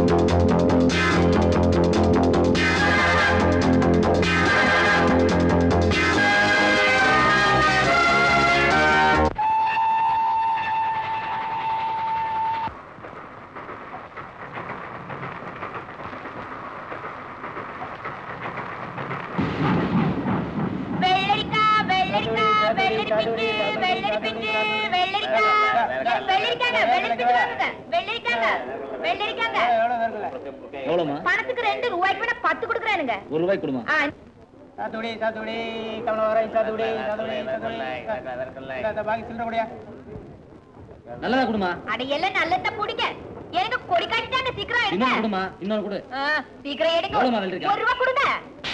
வெள்ளரிக்கா வெள்ளரிக்கா வெள்ளரி பிஞ்சு வெள்ளரி பிஞ்சு வெள்ளரிக்கா வெள்ளரிக்காங்க வெள்ளரி பிஞ்சு வாங்குங்க வெள்ளரிக்காங்க வெள்ளரிக்காங்க எவ்வளோமா பணத்துக்கு ரெண்டு ரூபாய்க்கு வேணா பத்து கொடுக்குறானுங்க ஒரு ரூபாய் கொடுமா ஆ, சாத்துக்குடி சாத்துக்குடி கமலவரம் சாத்துக்குடி சாத்துக்குடி சாத்துக்குடி பாக்கி சில்லற கூடியா நல்லதா கொடுமா அட எல்லாம் நல்லதா புடிங்க எனக்கு கொடி காட்டிட்டாங்க சீக்கிரம் எடுங்க இன்னொரு கொடுமா இன்னொரு கொடு ஆ, சீக்கிரம் எடுங்க எவ்வளவுமா வெள்ளரிக்கா? ஒரு ரூபா கொடுங்க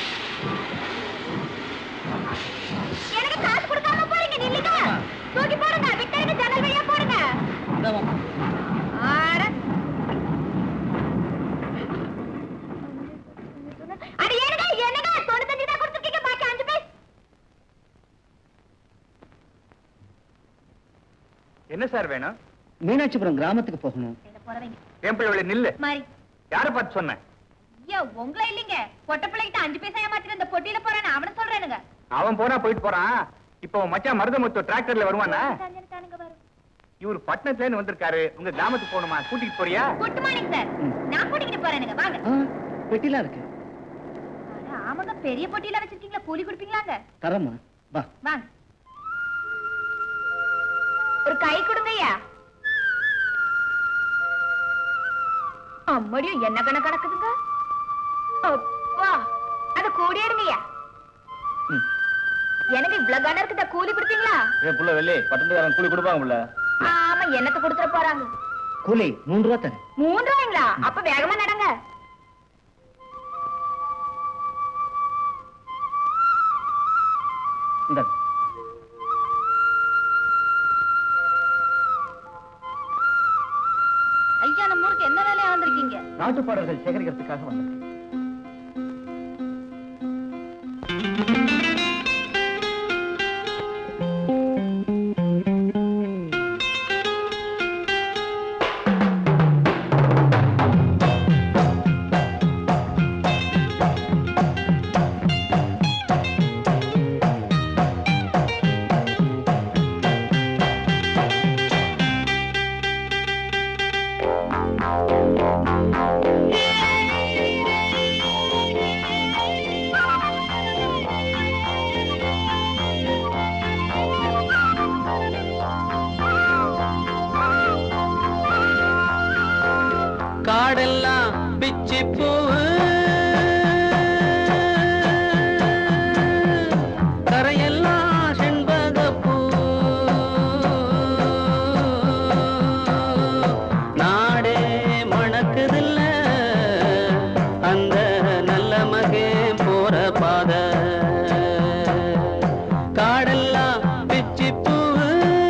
எனக்கு காசு கொடுக்காம போறீங்க நில்லுங்க தூக்கி போடுங்க விட்டேங்க ஜன்னல் வழியா போடுங்க இந்தாம்மா. ஆட. அட ஏனுங்க என்னங்க தொண்ணூத்தஞ்சு தான் கொடுத்துருக்கீங்க பாக்கி அஞ்சு பேர் என்ன சார் வேணும் மீனாட்சிபுரம் கிராமத்துக்கு போகணும் என்ன போறவங்க என் பிள்ளை நில்லு மாதிரி யாரை பார்த்து சொன்னேன் ஐயோ உங்கள இல்லைங்க பொட்ட பிள்ளைகிட்ட அஞ்சு பைசா ஏமாத்திட்டு இந்த பொட்டியில போறேன்னு அவன சொல்றேனுங்க அவன் போனா போயிட்டு போறான் இப்போ உன் மச்சான் மருதமுத்து டிராக்டர்ல வருவானா தானுங்க வரும் இவர் பட்டணத்துல இருந்து வந்திருக்காரு உங்க கிராமத்துக்கு போகணுமா கூட்டிட்டு போறியா குட் மார்னிங் சார் நான் கூட்டிக்கிட்டு போறேனுங்க வாங்க ஆ, பெட்டிலாம் இருக்கு அட, ஆமாங்க பெரிய பொட்டியில வச்சிருக்கீங்களா கூலி கொடுப்பீங்களாங்க தரமா வா வாங்க ஒரு கை கொடுங்கய்யா அம்மடியும் என்ன கணக்கு கணக்குதுங்க அப்பா அத கூடி எடுங்கய்யா ம். எனக்கு இவ்வளவு கணம் இருக்குதா கூலி கொடுத்தீங்களா ஏ புள்ள வெள்ளி பட்டணத்துக்காரன் கூலி கொடுப்பாங்க புள்ள ஆமா எனக்கு கொடுத்துட போறாங்க கூலி மூணு ரூபா தரேன் மூன்று ரூபாய்ங்களா அப்ப வேகமா நடங்க இந்த ஐயா நம்ம ஊருக்கு என்ன வேலையா வந்திருக்கீங்க நாட்டுப்பாடல்கள் சேகரிக்கிறதுக்காக வந்தேன் காடெல்லாம் பிச்சி பூவு கரையெல்லாம் செண்பகப்பூ நாடே மணக்குதில்ல அந்த நல்ல மகே போற பாத காடெல்லாம் பிச்சி பூவு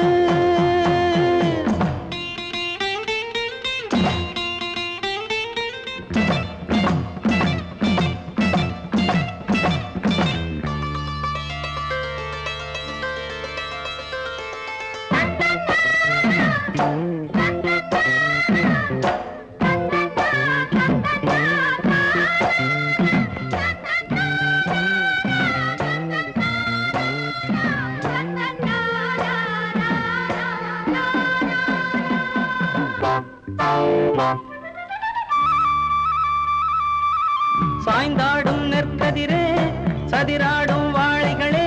சாய்ந்தாடும் நெற்கதிரே சதிராடும் வாழைகளே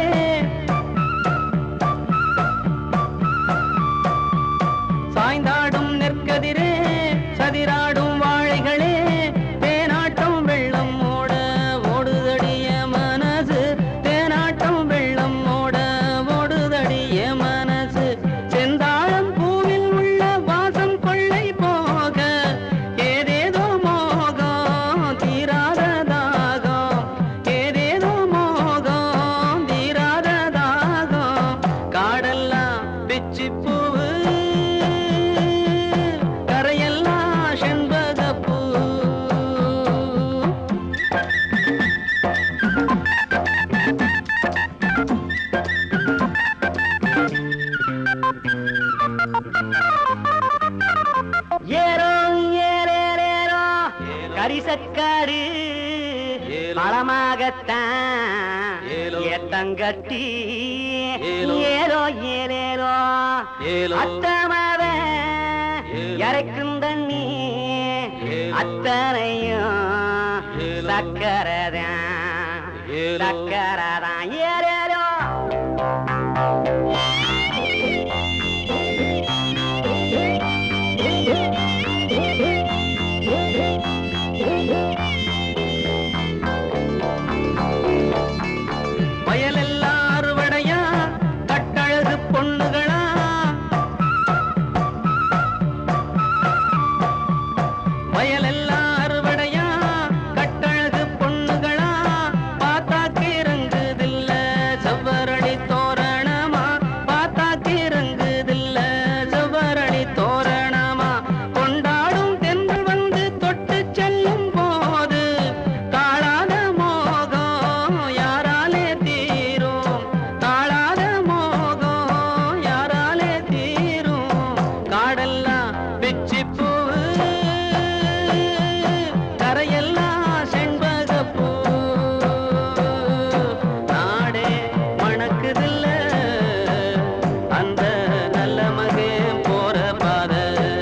சாய்ந்தாடும் நெற்கதிரே சதிராடும் வாழைகளே தேனாட்டம் வெள்ளம் ஓட ஓடுதடிய மனசு தேனாட்டம் வெள்ளம் ஓட ஓடுதடிய மனசு செந்தாழம் பூவில் உள்ள வாசம் கொள்ளை போக ஏதேதோ மோகம் தீராத தாகம் ஏதேதோ மோகம் தீராத கரிசக்காடு பழமாகத்தான் ஏத்தங்கட்டி ஏலோ ஏலேலோ அத்தமவ இறக்கும் தண்ணி அத்தனையும் சக்கரதான் சக்கரதான் ஏலேலோ வயலெல்லாம் அறுவடையா கட்டழகு பொண்ணுகளா வயலெல்லாம் அறுவடையா கட்டழகு பொண்ணுகளா பார்த்தா கிறங்குதில்ல செவ்வரளி தோரணமா பார்த்தா கிறங்குதில்ல செவ்வரளி தோரணமா கொண்டாடும் தென்றல் வந்து தொட்டு செல்லும் போது தாழாத மோகம் யாராலே தீரும் தாழாத மோகம் யாராலே தீரும் காடெல்லாம் பிச்சி பூவு கரையெல்லாம் செண்பகப்பூ நாடே மணக்குதில்ல அந்த நல்ல மகன் போற பாத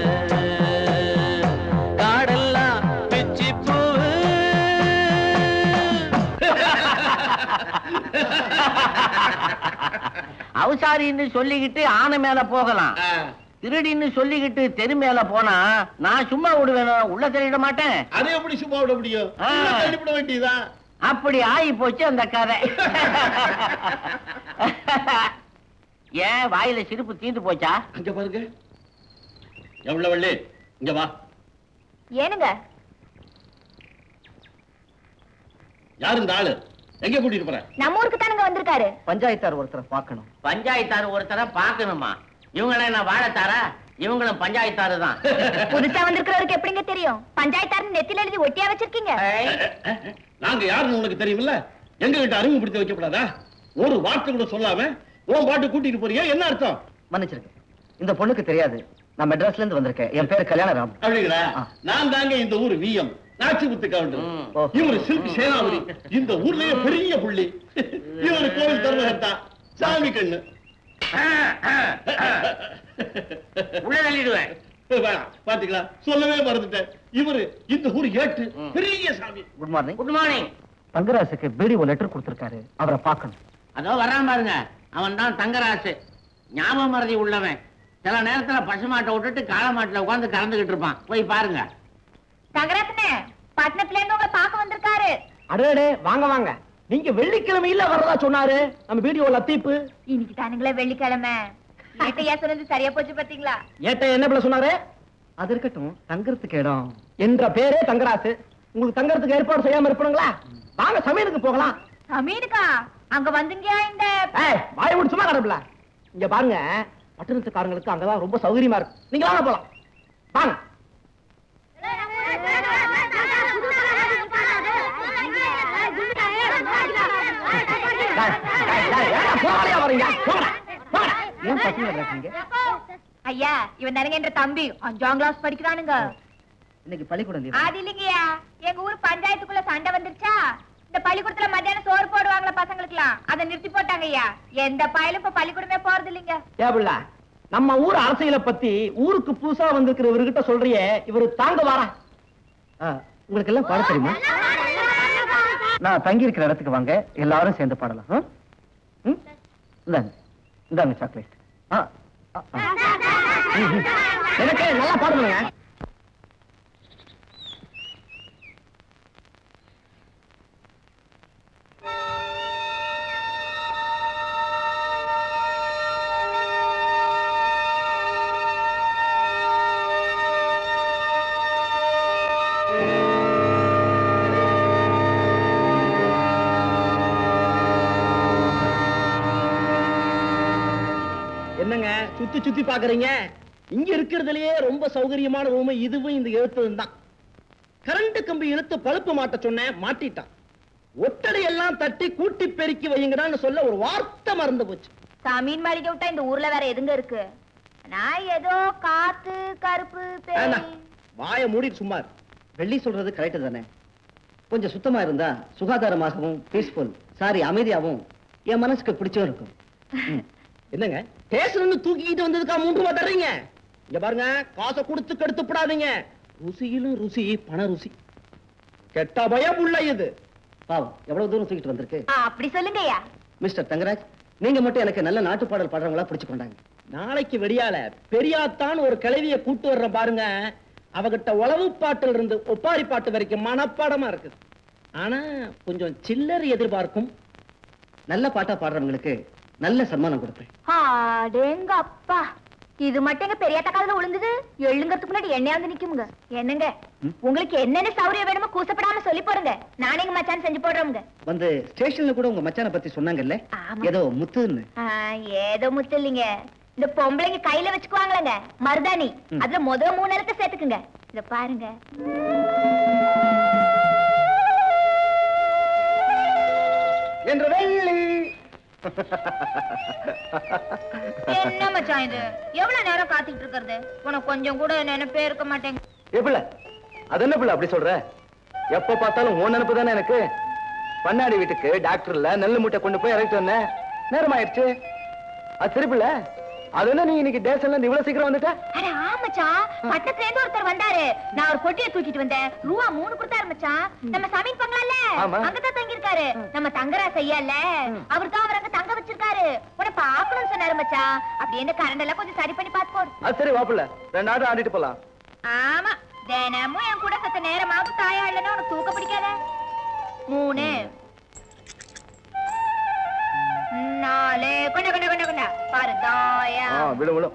காடெல்லாம் பிச்சி பூவு அவசாரின்னு சொல்லிக்கிட்டு ஆனை மேல போகலாம் திருடின்னு சொல்லிக்கிட்டு தெரு மேல போனா நான் சும்மா விடுவேனோ உள்ள தெரியிட மாட்டேன் அதை எப்படி சும்மா விட முடியும் ஆ. உள்ள தள்ளிவிட வேண்டியதுதான் அப்படி ஆகி போச்சு அந்த கதை ஏன் வாயில சிரிப்பு தீந்து போச்சா அங்க பாருங்க எவ்வளவு வள்ளி இங்க வா ஏனுங்க யாரு இந்த ஆளு எங்க கூட்டிட்டு போற நம்ம ஊருக்கு தானுங்க வந்திருக்காரு பஞ்சாயத்தார் ஒருத்தரை பார்க்கணும் பஞ்சாயத்தார் ஒருத்தரை பார்க்கணுமா இவங்கள என்ன வாழத்தாரா இவங்களும் பஞ்சாயத்தாரு தான் புதுசா வந்திருக்கிறவருக்கு எப்படிங்க தெரியும் பஞ்சாயத்தாருன்னு நெத்தில எழுதி ஒட்டியா வச்சிருக்கீங்க நாங்க யாருன்னு உனக்கு தெரியுமில்ல எங்க கிட்ட அறிமுகப்படுத்தி வைக்கப்படாதா ஒரு வார்த்தை கூட சொல்லாம உன் பாட்டு கூட்டிட்டு போறியா என்ன அர்த்தம் மன்னிச்சிருக்கேன் இந்த பொண்ணுக்கு தெரியாது நான் மெட்ராஸ்ல இருந்து வந்திருக்கேன் என் பேர் கல்யாணராம் அப்படிங்களா ஆ. நான் தாங்க இந்த ஊர் விஎம் நாச்சிமுத்து கவுண்டர் ம். ஓ. இவரு சில்க் சேனாபதி இந்த ஊர்லயே பெரிய புள்ளி இவரு கோவில் தர்மகர்த்தா சாமி கண்ணு உள்ள தள்ளிடுவேன் வேணாம் பாத்துக்கலாம் சொல்லவே மறந்துட்டேன் இவரு இந்த ஊர் ஏட்டு ம். Periyasamy good morning good morning தங்கராசுக்கு பிடிஓ லெட்டர் கொடுத்திருக்காரு அவரை பார்க்கணும் அதோ வர்றான் பாருங்க அவன் தான் தங்கராசு ஞாபக மறதி உள்ளவன் சில நேரத்துல பசுமாட்டை விட்டுட்டு காளமாட்டுல உட்கார்ந்து கறந்துகிட்டு இருப்பான் போய் பாருங்க தங்கராசனே பட்டணத்துல இருந்து உங்களை பார்க்க வந்திருக்காரு அடடே வாங்க வாங்க நீங்க வெள்ளிக்கிழமையில வரதா சொன்னாரு நம்ம வீடியோ லத்தீப்பு இன்னைக்கு தானுங்களே வெள்ளிக்கிழமை ஏட்டையா சொன்னது சரியா போச்சு பாத்தீங்களா ஏட்ட என்ன பிள்ளை சொன்னாரு அது இருக்கட்டும் தங்கறதுக்கு இடம் என்ற பேரே தங்கராசு உங்களுக்கு தங்கறதுக்கு ஏற்பாடு செய்யாம இருப்பணுங்களா வாங்க சமையலுக்கு போகலாம் அமீனுக்கா அங்க வந்துங்க இந்த ஏய் வாய் விட்டு சும்மா கடப்புல இங்க பாருங்க பட்டணத்துக்காரங்களுக்கு அங்கதான் ரொம்ப சௌகரியமா இருக்கு நீங்க வாங்க போலாம் வாங்க டேய், டேய், டேய், ஏன்டா போகலையா வரீங்க போங்கடா, போங்கடா. ஏன் பசங்க இருக்கீங்க ஐயா இவன் நரங்க என்ற தம்பி அஞ்சாம் கிளாஸ் படிக்கிறானுங்க இன்னைக்கு பள்ளிக்கூடம் leave. அது இல்லைங்கய்யா எங்க ஊர் பஞ்சாயத்துக்குள்ள சண்டை வந்துருச்சா இந்த பள்ளிக்கூடத்துல மத்தியானம் சோறு போடுவாங்களா பசங்களுக்குலாம் அதை நிறுத்தி போட்டாங்க ஐயா எந்த பயலும் இப்ப பள்ளிக்கூடமே போறது இல்லைங்க ஏன் பிள்ளை நம்ம ஊர் அரசியலை பத்தி ஊருக்கு புதுசா வந்திருக்கிற இவர்கிட்ட சொல்றியே இவரு தாங்க வாரா உங்களுக்கு எல்லாம் பாட தெரியுமா நான் தங்கி இருக்கிற இடத்துக்கு வாங்க எல்லாரும் சேர்ந்து பாடலாம் ஆ? ம்? இந்தாங்க இந்தாங்க சாக்லேட் ஆ, ஆ, ஆ. ம், ம். எனக்கு நல்லா பாடுங்க என்னங்க சுத்தி சுத்தி பாக்குறீங்க இங்க இருக்கிறதுலயே ரொம்ப சௌகரியமான ரூம் இதுவும் இந்த எழுத்ததும் தான் கரண்ட் கம்பி இழுத்து பழுப்பு மாட்ட சொன்னேன் மாட்டிட்டான் ஒட்டடை எல்லாம் தட்டி கூட்டி பெருக்கி வைங்கடான்னு சொல்ல ஒரு வார்த்தை மறந்து போச்சு சாமீன் மாளிகை விட்டா இந்த ஊர்ல வேற எதுங்க இருக்கு நான் ஏதோ காத்து கருப்பு பேய் வேண்டாம். வாயை மூடி சும்மா இரு. வெள்ளி சொல்றது கரெக்ட் தானே கொஞ்சம் சுத்தமா இருந்தா சுகாதாரமாகவும் பீஸ்ஃபுல் சாரி அமைதியாகவும் என் மனசுக்கு பிடிச்சும் இருக்கும் ம். என்னங்க ஸ்டேஷன் தூக்கிட்டு வந்ததுக்கா மூன்று ரூபா தர்றீங்க இங்க பாருங்க காசை கொடுத்து கெடுத்துப்படாதீங்க ருசியிலும் ருசி பண ருசி கெட்ட பயம் உள்ள இது பாவம் எவ்வளவு தூரம் தூக்கிட்டு வந்திருக்கு ஆ, அப்படி சொல்லுங்கய்யா மிஸ்டர் தங்கராஜ் நீங்க மட்டும் எனக்கு நல்ல நாட்டு பாடல் பாடுறவங்களா பிடிச்சு கொண்டாங்க நாளைக்கு வெடியால பெரியாத்தான் ஒரு கிளவிய கூட்டு வர்ற பாருங்க அவகிட்ட உளவு பாட்டுல இருந்து ஒப்பாரி பாட்டு வரைக்கும் மனப்பாடமா இருக்குது ஆனா கொஞ்சம் சில்லறை எதிர்பார்க்கும் நல்ல பாட்டா பாடுறவங்களுக்கு நல்ல சன்மானம் கொடுப்பேன் அடேங்க அப்பா இது மட்டும் எங்க பெரியாத்த காதுல விழுந்தது எழுங்கறதுக்கு முன்னாடி எண்ணெயாந்து நிக்குமுங்க என்னங்க உங்களுக்கு என்னென்ன சௌரியம் வேணுமோ கூசப்படாம சொல்லி போடுங்க நானே எங்க மச்சான் செஞ்சு போடுறோங்க வந்து ஸ்டேஷன்ல கூட உங்க மச்சானை பத்தி சொன்னாங்கல்ல ஆமா. ஏதோ முத்துன்னு ஏதோ முத்து இல்லைங்க இந்த பொம்பளைங்க கையில வச்சுக்குவாங்களேங்க மருதாணி ம். அதுல முத மூணு எழுத்து சேர்த்துக்குங்க இத பாருங்க என்ற வெள்ளி என்ன மச்சான் இது எவ்வளவு நேரம் காத்துக்கிட்டு இருக்கிறது உனக்கு கொஞ்சம் கூட நினைப்பே இருக்க மாட்டேங்க எப்பல அது என்ன பிள்ளை அப்படி சொல்ற எப்ப பார்த்தாலும் உன் நினைப்பு தானே எனக்கு பண்ணாடி வீட்டுக்கு டாக்டர்ல நெல்லு மூட்டை கொண்டு போய் இறக்கிட்டு வந்தேன் நேரம் ஆயிடுச்சு அது சரி பிள்ளை அது என்ன நீ இன்னைக்கு டேஷன்ல இருந்து இவ்வளவு சீக்கிரம் வந்துட்ட அட ஆமாச்சான் பட்டத்துல இருந்து ஒருத்தர் வந்தாரு நான் ஒரு பொட்டியை தூக்கிட்டு வந்தேன் ரூபா மூணு கொடுத்தாரு மச்சான் நம்ம சமீன் பங்களால ஆமா. அங்கதான் தங்கி இருக்காரு நம்ம தங்கராஜ் ஐயால அவர் தான் அவர் அங்க தங்க வச்சிருக்காரு உன பாக்கணும்னு சொன்னாரு மச்சான் அப்படி என்ன கரண்ட் எல்லாம் கொஞ்சம் சரி பண்ணி பாத்து போடு அது சரி வாப்பிள்ள ரெண்டு ஆட்டம் ஆடிட்டு போலாம் ஆமா தினமும் என் கூட சத்த நேரமாவது தாயா இல்லைன்னா உனக்கு தூக்க பிடிக்காத மூணு நாலு கொண்ட கொண்ட கொண்ட கொண்ட பாரு தாயா விழும் விழும்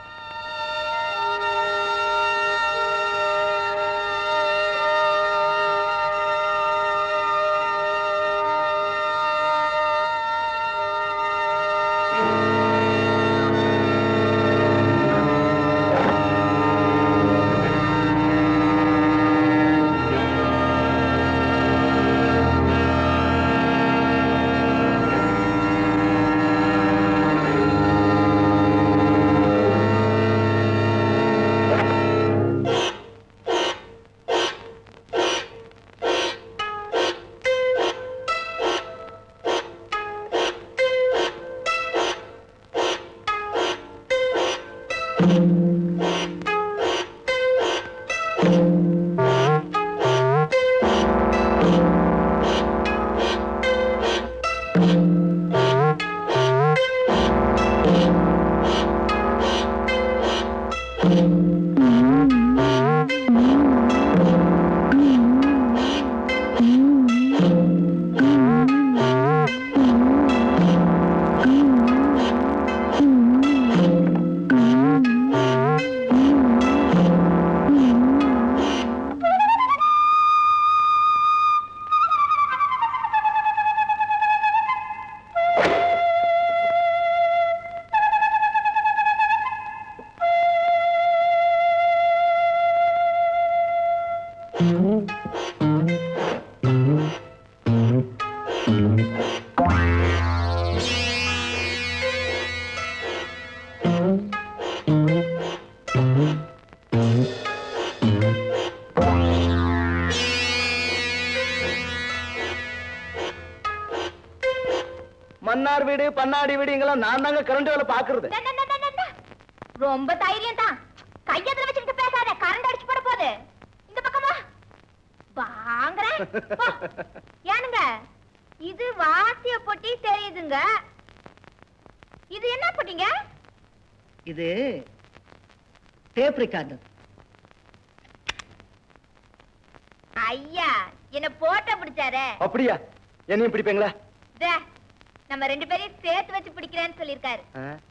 மன்னார் வீடு பண்ணாடி வீடு இங்கெல்லாம் நான் தாங்க கரண்ட் வேலை பாக்குறது டா, டா, டா, டா, டா, டா. ரொம்ப தைரியம் தான் கையத்துல வச்சுக்கிட்டு பேசாத கரண்ட் அடிச்சு போட போகுது இந்த பக்கமா வாங்குறேன் போ. ஏனுங்க இது வாசிய பொட்டி தெரியுதுங்க இது என்ன பொட்டிங்க இது டேப் ரெக்கார்டர் ஐயா என்ன போட்டோ பிடிச்சாரே அப்படியா என்னையும் பிடிப்பீங்களா தே, நம்ம ரெண்டு பேரையும் சேர்த்து வச்சு பிடிக்கிறேன்னு சொல்லிருக்காரு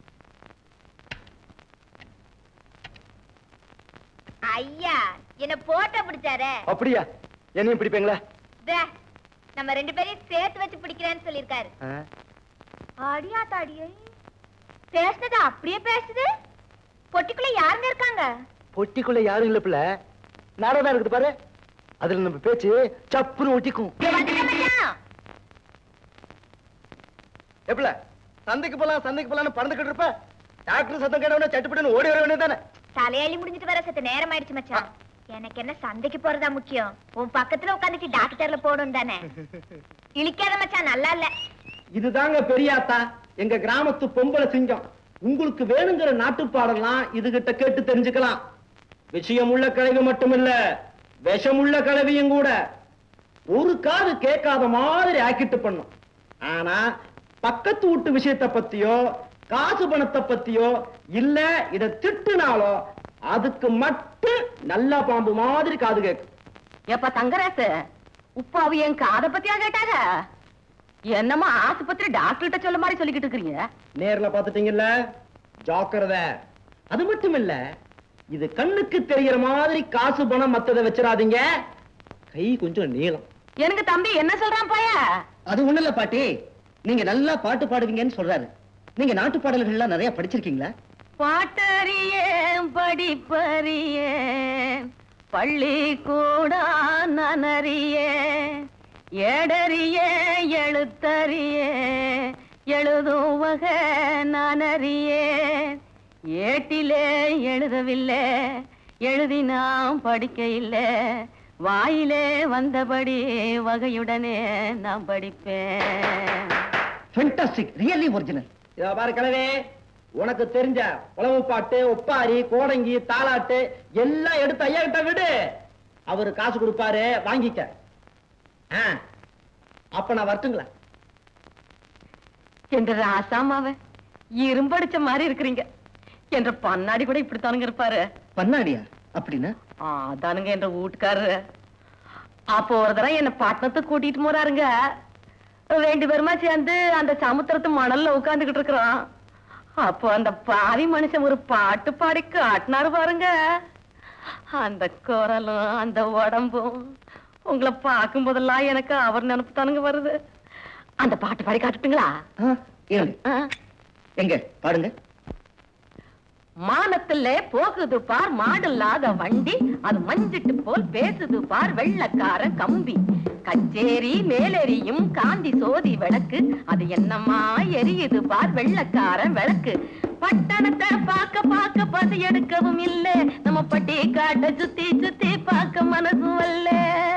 ஐயா என்ன போட்டோ பிடிச்சாரே அப்படியா என்னையும் பிடிப்பீங்களா தே, நம்ம ரெண்டு பேரையும் சேர்த்து வச்சு பிடிக்கிறேன்னு சொல்லிருக்காரு அடியா தாடியே பேசுனது அப்படியே பேசுது பொட்டிக்குள்ள யாருங்க இருக்காங்க பொட்டிக்குள்ள யாரும் இல்ல பிள்ளை நாடகம் இருக்குது பாரு அதுல நம்ம பேச்சு சப்புன்னு ஒட்டிக்கும் இங்க வந்துட்டேன் மச்சான். எப்பல சந்தைக்கு போலாம் சந்தைக்கு போலாம்னு பறந்துகிட்டு இருப்ப டாக்டர் சத்தம் கேட்டவன சட்டுப்பட்டுன்னு ஓடி வர வேண்டியதானே தலையாளி முடிஞ்சிட்டு வர சத்த நேரம் ஆயிடுச்சு மச்சான் எனக்கு என்ன சந்தைக்கு போறதா முக்கியம் உன் பக்கத்துல உட்காந்துட்டு டாக்டர்ல போடும் தானே இழிக்காத மச்சான் நல்லா இல்ல இதுதாங்க பெரியாத்தா எங்க கிராமத்து பொம்பளை சிங்கம் உங்களுக்கு வேணுங்கிற நாட்டுப்பாடெல்லாம் இதுகிட்ட கேட்டு தெரிஞ்சுக்கலாம் விஷயமுள்ள கிழவி மட்டுமில்ல விஷமுள்ள கிழவியும் கூட ஒரு காது கேட்காத மாதிரி ஆக்கிட்டு பண்ணும் ஆனா பக்கத்து வீட்டு விஷயத்தை பத்தியோ காசு பணத்தை பத்தியோ இல்ல இத திட்டுனாலோ அதுக்கு மட்டும் நல்ல பாம்பு மாதிரி காது கேட்கும் எப்ப தங்கராசு உப்பாவு என் காதை பத்தியா கேட்டாங்க என்னமா ஆஸ்பத்திரி டாக்டர்கிட்ட சொல்ல மாதிரி சொல்லிக்கிட்டு இருக்கிறீங்க நேர்ல பாத்துட்டீங்கல்ல ஜாக்கிரதை அது மட்டும் இல்ல இது கண்ணுக்கு தெரியற மாதிரி காசு பணம் மத்தத வச்சிடாதீங்க கை கொஞ்சம் நீளம் எனக்கு தம்பி என்ன சொல்றான் பைய அது ஒண்ணு இல்ல பாட்டி நீங்க நல்லா பாட்டு பாடுவீங்கன்னு சொல்றாரு நீங்க நாட்டு பாடல்கள் எல்லாம் நிறைய படிச்சிருக்கீங்களா பாட்டறியேன் படிப்பறியேன் பள்ளி கூட நனறியேன் ஏடறிய எழுத்தறிய எழுதும் வகை நானறியேன் ஏட்டிலே எழுதவில்லை எழுதினாம் படிக்க இல்லை வாயிலே வந்தபடி வகையுடனே நான் படிப்பேன் ஃபென்டாஸ்டிக் ரியலி ஒரிஜினல் இத பாரு கிழவே உனக்கு தெரிஞ்ச உழவு பாட்டு ஒப்பாரி கோடங்கி தாலாட்டு எல்லாம் எடுத்து ஐயா கிட்ட விடு அவரு காசு கொடுப்பாரு வாங்கிக்க ஆ, அப்ப நான் வரட்டுங்களா என்ற ராசாமாவ இரும்படிச்ச மாதிரி இருக்கிறீங்க என்ற பன்னாடி கூட இப்படித்தானுங்க இருப்பாரு பண்ணாடியா அப்படின்னா அதானுங்க என்ற வீட்டுக்காரரு அப்போ ஒரு தடவை என்ன பட்டணத்துக்கு கூட்டிட்டு போறாருங்க ரெண்டு பேருமா சேர்ந்து அந்த சமுத்திரத்து மணல்ல உட்கார்ந்துகிட்டு இருக்கிறோம் அப்போ அந்த பாவி மனுஷன் ஒரு பாட்டு பாடி காட்டினாரு பாருங்க அந்த குரலும் அந்த உடம்பும் உங்களை பார்க்கும் போதெல்லாம் எனக்கு அவர் நினைப்பு தானுங்க வருது அந்த பாட்டு பாடி காட்டுட்டுங்களா ஆ, இருங்க ஆ? எங்க பாடுங்க மானத்திலே போகுது பார் மாடில்லாத வண்டி அது மஞ்சிட்டு போல் பேசுது பார் வெள்ளக்கார கம்பி கச்சேரி மேலெரியும் காந்தி சோதி விளக்கு அது என்னமா எரியுது பார் வெள்ளக்கார விளக்கு பட்டணத்தை பார்க்க பார்க்க பசி எடுக்கவும் இல்ல நம்ம பட்டி காட்ட சுத்தி சுத்தி பார்க்க மனசும் வரல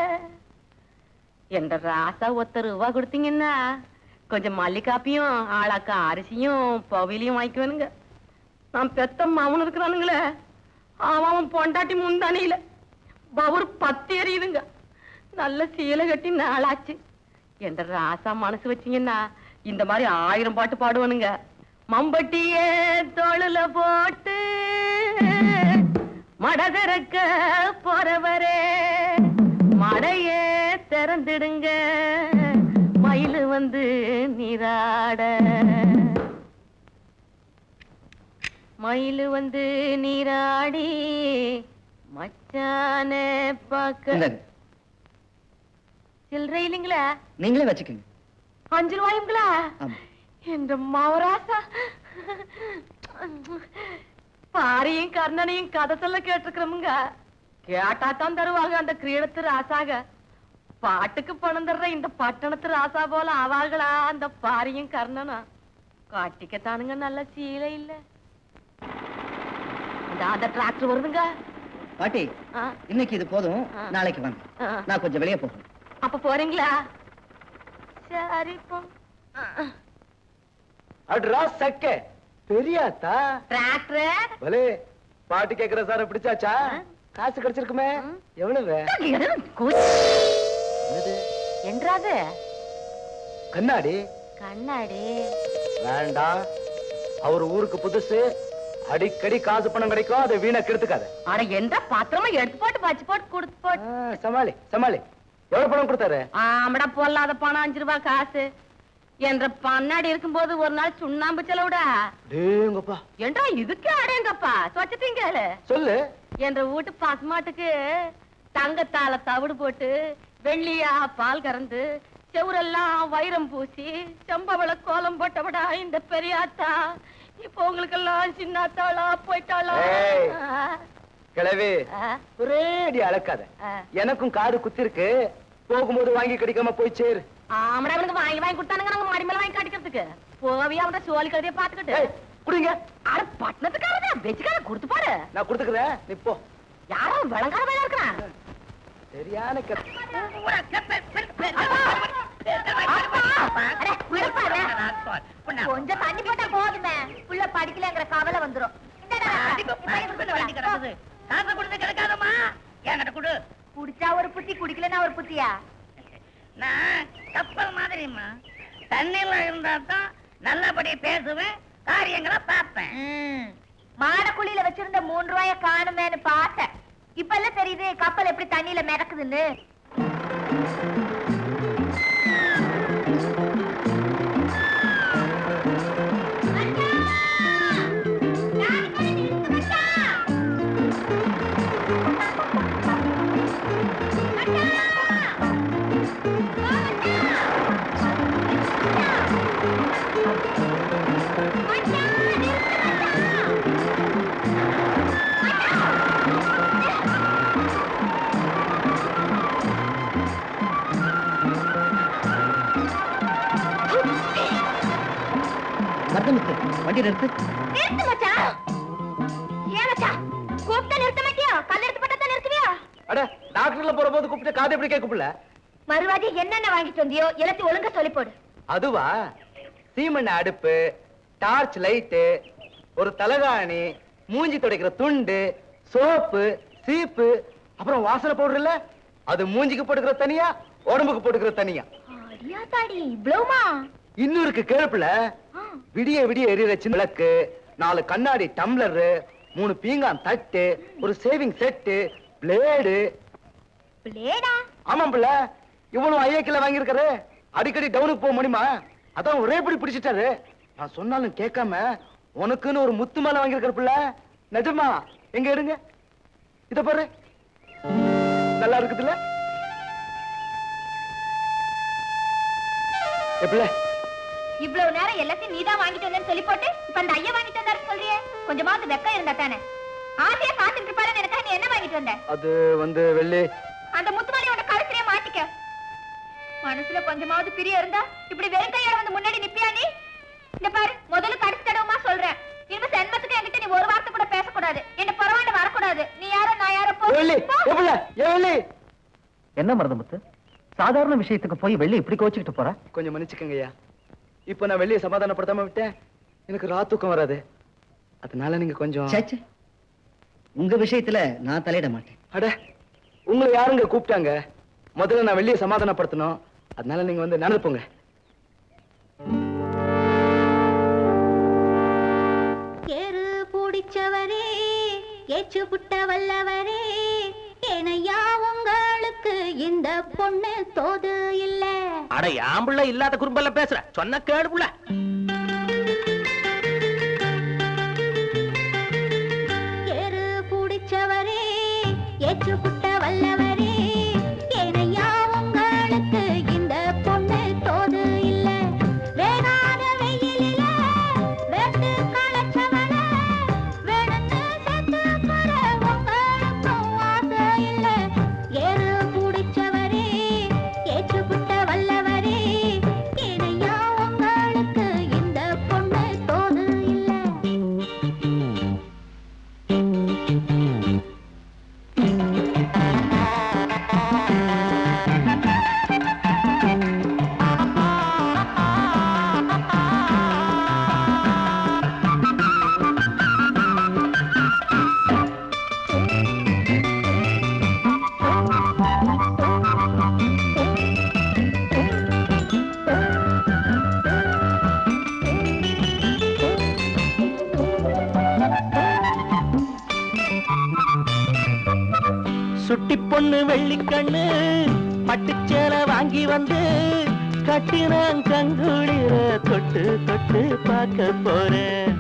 என்ற ராசா ஒத்த ரூபா கொடுத்தீங்கன்னா கொஞ்சம் மல்லிகாப்பியும் ஆளாக்கா அரிசியும் பவிலியும் வாங்கிக்குவேனுங்க நான் பெத்த மவன் இருக்கிறானுங்களே அவன் அவன் பொண்டாட்டி முந்தானியில பவர் பத்து எறியுதுங்க நல்ல சீலை கட்டி நாளாச்சு என்ற ராசா மனசு வச்சீங்கன்னா இந்த மாதிரி ஆயிரம் பாட்டு பாடுவானுங்க மம்பட்டிய தோளுல போட்டு மடதிறக்க போறவரே மடைய திறந்துடுங்க மயிலு வந்து நீராட மயிலு வந்து நீராடி மச்சான பார்க்க இந்தாங்க. சில்லறை இல்லைங்களா நீங்களே வச்சுக்கோங்க அஞ்சு ரூபாயுங்களா ஆமா. என்ற மவராசா பாரியும் கர்ணனையும் கதை சொல்ல கேட்டிருக்கிறோமுங்க கேட்டா தான் தருவாங்க அந்த கிரீடத்து ராசாக பாட்டுக்கு பணம் தர்ற இந்த பட்டணத்து ராசா போல ஆவார்களா அந்த பாரியும் கர்ணனா காட்டிக்கத்தானுங்க நல்ல சீலை இல்ல இந்த அந்த டிராக்டர் வருதுங்க பாட்டி ஆ, இன்னைக்கு இது போதும் ஆ. நாளைக்கு வாங்க ஆ. நான் கொஞ்சம் வெளியே போகணும் அப்ப போறீங்களா சரி போ அட்ரா சக்க பெரியாத்தா டிராக்டர் பலே பாட்டு கேக்குற சார பிடிச்சாச்சா காசு கிடைச்சிருக்குமே எவ்வளவு என்னது என்றாது கண்ணாடி கண்ணாடி வேண்டாம் அவர் ஊருக்கு புதுசு அடிக்கடி காசு பணம் கிடைக்கும் அதை வீணா கெடுத்துக்காத அட என்ற பாத்திரமா எடுத்து போட்டு வச்சு போட்டு கொடுத்து போட்டு ஆ, சமாளி சமாளி எவ்வளவு பணம் கொடுத்தாரு ஆமடா பொல்லாத பணம் அஞ்சு ரூபாய் காசு என்ற பன்னாடி இருக்கும்போது ஒரு நாள் சுண்ணாம்பு செலவுடா டேங்கப்பா என்றா இதுக்கே அடேங்கப்பா சொச்சத்தீங்க சொல்லு என்ற வீட்டு பசுமாட்டுக்கு தங்கத்தால தவிடு போட்டு வெள்ளியா பால் கறந்து செவுரெல்லாம் வைரம் பூசி செம்பவள கோலம் போட்டவடா இந்த பெரியாத்தா இப்போ உங்களுக்கெல்லாம் சின்னாத்தாளா போயிட்டாளா ஏய். ஆ, கிளவி ஆ, ஒரேடி அளக்காத ஆ. எனக்கும் காது குத்தி இருக்கு போகும்போது வாங்கி கிடைக்காம போய் சேரு ஆமாடா இவனுக்கு வாங்கி வாங்கி கொடுத்தானுங்க நாங்க மாடி மேல வாங்கி காட்டிக்கிறதுக்கு போவியா அவன சோழி கழுதிய பாத்துக்கிட்டு ஏய், குடிங்க அட பட்டணத்துக்காரதா வெச்சுக்கார கொடுத்து பாரு நான் கொடுத்துக்கிறேன் நீ போ யாரோ விளங்காத வேலை இருக்கிறான் சரியான கத்- அட, விடுப்பாரு. கொஞ்சம் தண்ணி போட்டா போதுமே புள்ள படிக்கலங்கிற கவலை வந்துரும் இந்தாடா, காசை கொடுத்து கிடைக்காதம்மா என்கிட்ட கொடு குடிச்சா ஒரு புத்தி குடிக்கலன்னா ஒரு புத்தியா நான் கப்பல் மாதிரிம்மா தண்ணில இருந்தா தான் நல்லபடி பேசுவேன் காரியங்களை பார்ப்பேன் ம். மாடக்குழியில வச்சிருந்த மூணு ரூபாய காணுமேன்னு பார்த்தேன் இப்ப எல்லாம் தெரியுது கப்பல் எப்படி தண்ணியில மிதக்குதுன்னு மருது முத்து வண்டி நிறுத்து நிறுத்து மச்சான் ஏன் மச்சான் கூப்பிட்டா நிறுத்த மாட்டியா கல் எடுத்து போட்டா தான் நிறுத்துவியா அட டாக்டர்ல போற போது கூப்பிட்டு காது எப்படி கேட்கல மறுவாதி என்னென்ன வாங்கிட்டு வந்தியோ எல்லாத்தையும் ஒழுங்கா சொல்லி போடு அதுவா சீமண்ண அடுப்பு டார்ச் லைட்டு ஒரு தலகாணி மூஞ்சி துடைக்கிற துண்டு சோப்பு சீப்பு அப்புறம் வாசனை பவுடர் இல்ல அது மூஞ்சிக்கு போட்டுக்கிற தனியா உடம்புக்கு போட்டுக்கிற தனியா அடியா தாடி இவ்வளவுமா இன்னும் இருக்கு கேளுப்புல விடிய விடிய எரியற சின்ன விளக்கு நாலு கண்ணாடி டம்ளர் மூணு பீங்கான் தட்டு ஒரு சேவிங் செட்டு பிளேடு பிளேடா ஆமாம் பிள்ளை இவ்வளவு ஐஏக்கில வாங்கியிருக்காரு அடிக்கடி டவுனுக்கு போக முடியுமா அதான் ஒரே படி பிடிச்சிட்டாரு நான் சொன்னாலும் கேட்காம உனக்குன்னு ஒரு முத்து மாலை வாங்கியிருக்காரு பிள்ளை நிஜமா எங்க எடுங்க இத பாரு நல்லா இருக்குதுல்ல ஏ பிள்ளை இவ்வளவு நேரம் எல்லாத்தையும் நீதான் வாங்கிட்டு வந்தேன்னு சொல்லி போட்டு இப்ப அந்த ஐயா வாங்கிட்டு வந்தாரு சொல்றியே கொஞ்சமாவது வெக்கம் இருந்தா தானே ஆசையா காத்துட்டு இருப்பாரு எனக்கா நீ என்ன வாங்கிட்டு வந்த அது வந்து வெள்ளி அந்த முத்துமாலி உன்னை கழுத்திலே மாட்டிக்க மனசுல கொஞ்சமாவது பிரியம் இருந்தா இப்படி வெறும் கையோட வந்து முன்னாடி நிப்பியா நீ இந்த பாரு முதல்ல கடைசி தடவுமா சொல்றேன் இனிமே சென்மத்துக்கு என்கிட்ட நீ ஒரு வார்த்தை கூட பேசக்கூடாது என்ன பரவாயில்ல வரக்கூடாது நீ யாரோ நான் யாரோ போ. ஏ வெள்ளி போ. ஏ பிள்ளை ஏ வெள்ளி என்ன மருதமுத்து சாதாரண விஷயத்துக்கு போய் வெள்ளி இப்படி கோச்சுக்கிட்டு போற கொஞ்சம் மன்னிச்சுக்கங்க ஐயா இப்போ நான் வெள்ளியை சமாதானப்படுத்தாம விட்டேன் எனக்கு ரா தூக்கம் வராது அதனால நீங்க கொஞ்சம் சேச்சே உங்க விஷயத்துல நான் தலையிட மாட்டேன் அட உங்களை யாருங்க கூப்பிட்டாங்க முதல்ல நான் வெள்ளியை சமாதானப்படுத்தணும் அதனால நீங்க வந்து நடந்து போங்க ஏறு பிடிச்சவரே ஏச்சு புட்ட வல்லவரே ஏனையா உங்களுக்கு இந்த பொண்ணு தோது இல்ல அட ஆம்புள்ள இல்லாத குறும்பெல்லாம் பேசுற சொன்ன கேடு புள்ள ஏறு பிடிச்சவரே ஏச்சு புட்ட வல்லவரே ஏனையா உங்களுக்கு இந்த பொண்ணு தோது இல்ல வேணாத வெயிலில வேட்டு களைச்சவன வேணுன்னு செத்துக்கிற உங்களுக்கும் ஆசை இல்ல ஏறு பிடிச்சவரே ஏச்சு புட்ட வல்லவரே ஏனையா உங்களுக்கு இந்த பொண்ணு தோது இல்ல சுட்டி பொண்ணு வெள்ளிக்கண்ணு பட்டுச்சேலை வாங்கி வந்து கட்டினான் கங்குளிர தொட்டு தொட்டு பார்க்க போறேன்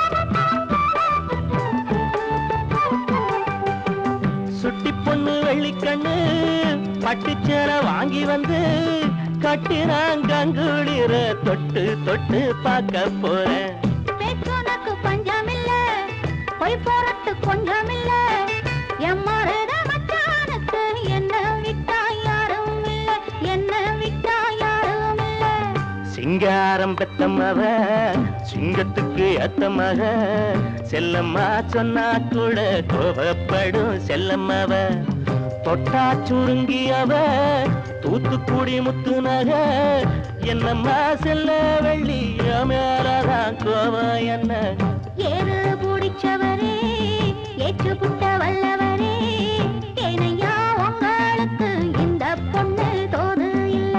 சுட்டி பொண்ணு வெள்ளிக்கண்ணு பட்டுச்சேலை வாங்கி வந்து கட்டினான் கங்குளிர தொட்டு தொட்டு பார்க்க போறேன் பேச்சுனக்கு பஞ்சமில்ல பொய் போறட்டு கொஞ்சமில்ல எம்மாறுத மச்சானுக்கு என்ன விட்டா யாரும் இல்ல என்ன விட்டா யாரும் இல்ல சிங்காரம் பெத்தமவ சிங்கத்துக்கு ஏத்தமக செல்லம்மா சொன்னா கூட கோபப்படும் செல்லம்மாவ தொட்டா சுருங்கி அவ தூத்துக்குடி முத்துனக என்னம்மா செல்ல வெள்ளி மேலதான் கோவம் என்ன ஏறு பிடிச்சவரே ஏற்று புட்ட வல்லவரே ஏனையா உங்களுக்கு இந்த பொண்ணு தோது இல்ல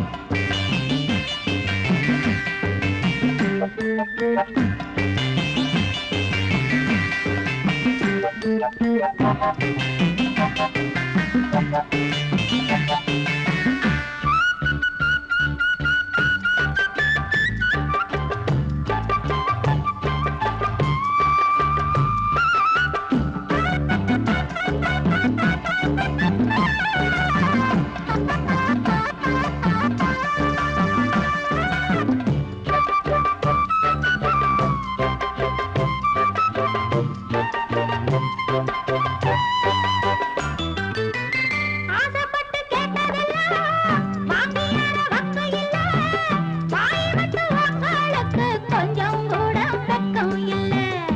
ஆசைப்பட்டு கேட்டதெல்லாம் வாங்கியான வக்கம் இல்ல வாய் விட்டு உங்களுக்கு கொஞ்சம் கூட வெக்கம் இல்ல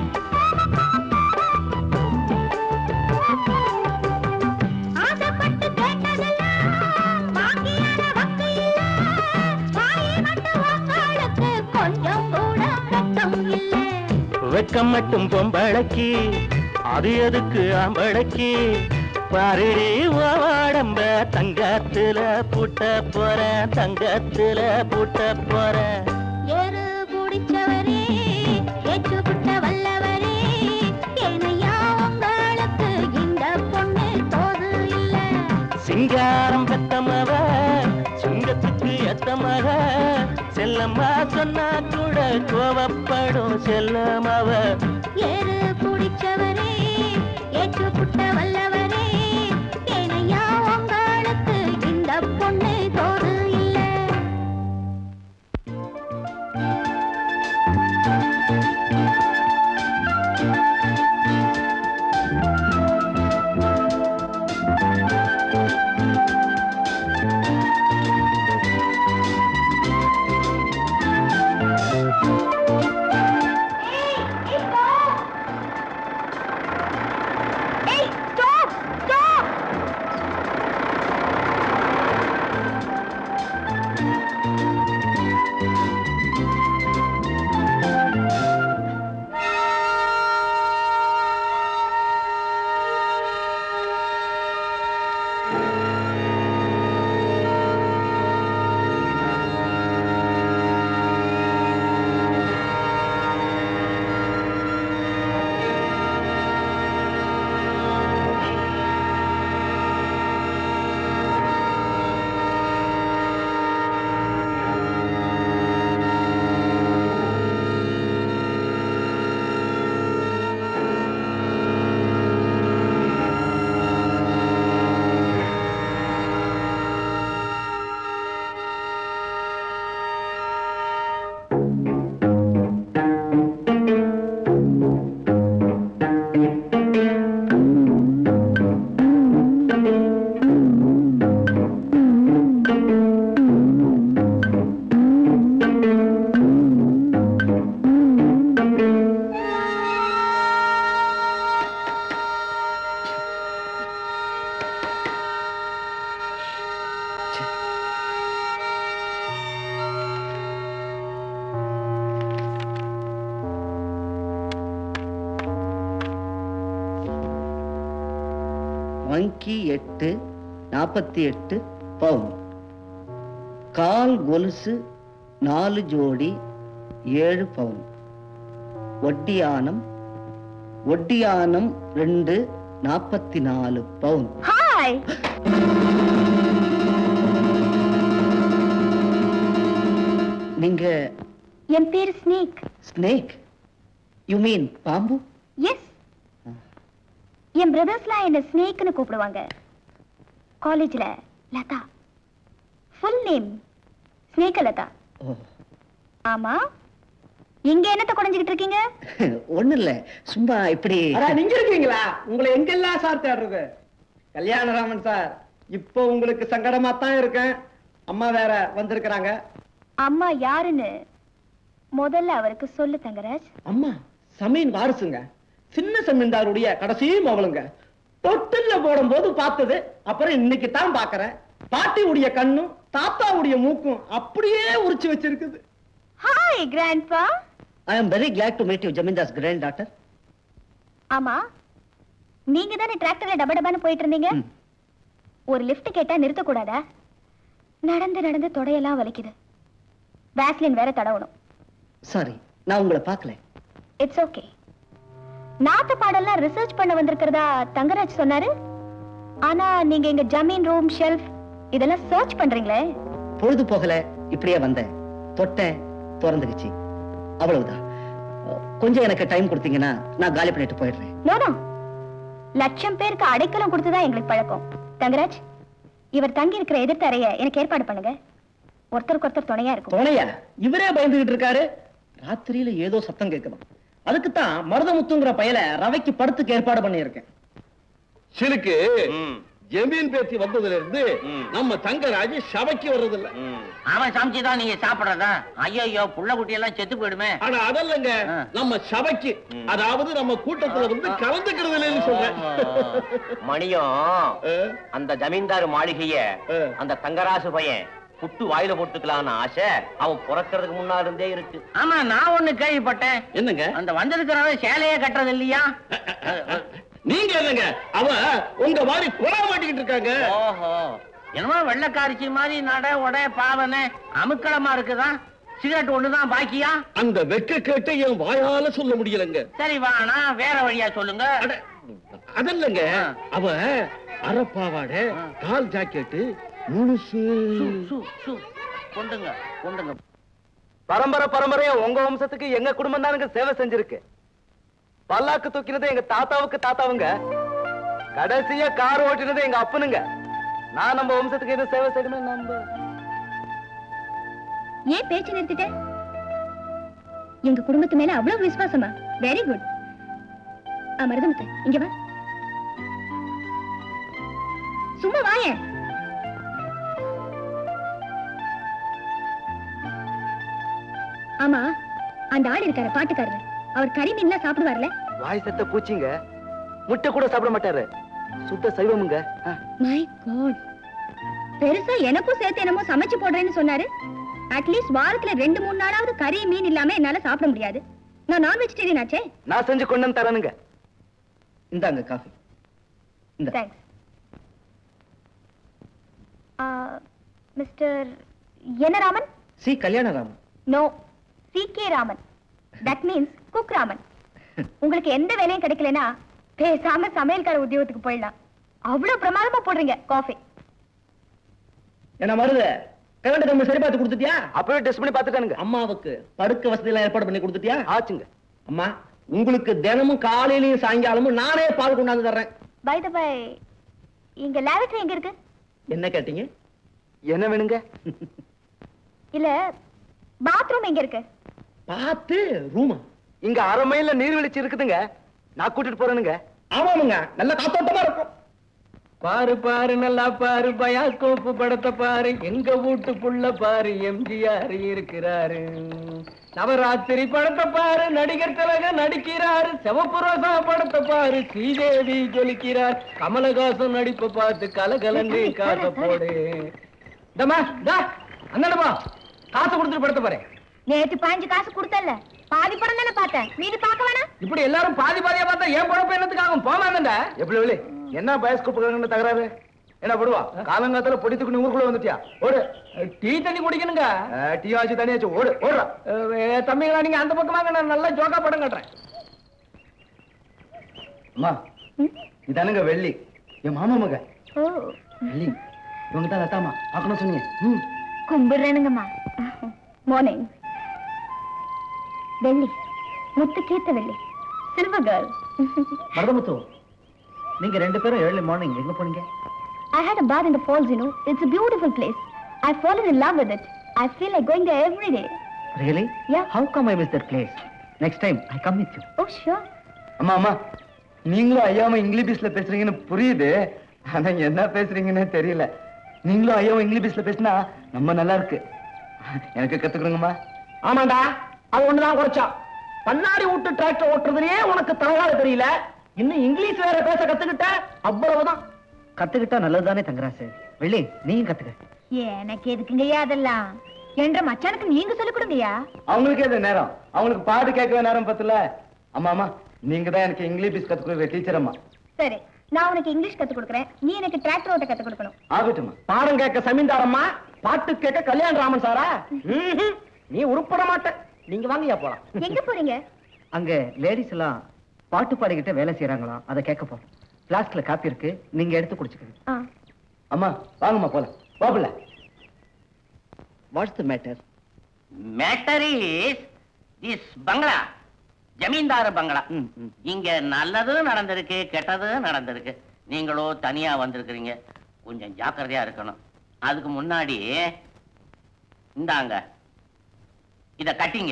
ஆசைப்பட்டு கேட்டதெல்லாம் வாங்கியான வக்கம் இல்ல வாய் விட்டு உங்களுக்கு கொஞ்சம் கூட வெக்கம் இல்ல வெக்கம் மட்டும் பொம்பளைக்கு அது எதுக்கு ஆம்பளைக்கு பாருடி வாடம்ப தங்கத்துல பூட்ட போற தங்கத்துல பூட்ட போற ஏறு பிடிச்சவரே ஏற்று புட்ட வல்லவரே ஏனையா உங்களுக்கு இந்த பொண்ணு தோது இல்ல சிங்காரம் பெத்தமவ சிங்கத்துக்கு எத்தமக செல்லம்மா சொன்னா கூட கோவப்படும் செல்லமவ ஏறு பிடிச்சவரே ஏற்று புட்ட வல்லவரே ஏனையா உங்களுக்கு இந்த பொண்ணு தோது இல்ல ஏய் ஸ்டாப் ஸ்டாப் வங்கி எட்டு நாற்பத்தி எட்டு பவுன் கால் கொலுசு நாலு ஜோடி ஏழு பவுன் ஒட்டியானம் ஒட்டியானம் ரெண்டு நாற்பத்தி நாலு பவுன் ஹாய் நீங்க என் பேரு ஸ்னேக் ஸ்னேக் யூ மீன் பாம்பு எஸ் என் பிரதர்ஸ்லாம் என்ன ஸ்னேக்னு கூப்பிடுவாங்க காலேஜ்ல Latha full name Snehalatha ஓ ஆமா இங்க என்னத்த குறைஞ்சுக்கிட்டு இருக்கீங்க ஒண்ணு இல்ல சும்மா இப்படி அடா, நீங்க இருக்கீங்களா உங்களை எங்கெல்லாம் சார் தேடுறது கல்யாணராமன் சார் இப்போ உங்களுக்கு சங்கடமா தான் இருக்கேன் அம்மா வேற வந்திருக்கிறாங்க அம்மா யாருன்னு முதல்ல அவருக்கு சொல்லு தங்கராஜ் அம்மா சமீன் வாரிசுங்க சின்ன செம்மீன்தாருடைய கடைசி மவளுங்க தொட்டில்ல போடும்போது பார்த்தது அப்புறம் இன்னைக்கு தான் பாக்குறேன் பாட்டியுடைய கண்ணும் தாத்தாவுடைய மூக்கும் அப்படியே உரிச்சு வச்சிருக்குது hi grandpa I am very glad to meet you ஜமீன்தாஸ் கிராண்ட் டாக்டர் ஆமா நீங்க தானே டிராக்டர்ல டப டபான்னு போயிட்டு இருந்தீங்க ஒரு லிஃப்ட் கேட்டா நிறுத்த கூடாதா நடந்து நடந்து தொடையெல்லாம் வலிக்குது வேஸ்லின் வேற தடவணும் சாரி நான் உங்களை பார்க்கல இட்ஸ் ஓகே நாட்டு பாடெல்லாம் ரிசர்ச் பண்ண வந்திருக்கிறதா தங்கராஜ் சொன்னாரு ஆனா நீங்க எங்க ஜமீன் ரூம் ஷெல்ஃப் இதெல்லாம் சர்ச் பண்றீங்களே பொழுது போகல இப்படியே வந்தேன் தொட்டேன் திறந்துக்குச்சு அவ்வளவுதான் அஹ், கொஞ்சம் எனக்கு டைம் கொடுத்தீங்கன்னா நான் காலி பண்ணிட்டு போயிடுறேன் நோனோ லட்சம் பேருக்கு அடைக்கலம் கொடுத்துதான் எங்களுக்கு பழக்கம் தங்கராஜ் இவர் தங்கி இருக்கிற எதிர்த்தறைய எனக்கு ஏற்பாடு பண்ணுங்க ஒருத்தருக்கு ஒருத்தர் துணையா இருக்கும் துணையா இவரே பயந்துகிட்டு இருக்காரு ராத்திரியில ஏதோ சத்தம் கேட்குதாம் அதுக்குத்தான் மருதமுத்துங்கிற பயல ரவைக்கு படுத்துக்கு ஏற்பாடு பண்ணியிருக்கேன் சிலுக்கு ஜமீன் பேத்தி வந்ததுல இருந்து நம்ம தங்கராஜ் சபைக்கு வர்றதில்ல அவன் சமைச்சுதான் நீங்க சாப்பிடுறதா ஐயோ புள்ள குட்டி எல்லாம் செத்து போயிடுமே ஆனா அதல்லங்க நம்ம சபைக்கு அதாவது நம்ம கூட்டத்துல வந்து கலந்துக்கிறது இல்லைன்னு சொல்றேன் மணியும் அந்த ஜமீன்தார் மாளிகைய அந்த தங்கராசு பையன் புட்டு வாயில போட்டுக்கலாம்னு ஆசை அவன் பிறக்கிறதுக்கு முன்னால இருந்தே இருக்கு ஆமா நான் ஒண்ணு கேள்விப்பட்டேன் என்னங்க அந்த வந்திருக்கிறவன் சேலையே கட்டுறது இல்லையா நீங்க என்னங்க அவ உங்க மாதிரி குழா மாட்டிக்கிட்டு இருக்காங்க ஓஹோ என்னமோ வெள்ளக்காரிச்சி மாதிரி நட உடைய பாவனை அமுக்களமா இருக்குதா சிகரெட் ஒண்ணுதான் பாக்கியா அந்த வெக்க கேட்ட என் வாயால சொல்ல முடியலங்க சரி வாணா வேற வழியா சொல்லுங்க அதல்லங்க அவ அரப்பாவாட கால் ஜாக்கெட்டு முழுசு கொண்டுங்க கொண்டுங்க பரம்பரை பரம்பரையா உங்க வம்சத்துக்கு எங்க குடும்பம் தானுங்க சேவை செஞ்சிருக்கு பல்லாக்கு தூக்கினது எங்க தாத்தாவுக்கு தாத்தாவுங்க கடைசியா கார் ஓட்டினது எங்க அப்பனுங்க நான் நம்ம வம்சத்துக்கு எதுவும் சேவை செய்யணுமே நம்ம ஏன் பேச்சு நிறுத்திட்ட எங்க குடும்பத்து மேல அவ்வளவு விசுவாசமா வெரி குட் மருதமுத்து இங்க வா சும்மா வாயேன் ஆமா அந்த ஆள் இருக்காரு பாட்டுக்காரர் அவர் கறி மீன்லாம் சாப்பிடுவார்ல வாய் செத்த பூச்சிங்க முட்டை கூட சாப்பிட மாட்டாரு சுத்த சைவமுங்க ஆ. மை காட் பெருசா எனக்கும் சேர்த்து என்னமோ சமைச்சு போடுறேன்னு சொன்னாரு அட்லீஸ்ட் வாரத்துல ரெண்டு மூணு நாளாவது கறி மீன் இல்லாம என்னால சாப்பிட முடியாது நான் நான் வெஜிடேரியன் ஆச்சே நான் செஞ்சு கொண்டு வந்து தரணுங்க இந்தாங்க காஃபி தேங்க்ஸ் மிஸ்டர் என்ன Raman C Kalyanaraman no C K Raman that means cook Raman உங்களுக்கு எந்த வேலையும் கிடைக்கலனா பேசாம சமையல்கார உத்தியோகத்துக்கு போயிடலாம் அவ்வளவு பிரமாதமா போடுறீங்க காஃபி என்ன மருது கரண்ட் கம்பி சரி பார்த்து கொடுத்துட்டியா அப்பவே டெஸ்ட் பண்ணி பார்த்துட்டானுங்க அம்மாவுக்கு படுக்க வசதி எல்லாம் ஏற்பாடு பண்ணி கொடுத்துட்டியா ஆச்சுங்க அம்மா உங்களுக்கு தினமும் காலையிலயும் சாயங்காலமும் நானே பால் கொண்டாந்து தர்றேன் பை த பை இங்க லேவட்டரி எங்க இருக்கு என்ன கேட்டீங்க என்ன வேணுங்க இல்ல பாத்ரூம் எங்க இருக்கு பார்த்து ரூமா இங்க அரை மைல்ல நீர்வீழ்ச்சி இருக்குதுங்க நான் கூட்டிட்டு போறேனுங்க ஆமாமுங்க நல்ல காத்தோட்டமா இருக்கும் பாரு பாரு நல்லா பாரு பயாஸ்கோப் படத்தை பாரு எங்க வீட்டுக்குள்ள பாரு எம்ஜிஆர் இருக்கிறாரு நவராத்திரி படத்தை பாரு நடிகர் திலக நடிக்கிறாரு சிவப்பு ரோசா படத்தை பாரு ஸ்ரீதேவி ஜொலிக்கிறார் கமலஹாசன் நடிப்பை பார்த்து கலகலன்னு காசை போடு இந்தம்மா டா அண்ணனமா காசு கொடுத்துட்டு படுத்த பாரு நேத்து பாஞ்சு காசு கொடுத்தல்ல பாதி படம் தானே பார்த்தேன் மீதி பார்க்க வேணாம் இப்படி எல்லாரும் பாதி பாதியா பார்த்தா ஏன் பழப்ப என்னத்துக்கு ஆகும் போமாண்டா எப்படி வெளி என்ன பயாஸ்கோப் தகராறு என்ன படுவா காலங்காத்தால பொடி தூக்கி ஊருக்குள்ள வந்துட்டியா ஓடு டீ தண்ணி குடிக்கணுங்க டீ ஆச்சு தனியாச்சு ஓடு ஓடுறா அஹ், தம்பிங்களா நீங்க அந்த பக்கம் வாங்க நான் நல்லா ஜோக்கா படம் கட்டுறேன் அம்மா இதானுங்க வெள்ளி என் மாமா மக ஓ வெள்ளி இவங்க தான் லதாமா பார்க்கணும் சொன்னீங்க ம் கும்பிடுறேனுங்கம்மா மார்னிங் வெள்ளி முத்து கேத்த வெள்ளி சில்வர் கேர்ள் மருதமுத்து நீங்க ரெண்டு பேரும் ஏர்லி மார்னிங் எங்க போனீங்க I had a bath in the falls, you know. It's a beautiful place. I've fallen in love with it. I feel like going there every day. Really Yeah. How come I miss that place next time I come with you Oh, sure. அம்மா அம்மா நீங்களும் ஐயாவும் இங்கிலீஷ்ல பேசுறீங்கன்னு புரியுது ஆனா என்ன பேசுறீங்கன்னு தெரியல நீங்களும் ஐயாவும் இங்கிலீஷ்ல பேசினா நம்ம நல்லா இருக்கு எனக்கு கத்துக்கணுங்கம்மா ஆமாண்டா அது ஒண்ணுதான் குறைச்சா பண்ணாடி விட்டு டிராக்டர் ஓட்டுறதுலயே உனக்கு தலகால தெரியல இன்னும் இங்கிலீஷ் வேற பேச கத்துக்கிட்ட அவ்வளவுதான் கத்துக்கிட்டா நல்லதுதானே தங்கராசு வெள்ளி நீயும் கத்துக்க எனக்கு எதுக்குங்கய்யா அதெல்லாம் என்ற மச்சானுக்கு நீங்க சொல்லிக் கொடுங்கய்யா அவங்களுக்கே இது நேரம் அவங்களுக்கு பாட்டு கேட்கவே நேரம் பத்தல அம்மா அம்மா நீங்க தான் எனக்கு இங்கிலீஷ் கத்து கொடுக்குற டீச்சர் அம்மா சரி நான் உனக்கு இங்கிலீஷ் கத்து கொடுக்குறேன் நீ எனக்கு டிராக்டர் ஓட்ட கத்து கொடுக்கணும் ஆகட்டும்மா பாடம் கேட்க சமீந்தாரம்மா பாட்டு கேட்க கல்யாண ராமன் சாரா ம்ஹும். நீ உருப்பட மாட்ட நீங்க வாங்கயா போலாம் எங்க போறீங்க அங்க லேடிஸ் எல்லாம் பாட்டு பாடிக்கிட்ட வேலை செய்யறாங்களாம் அதை கேட்க போறோம் பிளாஸ்க்ல காப்பி இருக்கு நீங்க எடுத்து குடிச்சுக்கங்க ஆ. அம்மா வாங்கம்மா போலாம் வாப்பில்ல what's the matter matter is this பங்களா ஜமீன்தார் பங்களா இங்க நல்லதும் நடந்திருக்கு கெட்டதும் நடந்திருக்கு நீங்களோ தனியா வந்திருக்கிறீங்க கொஞ்சம் ஜாக்கிரதையா இருக்கணும் அதுக்கு முன்னாடி இந்தாங்க இத கட்டிங்க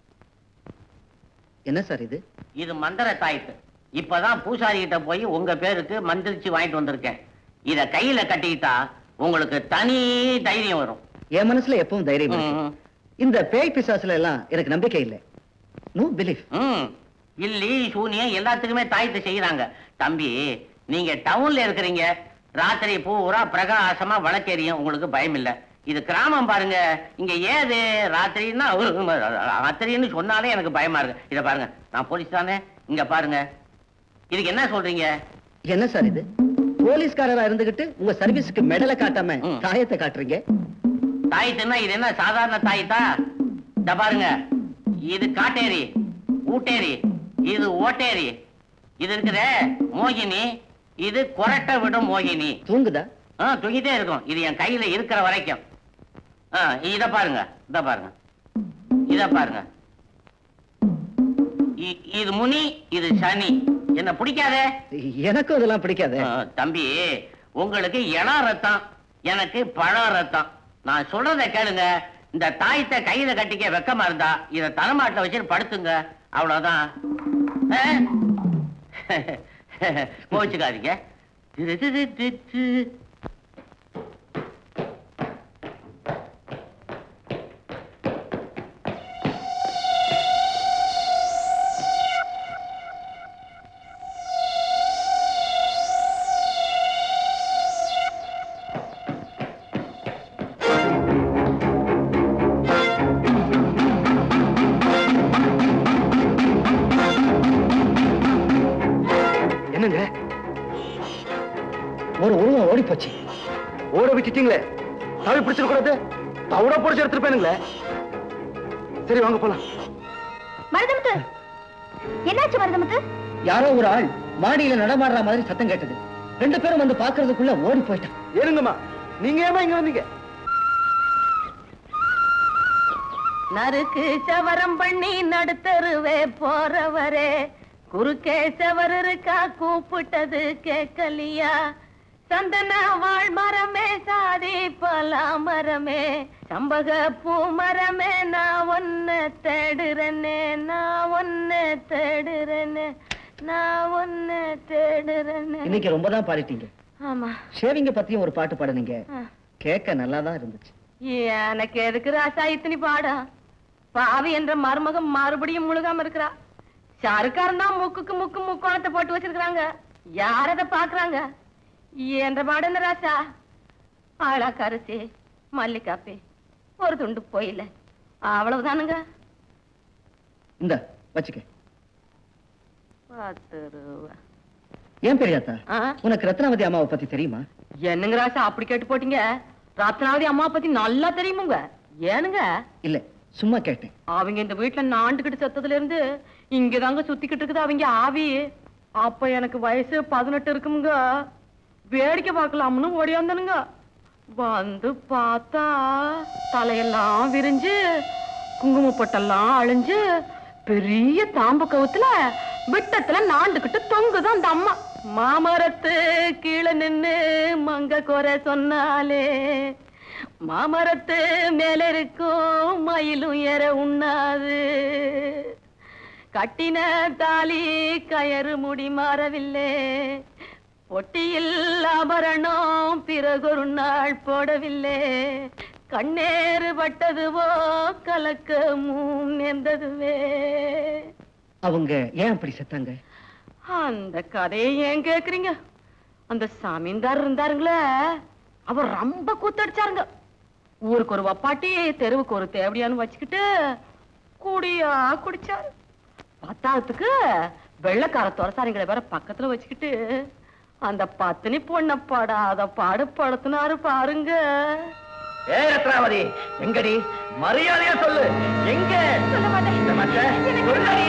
என்ன சார் இது இது மந்திர தாயத்து இப்பதான் பூசாரி கிட்ட போய் உங்க பேருக்கு மந்திரிச்சு வாங்கிட்டு வந்திருக்கேன் இத கையில கட்டிக்கிட்டா உங்களுக்கு தனி தைரியம் வரும் என் மனசுல எப்பவும் தைரியம் இருக்கு. இந்த பேய் பிசாசுல எல்லாம் எனக்கு நம்பிக்கை இல்லை நோ பிலீஃப் ம் இல்லி சூனியம் எல்லாத்துக்குமே தாயத்து செய்யறாங்க தம்பி நீங்க டவுன்ல இருக்கிறீங்க ராத்திரி பூரா பிரகாசமா வழக்கெரியும் உங்களுக்கு பயம் இல்ல இது கிராமம் பாருங்க இங்க ஏது ராத்திரின்னா ராத்திரின்னு சொன்னாலே எனக்கு பயமா இருக்கு இத பாருங்க நான் போலீஸ் தானே இங்க பாருங்க இதுக்கு என்ன சொல்றீங்க என்ன சார் இது போலீஸ்காரரா இருந்துகிட்டு உங்க சர்வீஸ்க்கு மெடலை காட்டாம தாயத்தை காட்டுறீங்க தாயத்துன்னா இது என்ன சாதாரண தாயத்தா இந்த பாருங்க இது காட்டேரி ஊட்டேரி இது ஓட்டேரி இது இருக்குதே மோகினி இது கொரட்டை விடும் மோகினி தூங்குதா ஆ தூங்கிட்டே இருக்கும் இது என் கையில இருக்கிற வரைக்கும் ஆ இத பாருங்க இத பாருங்க இத பாருங்க இ- இது முனி இது சனி என்ன பிடிக்காதே எனக்கும் இதெல்லாம் பிடிக்காது ஆ, தம்பி உங்களுக்கு இள ரத்தம் எனக்கு பழ ரத்தம் நான் சொல்றத கேளுங்க இந்த தாயத்தை கையில கட்டிக்க வெக்கமா இருந்தா இத தலைமாட்டில் வச்சுட்டு படுத்துங்க அவ்வளவுதான் ஆ? கோச்சுக்காதீங்க திரு திரு திரு திரு. என்னங்க ஒரு உருவம் ஓடி போச்சு ஓட விட்டுட்டீங்களே தவி பிடிச்சிட கூடாது தவிட பிடிச்சி எடுத்துட்டு போயிருங்களே சரி வாங்க போலாம் மருதமுத்து என்னாச்சு மருதமுத்து யாரோ ஒரு ஆள் மாடியில நடமாடுற மாதிரி சத்தம் கேட்டது ரெண்டு பேரும் வந்து பாக்குறதுக்குள்ள ஓடி போயிட்டான் ஏனுங்கம்மா நீங்க ஏமா இங்க வந்தீங்க நறுக்கு சவரம் பண்ணி நடுத்தருவே போறவரே குறுக்கே சவர் இருக்கா கூப்பிட்டது கேட்கலியா சந்தன வாழ் மரமே சாதி பலா மரமே சம்பக பூ மரமே நான் ஒன்ன தேடுறேனே நான் ஒன்ன தேடுறேனே நான் ஒன்ன தேடுறேனே இன்னைக்கு ரொம்ப தான் பாடிட்டீங்க ஆமா ஷேவிங்க பத்தியும் ஒரு பாட்டு பாடுனீங்க ஆ. கேட்க நல்லா தான் இருந்துச்சு எனக்கு எதுக்கு ராசா இத்தனி பாடா பாவி என்ற மருமகம் மறுபடியும் முழுகாம இருக்கிறா சருக்காரன் தான் முக்குக்கு முக்கு முக்கோணத்தை போட்டு வச்சிருக்காங்க யார் அதை பாக்குறாங்க என்ற பாடு என்ன ராசா ஆளா கரிசி மல்லிகாப்பி ஒரு துண்டு போயில அவ்வளவுதானுங்க இந்த வச்சுக்க பத்து ரூபா ஏன் பெரியாத்தா ஆ? உனக்கு ரத்னாவதி அம்மாவை பத்தி தெரியுமா என்னங்க ராசா அப்படி கேட்டு போட்டீங்க ரத்னாவதி அம்மா பத்தி நல்லா தெரியுமுங்க ஏனுங்க இல்ல சும்மா கேட்டேன் அவங்க இந்த வீட்டுல நாண்டுகிட்டு செத்ததுல இருந்து இங்கதாங்க சுத்திக்கிட்டு இருக்குது அவங்க ஆவி அப்ப எனக்கு வயசு பதினெட்டு இருக்குமுங்க வேடிக்கை பார்க்கலாம்னு ஓடியாந்தானுங்க வந்து பார்த்தா தலையெல்லாம் விரிஞ்சு குங்குமப்பட்டெல்லாம் அழிஞ்சு பெரிய தாம்பு கவுத்துல விட்டத்துல நாண்டுகிட்டு தொங்குது அந்த அம்மா மாமரத்து கீழே நின்னு மங்க குறை சொன்னாலே மாமரத்து மேல இருக்கும் மயிலும் ஏற உண்ணாது கட்டின தாலி கயறு முடி மாறவில்லை பொட்டியில் ஆபரணம் பிறகொரு நாள் போடவில்லை கண்ணேறு பட்டதுவோ கலக்கமும் நேர்ந்ததுவே அவங்க ஏன் அப்படி செத்தாங்க அந்த கதையை ஏன் கேக்குறீங்க அந்த சாமிந்தார் இருந்தாருங்களே அவர் ரொம்ப கூத்தடிச்சாருங்க ஊருக்கு ஒரு வப்பாட்டி தெருவுக்கு ஒரு தேவடியான்னு வச்சுக்கிட்டு குடியா குடிச்சாரு பத்தாவதுக்கு வெள்ளக்கார துரசாரிங்களை வேற பக்கத்துல வச்சுக்கிட்டு அந்த பத்தினி பொண்ண படாத பாடு படுத்தினாரு பாருங்க ஏ ரத்னாவதி எங்கடி மரியாதையா சொல்லு எங்க சொல்ல மாட்டேன். இந்த மச்ச, சொல்லடி.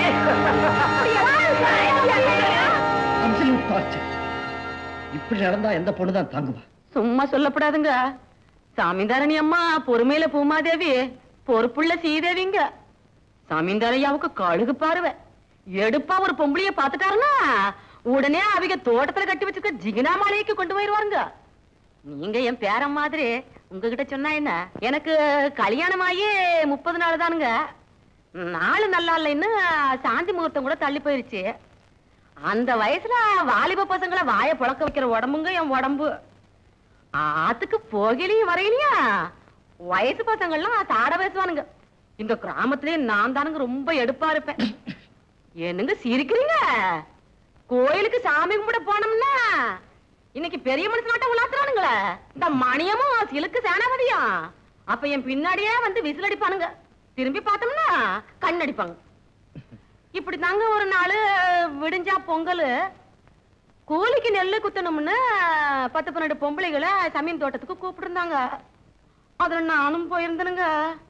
Absolute torture. இப்படி நடந்தா எந்த பொண்ணுதான் தாங்குவா சும்மா சொல்லப்படாதுங்க சாமிந்தாரணி அம்மா பொறுமையில பூமாதேவி பொறுப்புள்ள சீதேவிங்க சாமிந்தாரையாவுக்கு கழுகு பார்வை எடுப்பா ஒரு பொம்பளைய பாத்துட்டாருன்னா உடனே அவங்க தோட்டத்துல கட்டி வச்சிருக்க ஜிகினா மாலைக்கு கொண்டு போயிருவாருங்க நீங்க என் பேரன் மாதிரி உங்ககிட்ட சொன்னா என்ன எனக்கு கல்யாணம் ஆகி முப்பது நாள் தானுங்க நாலு நல்லா இல்லைன்னு சாந்தி முகூர்த்தம் கூட தள்ளி போயிருச்சு அந்த வயசுல வாலிப பசங்களை வாய புழக்க வைக்கிற உடம்புங்க என் உடம்பு ஆத்துக்கு போகலையும் வரையிலையா வயசு பசங்கள்லாம் தாட பேசுவானுங்க இந்த கிராமத்திலே நான் தானுங்க ரொம்ப எடுப்பா இருப்பேன் என்னங்க சிரிக்கிறீங்க கோயிலுக்கு சாமி கும்பிட போனோம்னா இன்னைக்கு பெரிய மனுஷனாட்டம் உலாத்துறானுங்களே இந்த மணியமும் சிலுக்கு சேனாபதியும் அப்ப என் பின்னாடியே வந்து விசில் அடிப்பானுங்க திரும்பி பார்த்தோம்னா கண் அடிப்பாங்க இப்படி தாங்க ஒரு நாள் விடிஞ்சா பொங்கல் கூலிக்கு நெல்லு குத்தணும்னு பத்து பன்னெண்டு பொம்பளைகளை சமீன் தோட்டத்துக்கு கூப்பிட்டுருந்தாங்க அதுல நானும் போயிருந்தேனுங்க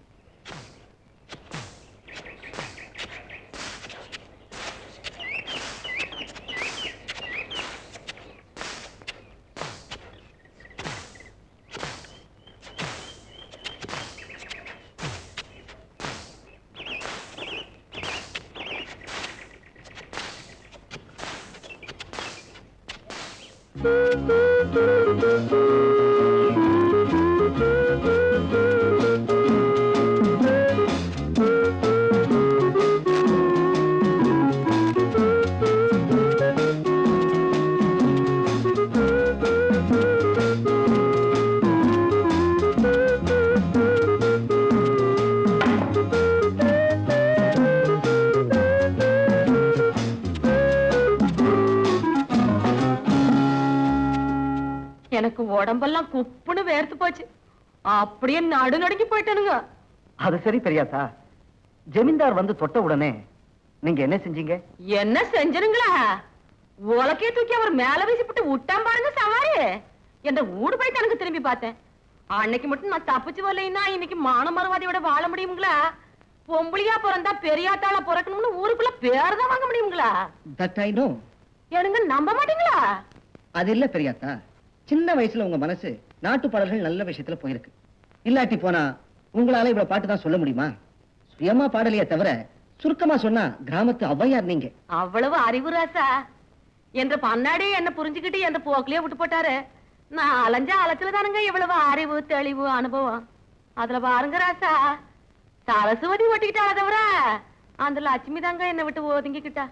எனக்கு உடம்பெல்லாம் குப்புன்னு வேர்த்து போச்சு அப்படியே நடு நடுங்கி போயிட்டேனுங்க அது சரி பெரியாத்தா ஜமீன்தார் வந்து தொட்ட உடனே நீங்க என்ன செஞ்சீங்க என்ன செஞ்சனுங்களா உலக்கைய தூக்கி அவர் மேல வீசிப்பட்டு விட்டான் பாருங்க சவாரி என்ற ஊடு போயிட்டு எனக்கு திரும்பி பார்த்தேன் அன்னைக்கு மட்டும் நான் தப்பிச்சு வரலைன்னா இன்னைக்கு மான மரவாதியோட வாழ முடியுங்களா பொம்பளையா பிறந்தா பெரியாத்தாள பிறக்கணும்னு ஊருக்குள்ள பேர் தான் வாங்க முடியுங்களா தட் ஐ நோ எனக்கு நம்ப மாட்டீங்களா அது இல்ல பெரியாத்தா சின்ன வயசுல உங்க மனசு நாட்டு பாடல்கள் நல்ல விஷயத்துல போயிருக்கு இல்லாட்டி போனா உங்களால இவ்வளவு பாட்டு தான் சொல்ல முடியுமா சுயமா பாடலையே தவிர சுருக்கமா சொன்னா கிராமத்து ஔவையார் நீங்க அவ்வளவு அறிவு ராசா என்ற பன்னாடி என்ன புரிஞ்சுக்கிட்டு என்ற போக்கிலே விட்டு போட்டாரு நான் அலைஞ்ச அலைச்சல தானுங்க இவ்வளவு அறிவு தெளிவு அனுபவம் அதுல பாருங்க ராசா சரஸ்வதி ஒட்டிக்கிட்டா தவிர அந்த லட்சுமி தாங்க என்னை விட்டு ஒதுங்கிக்கிட்டா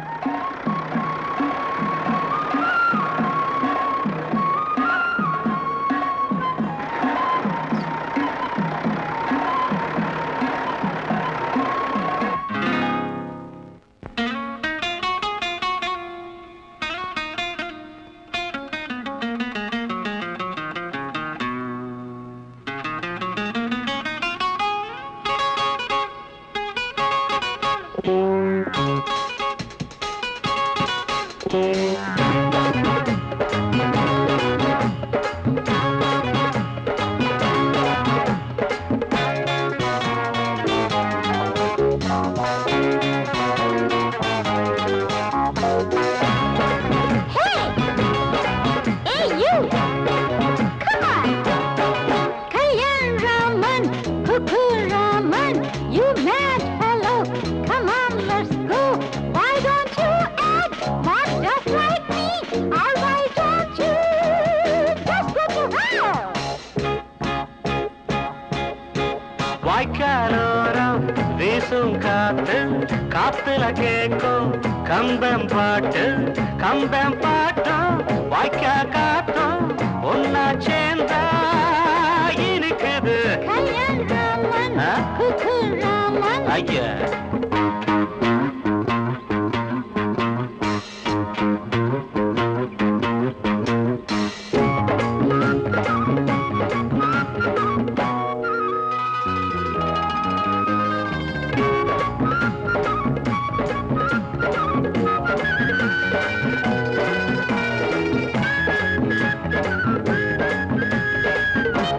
Hey, you! Come on! Kalyan Raman, Cuckoo Raman, you mad fellow! Come on, let's go! Why don't you act not just like me? Or why don't you just go to hell? வாய்க்காலோரம் வீசும் காத்து காத்துல கேட்கும் கம்பம் பாட்டு கம்பம் பாட்டும் வாய்க்கா காத்தும் ஒன்னா சேர்ந்தா இருக்குது Kalyan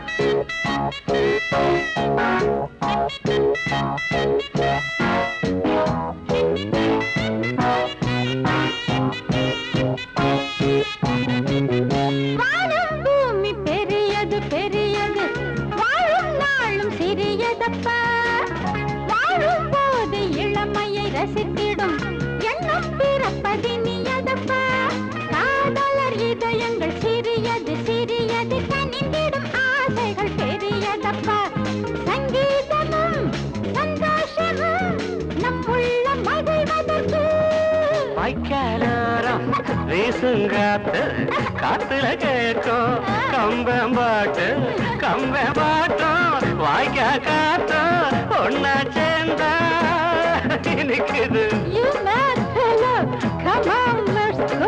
வானம் பூமி பெரியது பெரியது வாழும் நாளும் சிறியதப்பா வாழும் போது இளமையை ரசித்திடும் எண்ணம் பிறப்பதினியதப்பா காதலர் இதயங்கள் சிறியது சிறியது கனிந்திடும் ஆசைகள் பெரியதப்பா சங்கீதமும் சந்தோஷமும் நம் உள்ள மகிழ்வதற்கு வாய்க்காலோரம் வீசுங்காத்து காத்துல கேட்கும் கம்பம் பாட்டு கம்பம் பாட்டும் வாய்க்கா காத்தும் ஒன்னா சேர்ந்தா இனிக்குது You mad fellow, come on, let's go.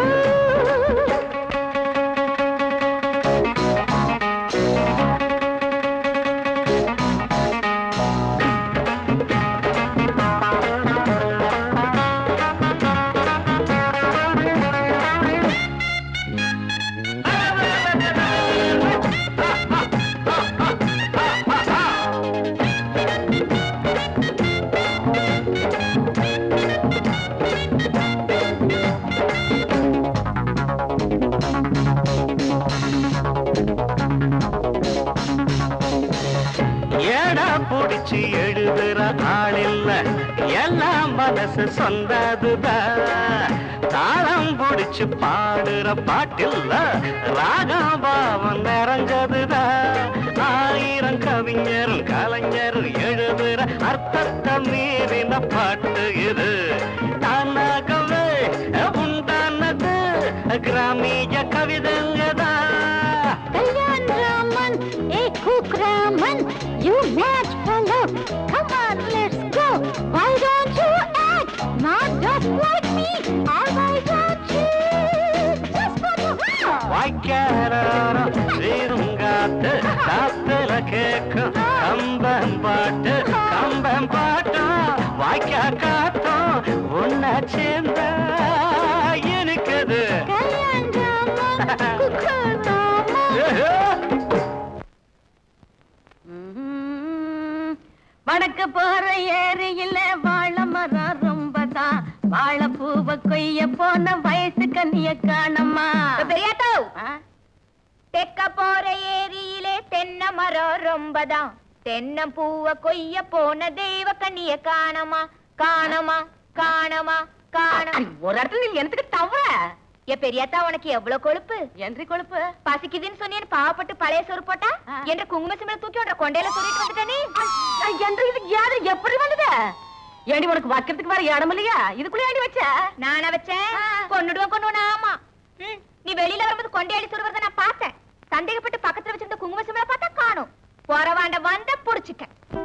ஏடா புடிச்சு எழுதுற ஆள் இல்ல எல்லாம் மனசு சொந்ததுதான் தாளம் புடிச்சு பாடுற பாட்டில்ல ராகம் பாவம் நிறைஞ்சதுதான் ஆயிரம் கவிஞரும் கலைஞரும் எழுதுற அர்த்தத்தை மீறின பாட்டு இது தானாகவே உண்டானது கிராமிய கவிதைங்கதான் Kalyan Raman, hey Cook Raman, you mad fellow, come on, let's go. Why don't you act not just like me, or why don't you just go to hell? வாய்க்காரோரம் வீருங்காத்து காத்துல கேக்கும் கம்பம் பாட்டு கம்பம் பாட்டும் வாய்க்கா காத்தும் உன்னை சேர்ந்த எனக்குது Kalyan Raman, Cook Raman. ம்ம். வடக்கு போற ஏரியில வாழ மரம் ரொம்பதான் வாழைப்பூவ கொய்ய போன வயசு கண்ணிய காணமா பெரியாத்தோ தெக்க போற ஏரியிலே தென்னை மரம் ரொம்பதான் தென்னம்பூவ கொய்ய போன தெய்வ கண்ணிய காணமா காணமா காணமா காணமா ஒரு இடத்துல நீ எனக்கு தவற ஏ பெரியாத்தா உனக்கு எவ்வளவு கொழுப்பு என்று கொழுப்பு பசிக்குதுன்னு சொன்னேன் பாவப்பட்டு பழைய சோறு போட்டா என்ற குங்கும சிம்மல தூக்கி உன்ற கொண்டையில சொல்லிட்டு வந்துட்டே என்று இது யாரு எப்படி வந்தது ஏண்டி உனக்கு வைக்கிறதுக்கு வேற இடம் இல்லையா இதுக்குள்ள ஏண்டி வச்ச நானா வச்சேன் கொன்னுடுவேன் கொன்னுடுவேன் ஆமா ம், நீ வெளியில வரும்போது கொண்டையாடி சொல்றத நான் பார்த்தேன் சந்தேகப்பட்டு பக்கத்துல வச்சிருந்த குங்கும சிம்மல பார்த்தா காணும் போறவாண்ட வந்த புடிச்சுக்க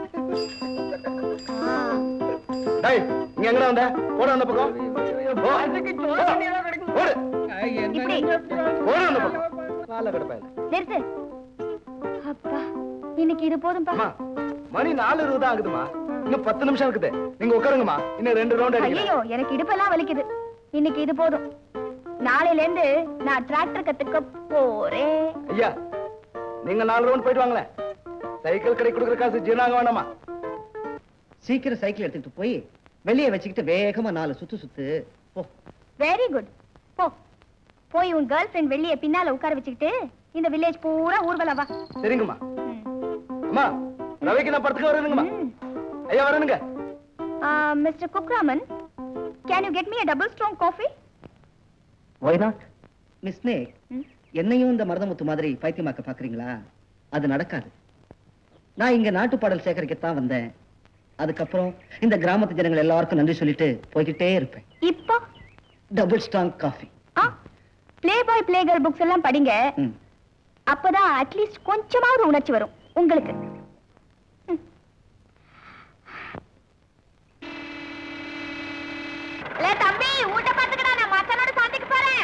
டேய் இங்க எங்கடா வந்த போட அந்த பக்கம் போ. ஓடு இப்படி ஓடு அந்த பக்கம் கால கிடப்பேன் நிறுத்து அப்பா இன்னைக்கு இது போதும்பா அம்மா மணி நாலு இருபது தான் ஆகுதுமா இன்னும் பத்து நிமிஷம் இருக்குது நீங்க உட்காருங்கம்மா இன்னும் ரெண்டு ரவுண்ட் ஐயோ அடிக்கலாம் எனக்கு இடுப்பெல்லாம் வலிக்குது இன்னைக்கு இது போதும் நாளையில இருந்து நான் டிராக்டர் கத்துக்க போறேன் ஐயா நீங்க நாலு ரவுண்ட் போயிட்டு வாங்களேன் சைக்கிள் கடை கொடுக்குற காசு ஜீர்ணாங்க வேணாமா சீக்கிரம் சைக்கிள் எடுத்துட்டு போய் வெளியே வச்சுக்கிட்டு வேகமா நாலு சுத்து சுத்து போ வெரி குட் போ போய் உன் கேர்ள் ஃப்ரெண்ட் வெளியே பின்னால உட்கார வச்சுக்கிட்டு இந்த வில்லேஜ் பூரா ஊர்வலம் வா சரிங்கம்மா அம்மா ரவிக்கு நான் படத்துக்கு வரணுங்கம்மா ஐயா வரணுங்க mister Kukraman can you get me a double strong coffee why not miss நேக் ம். என்னையும் இந்த மருதமுத்து மாதிரி பைத்தியமாக்க பாக்குறீங்களா அது நடக்காது நான் இங்க நாட்டு பாடல் சேகரிக்கத்தான் வந்தேன் அதுக்கப்புறம் இந்த கிராமத்து ஜனங்கள் எல்லாருக்கும் நன்றி சொல்லிட்டு போய்கிட்டே இருப்பேன் இப்போ double strong coffee playboy playgirl books எல்லாம் படிங்க அப்பதான் அட்லீஸ்ட் கொஞ்சமாவது உணர்ச்சி வரும் உங்களுக்கு ம். லே தம்பி ஊட்ட பாத்துக்கடா நான் மச்சானோட சந்தைக்கு போறேன்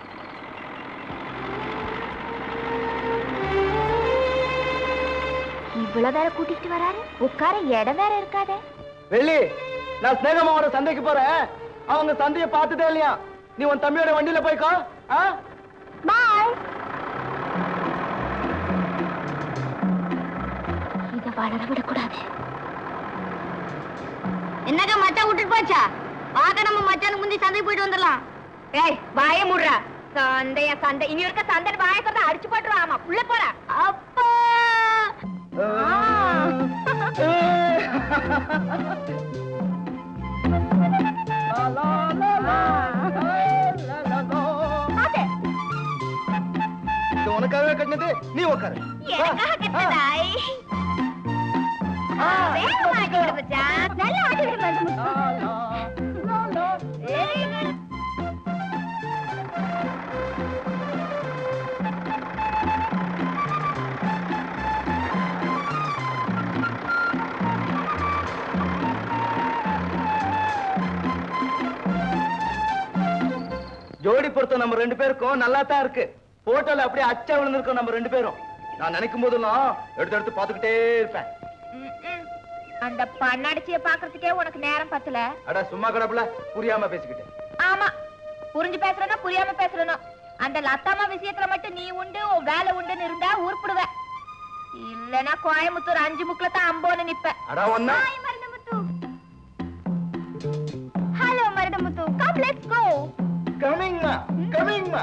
இவ்வளவு வேற கூட்டிட்டு வராரு உட்கார இடம் வேற இருக்காதே வெள்ளி நான் ஸ்னேகமாவோட சந்தைக்கு போறேன் அவங்க சந்தையை பார்த்துட்டே இல்லையா நீ உன் தம்பியோட வண்டியில போய்க்கோ ஆ பாய் வளர விடக்கூடாது என்னக்கா மச்சான் விட்டுட்டு போச்சா வாங்க நம்ம மச்சானுக்கு முந்தி சந்தைக்கு போயிட்டு வந்துடலாம் ஏய் வாய முடுறா சண்டைய சண்டை இனி இருக்க சண்டை வாய திறந்து அடிச்சு போட்டுருவா ஆமா உள்ள போற அப்பா பாத்து, இது உனக்காகவே கட்டினது நீ உட்காரு எனக்காக கெட்டதாய் வேகமா ஆட்டி விடு மச்சான். நல்லா ஆட்டி விடு மச்சான். Very good. ஜோடி பொருத்தம் நம்ம ரெண்டு பேருக்கும் நல்லா தான் இருக்கு போட்டோல அப்படியே அச்சா விழுந்திருக்கோம் நம்ம ரெண்டு பேரும் நான் நினைக்கும் போதெல்லாம் எடுத்து எடுத்து பாத்துக்கிட்டே இருப்பேன் ம்ம். அந்த பண்ணாடிச்சிய பாக்குறதுக்கே உனக்கு நேரம் பத்தல அட சும்மா கடப்புல புரியாம பேசிக்கிட்டு ஆமா புரிஞ்சு பேசுறனா புரியாம பேசுறனோ அந்த லத்தாமா விஷயத்துல மட்டும் நீ உண்டு உன் வேலை உண்டுன்னு இருந்தா உருப்பிடுவ இல்லனா கோயம்புத்தூர் அஞ்சு முக்குல தான் அம்போன்னு நிப்ப அடா ஒன்னா hi Maruthamuthu hello Maruthamuthu come let's go கமிங்மா கமிங்மா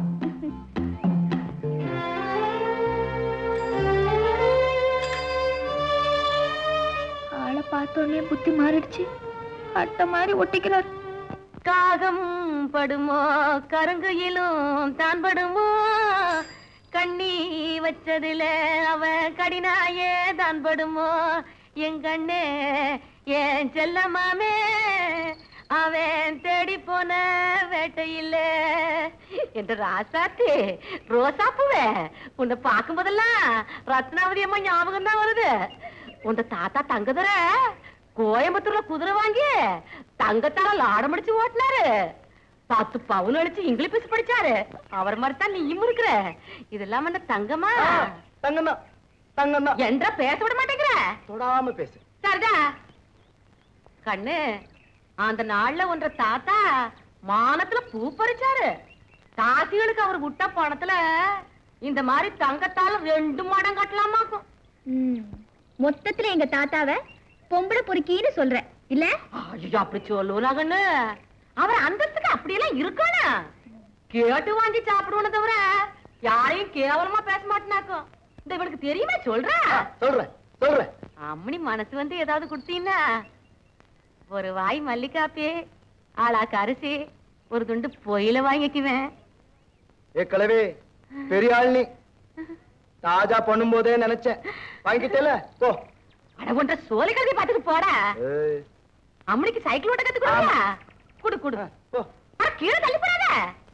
ஆளை பார்த்தோன்னே புத்தி மாறிடுச்சு அட்டை மாதிரி ஒட்டிக்கிறார் காகம் படுமோ கருங்குயிலும் தான் படுமோ கண்ணி வச்சதுல அவன் கடினாயே தான் படுமோ என் கண்ணே என் செல்லமாமே அவன் தேடி போன வேட்டையில்ல என்ற ராசாத்தி ரோசாப்புவே உன்னை பார்க்கும் போதெல்லாம் ரத்னாவதி அம்மா ஞாபகம் தான் வருது உன் தாத்தா தங்கதுர கோயம்புத்தூர்ல குதிரை வாங்கி தங்கத்தால லாடம் அடிச்சு ஓட்டினாரு பத்து பவுன் அடிச்சு இங்கிலீஷ் பேசி படிச்சாரு அவர் மாதிரி தான் நீயும் இருக்கிற இதெல்லாம் என்ன தங்கமா தங்கண்ணா தங்கண்ணா என்ற பேச விட மாட்டேங்கிற தொடாம பேசு சரிதா கண்ணு அந்த நாள்ல ஒன்ற தாத்தா மானத்துல பூ பறிச்சாரு தாசிகளுக்கு அவர் விட்ட பணத்துல இந்த மாதிரி தங்கத்தால ரெண்டு மடம் கட்டலாமாக்கும் மொத்தத்துல எங்க தாத்தாவ பொம்பளை பொறுக்கின்னு சொல்ற இல்ல ஐயோ அப்படி சொல்லுவா கண்ணு அவர் அந்தஸ்துக்கு அப்படியெல்லாம் இருக்கானா கேட்டு வாங்கி சாப்பிடுவோன்னு தவிர யாரையும் கேவலமா பேச மாட்டேனாக்கும் இந்த இவனுக்கு தெரியுமா சொல்ற சொல்றேன் சொல்றேன் அம்மனி மனசு வந்து ஏதாவது கொடுத்தீங்கன்னா ஒரு வாய் மல்லிகாப்பி ஆளாக்கு அரிசி ஒரு துண்டு பொயில வாங்கிக்குவேன் ஏ கலவே பெரிய ஆள் நீ தாஜா பண்ணும் போதே நினைச்சேன் வாங்கிட்டேல போ அட ஒன்ற சோலை கல்வி பார்த்துட்டு போடா ஏய், அம்மனிக்கு சைக்கிள் ஓட்ட கத்து கொடுங்க குடு குடு போ அட, கீழே தள்ளி போடாத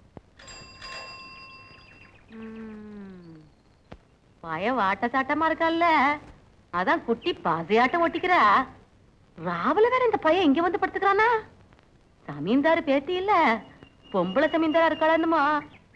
ம், பய வாட்ட சாட்டமா இருக்கால்ல அதான் குட்டி பாசையாட்டம் ஒட்டிக்கிறா ராவல வேற இந்த பையன் இங்க வந்து படுத்துக்கிறானா சமீன்தாரு பேத்தி இல்ல பொம்பளை சமீன்தாரா இருக்காளா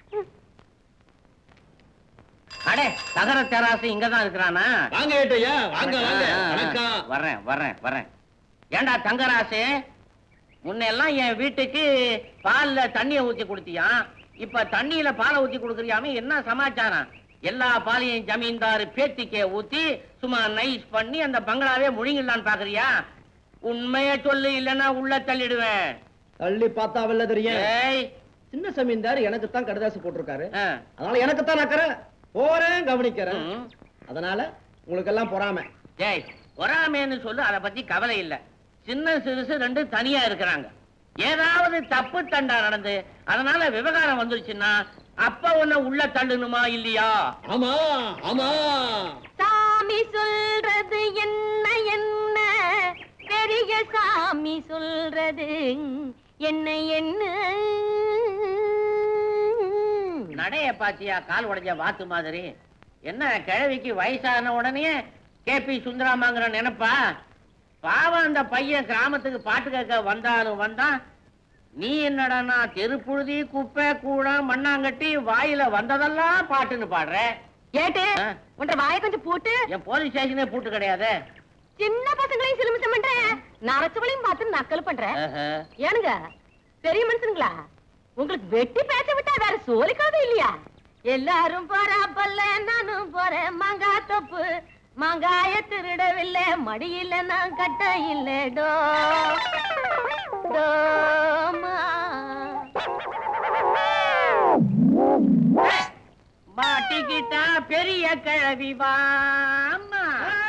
அடே தகர தெராசு இங்கதான் இருக்கிறானா வாங்க ஏட்டையா வாங்க வாங்க ஆ, ஆ, வணக்கம் வர்றேன் வர்றேன் வர்றேன் ஏண்டா தங்கராசு முன்னெல்லாம் என் வீட்டுக்கு பால்ல தண்ணிய ஊத்தி கொடுத்தியாம் இப்ப தண்ணியில பாலை ஊத்தி கொடுக்குறியாமே என்ன சமாச்சாரம் எல்லா பாலையும் ஜமீன்தார் பேத்திக்கே ஊத்தி சும்மா நைஸ் பண்ணி அந்த பங்களாவே முழுங்கிடலான்னு பாக்குறியா உண்மைய சொல்லு இல்லன்னா உள்ள தள்ளிடுவேன் தள்ளி பார்த்தா வெள்ள தெரியும் ஏய் சின்ன சமீன்தார் எனக்கு தான் கடுதாசு போட்டிருக்காரு ஆ. அதனால எனக்கு தான் நக்கறேன் போறேன் கவனிக்கிறேன் ம். அதனால உங்களுக்கு எல்லாம் பொறாமை ஏய் பொறாமைன்னு சொல்லு அதை பத்தி கவலை இல்ல சின்ன சிறுசு ரெண்டு தனியா இருக்கிறாங்க ஏதாவது தப்பு தண்டா நடந்து அதனால விவகாரம் வந்துருச்சுன்னா அப்ப உன்னை உள்ள தள்ளணுமா இல்லையா ஆமா ஆமா சாமி சொல்றது என்ன என்ன பெரிய சாமி சொல்றது என்ன என்ன நடைய பாத்தியா கால் உடைஞ்ச வாத்து மாதிரி என்ன கிழவிக்கு வயசான உடனே கேபி சுந்தராமாங்கிற நினைப்பா பாவம் அந்த பையன் கிராமத்துக்கு பாட்டு கேட்க வந்தாலும் வந்தான் நீ என்னடான்னா தெருப்புழுதி குப்பை கூடம் மண்ணாங்கட்டி வாயில வந்ததெல்லாம் பாட்டுன்னு பாடுற ஏட்டு ஆ. உன்ற வாயை கொஞ்சம் போட்டு என் போலீஸ் ஸ்டேஷனே பூட்டு கிடையாது சின்ன பசங்களையும் சிலுமிசம் பண்ற நரச்சவளையும் பார்த்து நக்கல் பண்ற ஏனுங்க பெரிய மனுஷனுங்களா உங்களுக்கு வெட்டி பேச விட்டா வேற சோலிக்காத இல்லையா எல்லாரும் போறா பல்ல நானும் போறேன் மாங்கா தொப்பு மாங்காய திருடவில்லை மடியில நான் கட்ட இல்லடோ டோமா. மாட்டிக்கிட்டா பெரிய கிழவி வாமா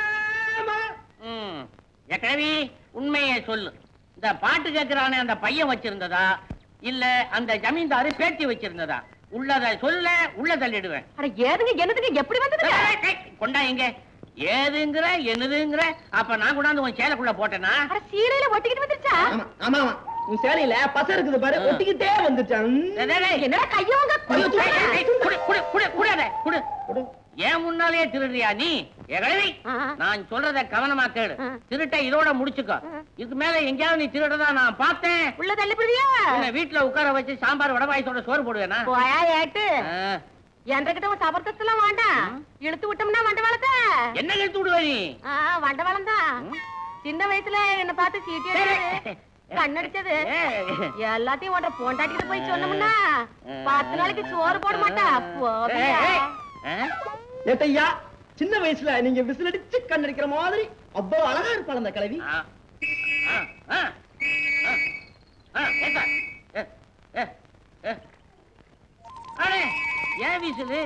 ம். ஏ கிழவி உண்மையை சொல்லு இந்த பாட்டு கேட்கிறானே அந்த பையன் வச்சிருந்ததா இல்ல அந்த ஜமீன்தாரு பேட்டி வச்சிருந்ததா உள்ளத சொல்ல உள்ள தள்ளிடுவேன் அட ஏதுங்க என்னதுங்க எப்படி வந்ததுங்க ஏய், ஏய், கொண்டா இங்க ஏதுங்கிற என்னதுங்கிற அப்ப நான் கொண்டாந்து உன் சேலைக்குள்ள போட்டேனா அட சீலையில ஒட்டிக்கிட்டு வந்துருச்சா ஆமா ஆமா ஆமா உன் சேலையில பச இருக்குது பாரு ஒட்டிக்கிட்டே வந்துச்சான் டேய், டேய், டேய். என்னடா கையோங்க ஏய், ஏய், ஏய், குடு, குடு, குடு, குடு அதை, குடு. ஏன் முன்னாலேயே திருடுறியா நீ எகழவி ஆ. நான் சொல்றத கவனமா கேளு ஆ. திருட்டை இதோட முடிச்சுக்கோ இதுக்கு மேல எங்கேயாவது நீ திருடுறதா நான் பார்த்தேன் உள்ள தள்ளிப்படுவியா உன்னை வீட்டுல உட்கார வச்சு சாம்பார் வடை பாயசோட சோறு போடுவேனா போயா ஏட்டு ஆ. என்கிட்ட உன் சபர்த்தெல்லாம் வேண்டாம் இழுத்து விட்டோம்னா வண்ட வளர்த்த என்ன கழுத்து விடுவ நீ ஆ வண்ட வளர்ந்தான் சின்ன வயசுல என்ன பார்த்து சீட்டி அடிச்சது, கண்ணடிச்சது ஏய். எல்லாத்தையும் உன்ட பொண்டாட்டிட்டு போய் சொன்னோம்னா பத்து நாளைக்கு சோறு போட மாட்டா ஏய், போவியா? ஏய். ஆ? ஏட்டையா சின்ன வயசுல நீங்க விசில் அடிச்சு கண்ணடிக்கிற மாதிரி அவ்வளவு அழகா இருப்பாள் அந்த கிழவி ஆ. ஆ, ஆ, ஆ. ஆ, ஏத்தா. ஏ, ஏ, ஏ. அடே, ஏன் வீசுது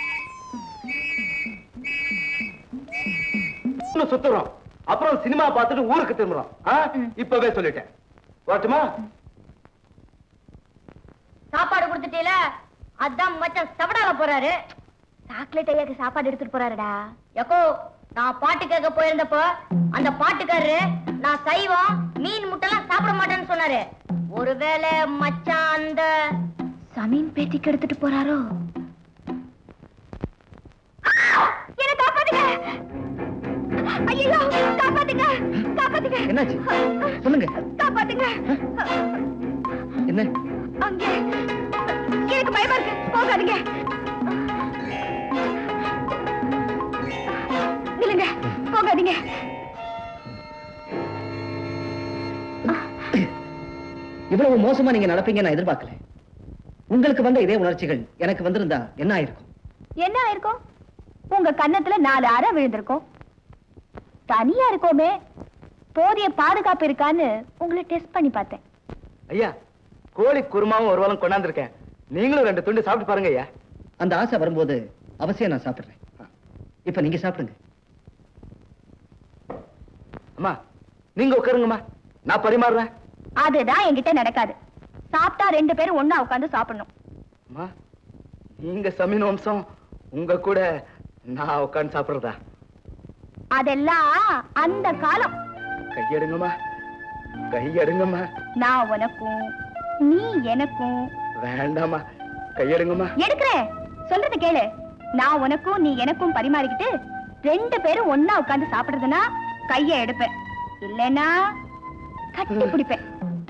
இன்னும் சுத்துறோம் அப்புறம் சினிமா பார்த்துட்டு ஊருக்கு திரும்புறோம் ஆ? இப்பவே சொல்லிட்டேன் வரட்டுமா சாப்பாடு கொடுத்துட்டீல அதான் மச்சான் சவடால போறாரு சாக்லேட் ஐயாக்கு சாப்பாடு எடுத்துட்டு போறாருடா எக்கோ நான் பாட்டு கேட்க போயிருந்தப்போ அந்த பாட்டுக்காரரு நான் சைவம் மீன் முட்டைலாம் சாப்பிட மாட்டேன்னு சொன்னாரு ஒருவேளை மச்சான் அந்த சமீன் பேத்திக்கு எடுத்துட்டு போறாரோ என்ன காப்பாத்துங்க ஐயோ காப்பாத்துங்க காப்பாத்துங்க என்னாச்சு சொல்லுங்க காப்பாத்துங்க என்ன அங்கே எனக்கு பயமா இருக்கு போகாதீங்க நில்லுங்க போகாதீங்க இவ்வளவு மோசமா நீங்க நடப்பீங்க நான் எதிர்பார்க்கல உங்களுக்கு வந்த இதே உணர்ச்சிகள் எனக்கு வந்திருந்தா என்ன ஆயிருக்கும் என்ன ஆயிருக்கும் உங்க கன்னத்துல நாலு அறை விழுந்திருக்கும் தனியா இருக்கோமே போதிய பாதுகாப்பு இருக்கான்னு உங்களை டெஸ்ட் பண்ணி பார்த்தேன் ஐயா கோழி குருமாவும் ஒரு வாரம் கொண்டாந்துருக்கேன் நீங்களும் ரெண்டு துண்டு சாப்பிட்டு பாருங்க ஐயா அந்த ஆசை வரும்போது அவசியம் நான் சாப்பிடுறேன் இப்ப நீங்க சாப்பிடுங்க அம்மா நீங்க உட்காருங்கம்மா நான் பரிமாறுறேன் அதுதான் என்கிட்ட நடக்காது சாப்பிட்டா ரெண்டு பேரும் ஒண்ணா உட்கார்ந்து சாப்பிடணும் அம்மா நீங்க சமீன வம்சம் உங்க கூட நான் உட்காந்து சாப்பிடுறதா அதெல்லாம் அந்த காலம் கையெடுங்கம்மா கையெடுங்கம்மா நான் உனக்கும் நீ எனக்கும் வேண்டாம்மா கையெடுங்கம்மா எடுக்கிறேன் சொல்றது கேளு நான் உனக்கும் நீ எனக்கும் பரிமாறிக்கிட்டு ரெண்டு பேரும் ஒண்ணா உட்கார்ந்து சாப்பிடுறதுன்னா கைய எடுப்பேன் இல்லைன்னா கட்டி பிடிப்பேன்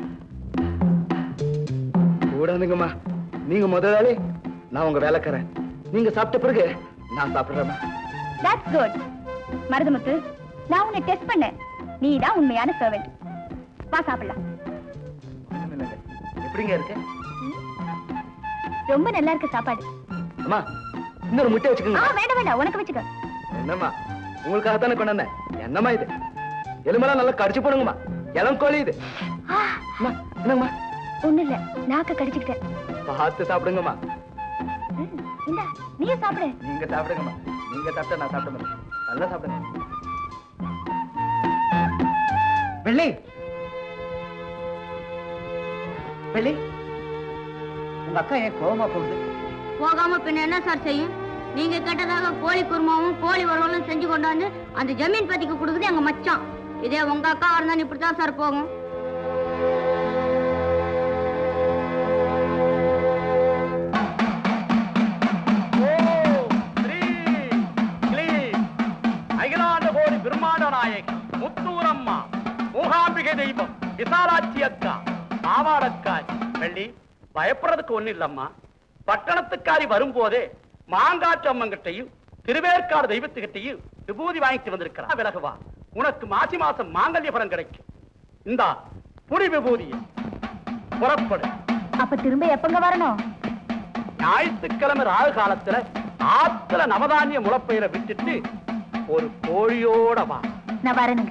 கூடாதுங்கம்மா நீங்க முதலாளி நான் உங்க வேலைக்காரன் நீங்க சாப்பிட்ட பிறகு நான் சாப்பிடுறேம்மா தட்ஸ் குட் மருதமுத்து நான் உன்னை டெஸ்ட் பண்ணேன் நீ தான் உண்மையான சர்வெண்ட் வா சாப்பிடலாம் எப்படிங்க இருக்கு ரொம்ப நல்லா இருக்கு சாப்பாடு அம்மா இன்னொரு முட்டை ஆ வச்சுக்கோங்க வேண்டாம் வேண்டாம் உனக்கு வச்சுக்க என்னம்மா உங்களுக்காகத்தானே கொண்டு வந்தேன் என்னம்மா இது எலும்பெல்லாம் நல்லா கடிச்சு போடுங்கம்மா இளம் கோழி இது ஆ, அம்மா என்னங்கம்மா ஒண்ணும் இல்ல நாக்க கடிச்சுக்கிட்டேன் பார்த்து சாப்பிடுங்கம்மா ம், இந்தா நீயும் சாப்பிடு நீங்க சாப்பிடுங்கம்மா நீங்க சாப்பிட்டா நான் சாப்பிட மாட்டேன் நல்லா சாப்பிடுங்க வெள்ளி வெள்ளி உங்க அக்கா ஏன் கோவமா போகுது போகாம பின்ன என்ன சார் செய்யும் நீங்க கேட்டதாக கோழி குருமாவும் கோழி வறுவலும் செஞ்சு கொண்டாந்து அந்த ஜமீன் பத்திக்கு கொடுக்குது எங்க மச்சான் இதே உங்க அக்கா இருந்தா இப்படித்தான் சார் போகும் அகிலாண்ட கோடி பிரம்மாண்ட நாயகி முத்தூரம்மா மூகாம்பிகை தெய்வம் விசாலாட்சி அக்கா பாவாடக்காரி வெள்ளி பயப்படுறதுக்கு ஒண்ணு இல்லம்மா பட்டணத்துக்காரி வரும்போதே மாங்காட்டு அம்மங்கிட்டையும் திருவேற்காடு தெய்வத்துக்கிட்டையும் விபூதி வாங்கிட்டு வந்திருக்கிறா விலகுவா உனக்கு மாசி மாசம் மாங்கல்ய பலம் கிடைக்கும் இந்தா புடி விபூதி புறப்படு அப்ப திரும்ப எப்பங்க வரணும் ஞாயிற்றுக்கிழமை ராகு காலத்துல ஆத்துல நவதானிய முளப்பயிரை விட்டுட்டு ஒரு கோழியோட வா நான் வரேனுங்க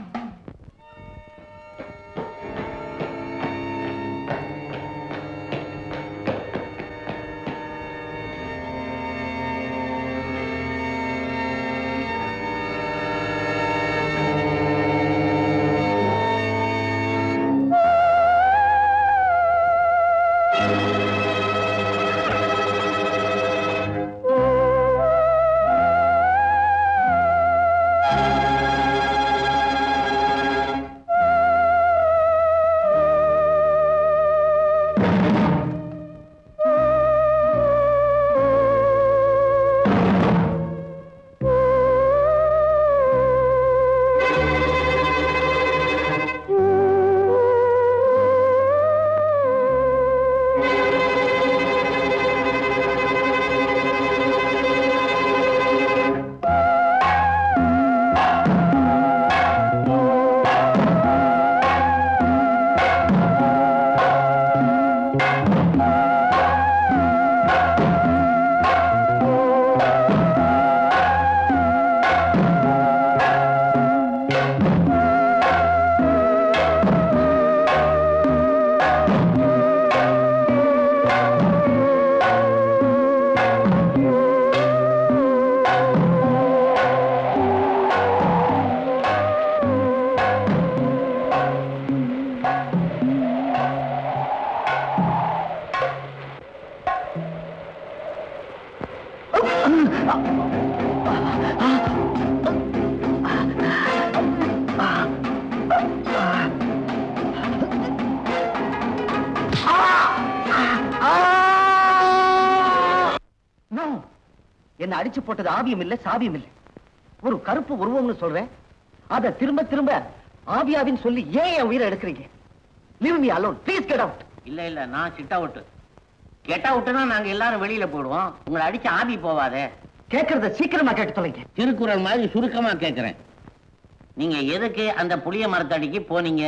No. என்ன அடிச்சு போட்டது ஆவியம் இல்ல சாவியம் இல்ல ஒரு கருப்பு உருவம்னு சொல்றேன் அத திரும்ப திரும்ப ஆவியாவின்னு சொல்லி ஏன் என் உயிரை எடுக்கிறீங்க leave me alone please get out இல்ல இல்ல நான் சிட் அவுட் கெட் அவுட்னா நாங்க எல்லாரும் வெளியில போடுவோம் உங்களை அடிச்சு ஆவி போவாதே கேட்கறத சீக்கிரமா கேட்டு தொலைங்க திருக்குறள் மாதிரி சுருக்கமா கேக்குறேன் நீங்க எதுக்கு அந்த புளிய மரத்தடிக்கு போனீங்க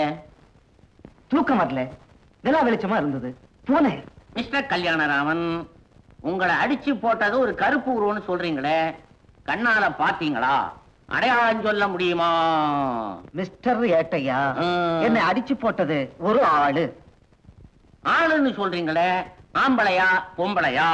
தூக்கம் வரல நிலா வெளிச்சமா இருந்தது போனேன் மிஸ்டர் கல்யாணராமன் உங்களை அடிச்சு போட்டது ஒரு கருப்பு உருவம்னு சொல்றீங்களே கண்ணால பாத்தீங்களா அடையாளம் சொல்ல முடியுமா மிஸ்டர் ஏட்டையா ம். என்னை அடிச்சு போட்டது ஒரு ஆளு ஆளுன்னு சொல்றீங்களே ஆம்பளையா பொம்பளையா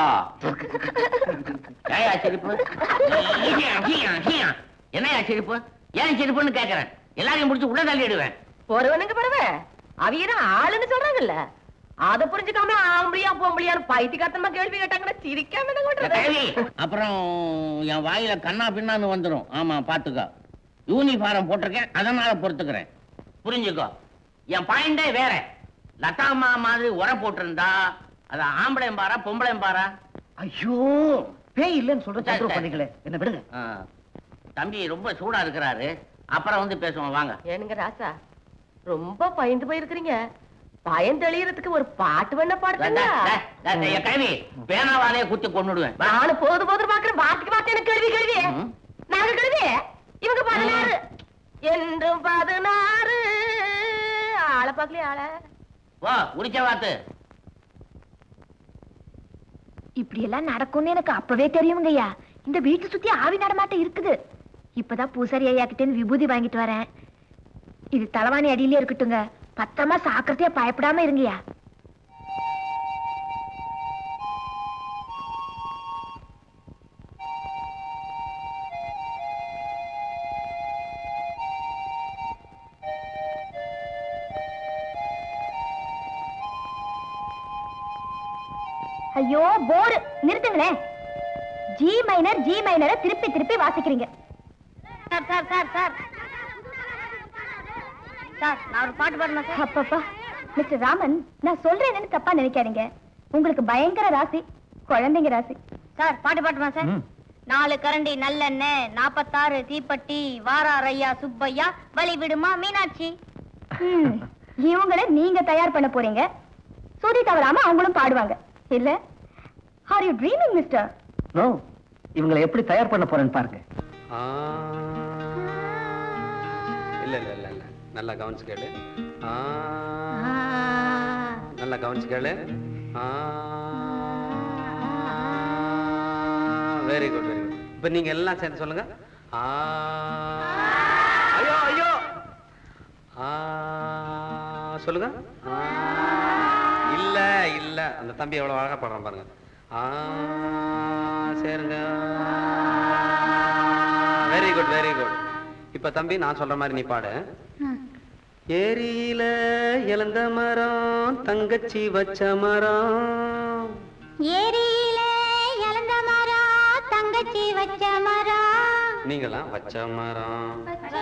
ஏயா சிரிப்பு ஹியா, ஹியா, ஹியா. என்னையா சிரிப்பு ஏன் சிரிப்புன்னு கேக்குறேன் எல்லாரையும் முடிச்சு உள்ள தள்ளிடுவேன் ஒருவனுங்க படவே அவியன ஆளுன்னு சொல்றாங்கல்ல அத புரிஞ்சுக்காம ஆம்பளியா பொம்பளியான்னு பைத்தியக்காரத்தனமா கேள்வி கேட்டாங்கன்னா சிரிக்காம என்ன பண்றது? கேள்வி. அப்புறம் என் வாயில கண்ணா பின்னான்னு வந்துரும் ஆமா பாத்துக்கோ யூனிஃபார்ம் போட்டிருக்கேன் அதனால பொறுத்துக்கிறேன் புரிஞ்சுக்கோ என் பாயிண்டே வேற லதா அம்மா மாதிரி உர போட்டிருந்தா அது ஆம்பளையும் பாரா பொம்பளையும் பாரா ஐயோ பேய் இல்லைன்னு சொல்ற சரி, தொந்தரவு சரி. பண்ணிக்கல என்ன விடுங்க ஆ. தம்பி ரொம்ப சூடா இருக்கிறாரு அப்புறம் வந்து பேசுவோம் வாங்க ஏனுங்க ராசா ரொம்ப பயந்து போயிருக்கிறீங்க பயம் தெளியறதுக்கு ஒரு பாட்டு வேணா பாடுறீங்க டேய், டேய், டேய், என் கழுவி பேனாவாலே குத்தி கொண்டுடுவேன் வா. நானும் போது போது பாக்குறேன் பாட்டுக்கு பாட்டு எனக்கு கேள்வி கேள்வி ம். நாங்க கேள்வி இவங்க பதினாறு என்றும் பதினாறு ஆளை பாக்கலையே ஆள வா உரிச்ச வாத்து இப்படி எல்லாம் நடக்கும்னு எனக்கு அப்பவே தெரியுங்கய்யா இந்த வீட்டை சுத்தி ஆவி நடமாட்டம் இருக்குது இப்பதான் பூசாரி ஐயா கிட்ட இருந்து விபூதி வாங்கிட்டு வரேன் இது தலவாணி அடியிலே இருக்கட்டுங்க பத்திரமா சாக்கிரதையா பயப்படாம இருங்கய்யா ஐயோ போர் நிறுத்துங்களேன் ஜி மைனர் ஜி மைனரை திருப்பி திருப்பி வாசிக்கிறீங்க sir sir sir sir sir நான் ஒரு பாட்டு பாடணும் சார் அப்பப்பா மிஸ்டர் ராமன் நான் சொல்றேன்னு தப்பா நினைக்காதீங்க உங்களுக்கு பயங்கர ராசி குழந்தைங்க ராசி சார் பாட்டு பாட்டுமா சார் நாலு கரண்டி நல்லெண்ணெய் நாப்பத்தாறு தீப்பெட்டி வாரார் ஐயா சுப்பையா வழி விடுமா மீனாட்சி இவங்கள நீங்க தயார் பண்ண போறீங்க சுதி தவறாம அவங்களும் பாடுவாங்க இல்ல are you dreaming mister no இவங்களை எப்படி தயார் பண்ண போறேன்னு பாருங்க ஆ. இல்ல இல்ல இல்ல இல்ல நல்லா கவனிச்சு கேளு ஆ. நல்லா கவனிச்சு கேளு வெரி குட் வெரி குட் இப்போ நீங்க எல்லாம் சேர்ந்து சொல்லுங்க ஆ ஐயோ ஐயோ ஆ சொல்லுங்க ஆ, இல்ல இல்ல அந்த தம்பி எவ்வளவு அழகா பாடுறான் பாருங்க ஆ சரிங்க வெரி குட் வெரி குட் இப்ப தம்பி நான் சொல்ற மாதிரி நீ பாடு ஏரியில இளந்த மரம் தங்கச்சி வச்ச மரம் ஏரியில இழந்த மரம் தங்கச்சி வச்ச மரம் நீங்களாம் வச்ச மரம்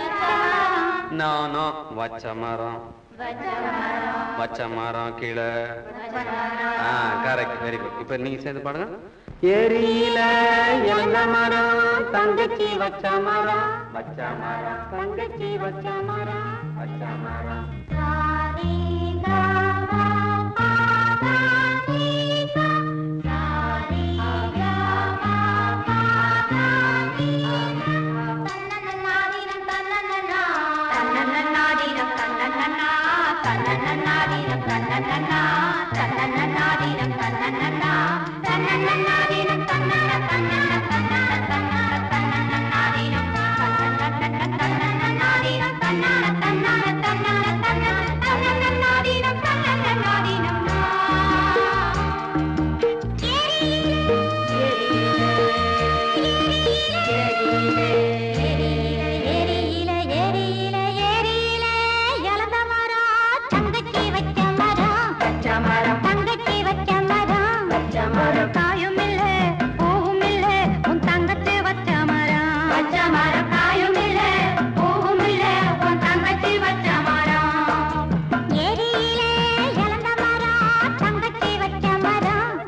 நானும் வச்ச மரம் வச்ச மரம் கீழே ஆ கரெக்ட் வெரி குட் இப்ப நீங்க சேர்ந்து பாடுங்க ஏரியில இளந்த மரம் தங்கச்சி வச்ச மரம் வச்ச மரம் தங்கச்சி வச்ச மரம் வச்ச மரம் ஏரியில ஏரியில ஏரியில இழந்த மரம் தங்கச்சி வச்ச மரம் வச்ச மரம் தங்கச்சி வச்ச மரம் வச்ச மரம் காயும் இல்ல பூவும் இல்ல உன் தங்கச்சி வச்ச மரம் வச்ச மரம் காயும் இல்ல பூவும் இல்ல உன் தங்கச்சி வச்ச மரம் ஏரியில இழந்த மரம் தங்கச்சி வச்ச மரம்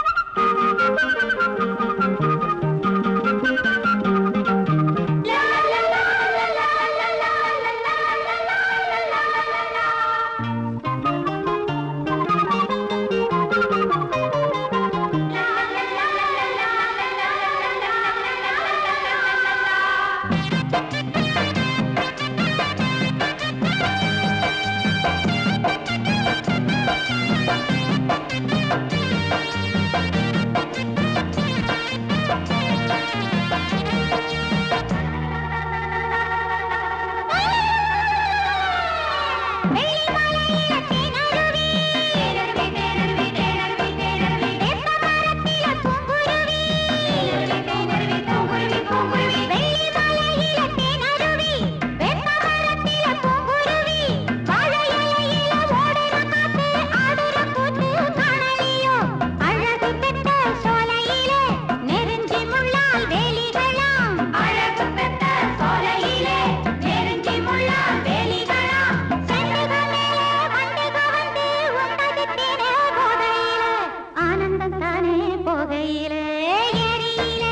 அழகு பெற்ற சோலையிலே நெருஞ்சி முள்ளால் வேலிகளாம் அழகு பெற்ற சோலையிலே நெருஞ்சி முள்ளால் வேலிகளாம் செண்டுகள் மேலே வண்டுகள் வந்து உண்டதித்தினே போகையிலே ஆனந்தம் தானே போகையிலே ஏரியிலே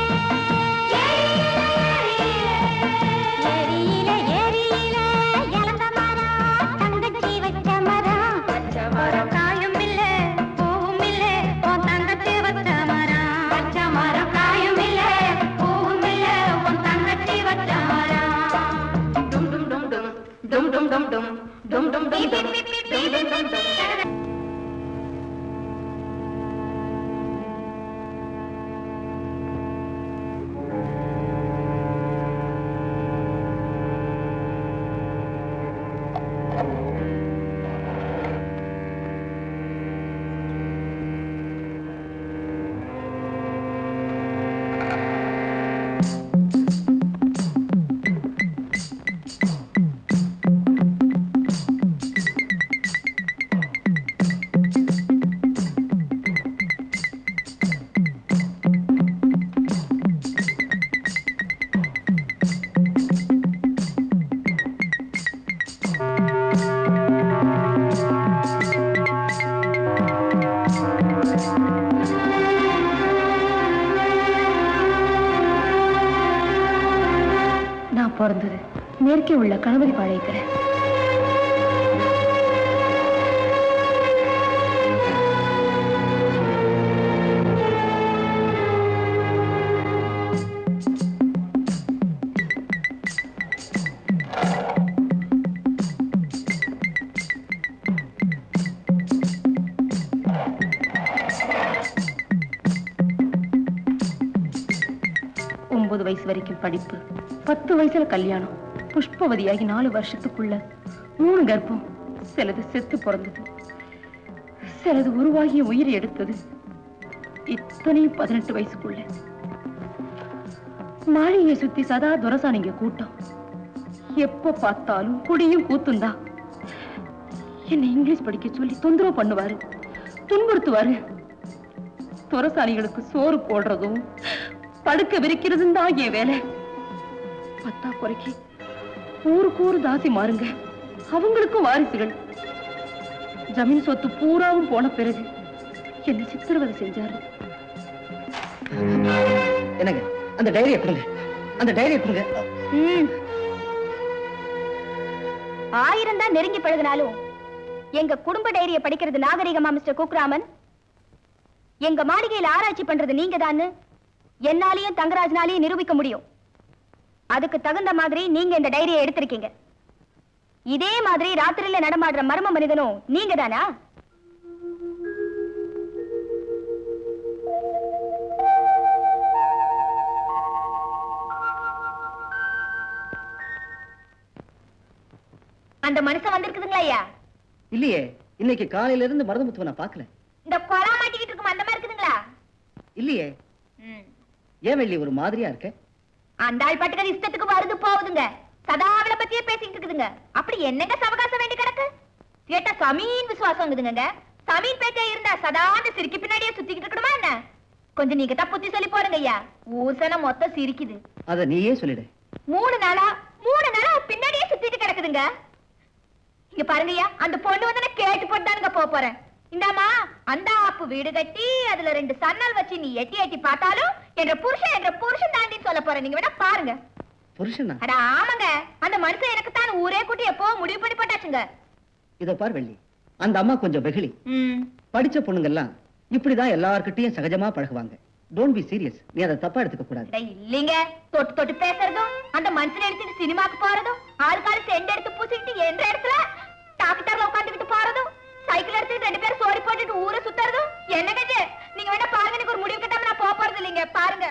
ஏரியிலே ஏரியிலே இழந்த மரம் தங்கச்சி வச்ச மரம் வச்ச மரம் காயும் இல்ல பூவும் இல்ல உன் தங்கச்சி வச்ச மரம் வச்ச மரம் காயும் இல்ல பூவும் இல்ல உன் தங்கச்சி வச்ச மரம் டும் டும் டும் டும் டும் டும் டும் டும் டும் டும் டும் டும் டும் டும் டும் டும் நான் பிறந்தது மேற்கே உள்ள கணபதி பாளையத்துல ஒன்பது வயசு வரைக்கும் படிப்பு பத்து வயசுல கல்யாணம் புஷ்பவதியாகி நாலு வருஷத்துக்குள்ள மூணு கர்ப்பம் சிலது செத்து பிறந்தது சிலது உருவாகி உயிர் எடுத்தது இத்தனையும் பதினெட்டு வயசுக்குள்ள மாளிகையை சுத்தி சதா துரசானிங்க கூட்டம் எப்ப பார்த்தாலும் குடியும் கூத்துந்தா என்னை இங்கிலீஷ் படிக்க சொல்லி தொந்தரவு பண்ணுவாரு துன்புறுத்துவாரு துரசாலிகளுக்கு சோறு போடுறதும் படுக்க விரிக்கிறதும் தான் என் வேலை பத்தா குறைக்கு ஊருக்கு ஊரு தாசி மாறுங்க அவங்களுக்கும் வாரிசுகள் ஜமீன் சொத்து பூராவும் போன பிறகு என்னை சித்திரவதை செஞ்சாரு என்னங்க அந்த டைரியை கொடுங்க அந்த டைரியை கொடுங்க ம். ஆயிரம் தான் நெருங்கி பழகினாலும் எங்க குடும்ப டைரிய படிக்கிறது நாகரிகமா மிஸ்டர் குக்ராமன் எங்க மாளிகையில ஆராய்ச்சி பண்றது நீங்க தான் என்னாலையும் தங்கராஜனாலையும் நிரூபிக்க முடியும் அதுக்கு தகுந்த மாதிரி நீங்க இந்த டைரியை எடுத்திருக்கீங்க இதே மாதிரி ராத்திரியில நடமாடுற மர்ம மனிதனும் நீங்க தானா அந்த மனுஷன் வந்திருக்குதுங்களா ஐயா இல்லையே இன்னைக்கு காலையில இருந்து மருதமுத்துவ நான் பார்க்கல இந்த கொலா மாட்டிக்கிட்டு இருக்கும் அந்த மாதிரி இருக்குதுங்களா இல்லையே ம். ஏன் வெள்ளி ஒரு மாதிரியா இருக்க அந்த ஆள் பாட்டுக்கு இஷ்டத்துக்கு வருது போகுதுங்க சதா அவளை பத்தியே பேசிக்கிட்டு இருக்குதுங்க அப்படி என்னங்க சவகாசம் வேண்டி கிடக்கு கேட்டா சமீன் விசுவாசங்குதுங்க சமீன் பேச்சா இருந்தா சதா அந்த சிரிக்கி பின்னாடியே சுத்திக்கிட்டு இருக்கணுமா என்ன கொஞ்சம் நீங்க தான் புத்தி சொல்லி போடுங்க ஐயா ஊசனம் மொத்தம் சிரிக்குது அத நீயே சொல்லிடு மூணு நாளா மூணு நாளா அவ பின்னாடியே சுத்திட்டு கிடக்குதுங்க இங்க பாருங்கய்யா அந்த பொண்ணு வந்து நான் கேட்டு போட்டுதானுங்க போக போறேன் இந்தாமா அந்த ஆப்பு வீடு கட்டி அதுல ரெண்டு சன்னல் வச்சு நீ எட்டி எட்டி பார்த்தாலும் என்ற புருஷன் என்ற புருஷன் தாண்டின்னு சொல்ல போறேன் நீங்க வேணா பாருங்க புருஷனா அட ஆமாங்க அந்த மனுஷன் எனக்கு தான் ஊரே கூட்டி எப்போ முடிவு பண்ணி போட்டாச்சுங்க இத பார் வெள்ளி அந்த அம்மா கொஞ்சம் வெகுளி ம் படிச்ச பொண்ணுங்கெல்லாம் இப்படிதான் எல்லார்கிட்டயும் சகஜமா பழகுவாங்க டோன்ட் பி சீரியஸ் நீ அதை தப்பா எடுத்துக்க கூடாது அட இல்லைங்க தொட்டு தொட்டு பேசுறதும் அந்த மனுஷனை எடுத்துட்டு சினிமாக்கு போறதும் ஆளுக்காரு செண்டு எடுத்து பூசிக்கிட்டு என்ற இடத்துல டாக்டர்ல உட்காந்துக்கிட்டு போறதும் சைக்கிள் எடுத்து ரெண்டு பேரும் சோடி போட்டுட்டு ஊரை சுத்துறதும் என்னங்க இது நீங்க வேணா பாருங்க எனக்கு ஒரு முடிவு கட்டாம நான் போக போறது இல்லைங்க பாருங்க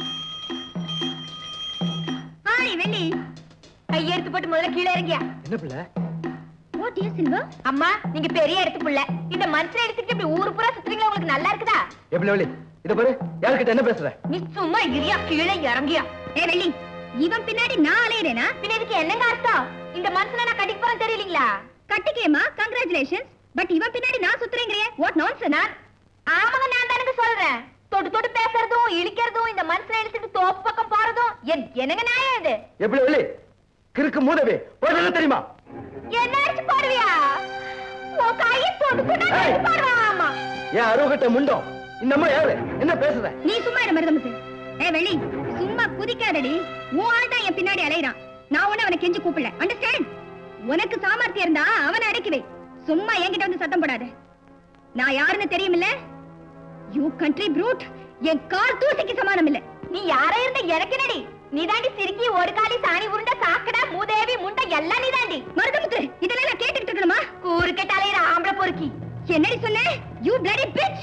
ஆடி வெள்ளி கையெடுத்து போட்டு முதல்ல கீழே இறங்கியா என்ன பிள்ளை ஓ டியர் சில்வா அம்மா நீங்க பெரிய இடத்து புள்ள இந்த மனுஷனை எடுத்துக்கிட்டு இப்படி ஊரு பூரா சுத்துறீங்களா உங்களுக்கு நல்லா இருக்குதா எப்படி வெள்ளி இத பாரு யார்கிட்ட என்ன பேசுற நீ சும்மா இரியா கீழே இறங்கியா ஏ வெள்ளி இவன் பின்னாடி நான் அலையறேனா பின்ன இதுக்கு என்னங்க அர்த்தம் இந்த மனுஷனை நான் கட்டிக்க போறேன் தெரியலீங்களா கட்டிக்கேமா கங்க்ராச்சுலேஷன்ஸ் பட் இவன் பின்னாடி நான் சுத்துறீங்களே வாட் நான்சென்ஸ் நான் ஆமாங்க நான் தானுங்க சொல்றேன் தொட்டு தொட்டு பேசுறதும் இழிக்கிறதும் இந்த மனுஷனை இழுத்துட்டு தோப்பு பக்கம் போறதும் என் என்னங்க நியாயம் இது எப்படி வெள்ளி கிறுக்கு மூதவி உனக்கு தெரியுமா என்ன அடிச்சு பாடுவியா உன் கையை தொட்டு தொட்டு அடிச்சு பாடுவா ஆமா ஏன் அருவகிட்ட முண்டம் இந்த அம்மா யாரு என்ன பேசுற நீ சும்மா இரு மருதமுத்து ஏ வெளி சும்மா குதிக்காதடி உன் ஆள் தான் என் பின்னாடி அலையறான் நான் உன்னை அவனை கெஞ்சி கூப்பிடல அண்டர்ஸ்டாண்ட் உனக்கு சாமர்த்தியம் இருந்தா அவனை அடக்கி வை சும்மா என்கிட்ட வந்து சத்தம் போடாத நான் யாருன்னு தெரியுமில்ல யூ கண்ட்ரி ப்ரூட் என் கால் தூசிக்கு சமானம் இல்ல நீ யாரா இருந்த இறக்கினடி நீ தாண்டி சிரிக்கி ஒரு காலி சாணி உருண்ட சாக்கடா மூதேவி முண்டை எல்லாம் நீ தாண்டி மருதமுத்து இதெல்லாம் நான் கேட்டுக்கிட்டு இருக்கணுமா கூறு கேட்ட அலையிற ஆம்பளை பொறுக்கி என்னடி சொன்ன யூ பிளடி பிட்ச்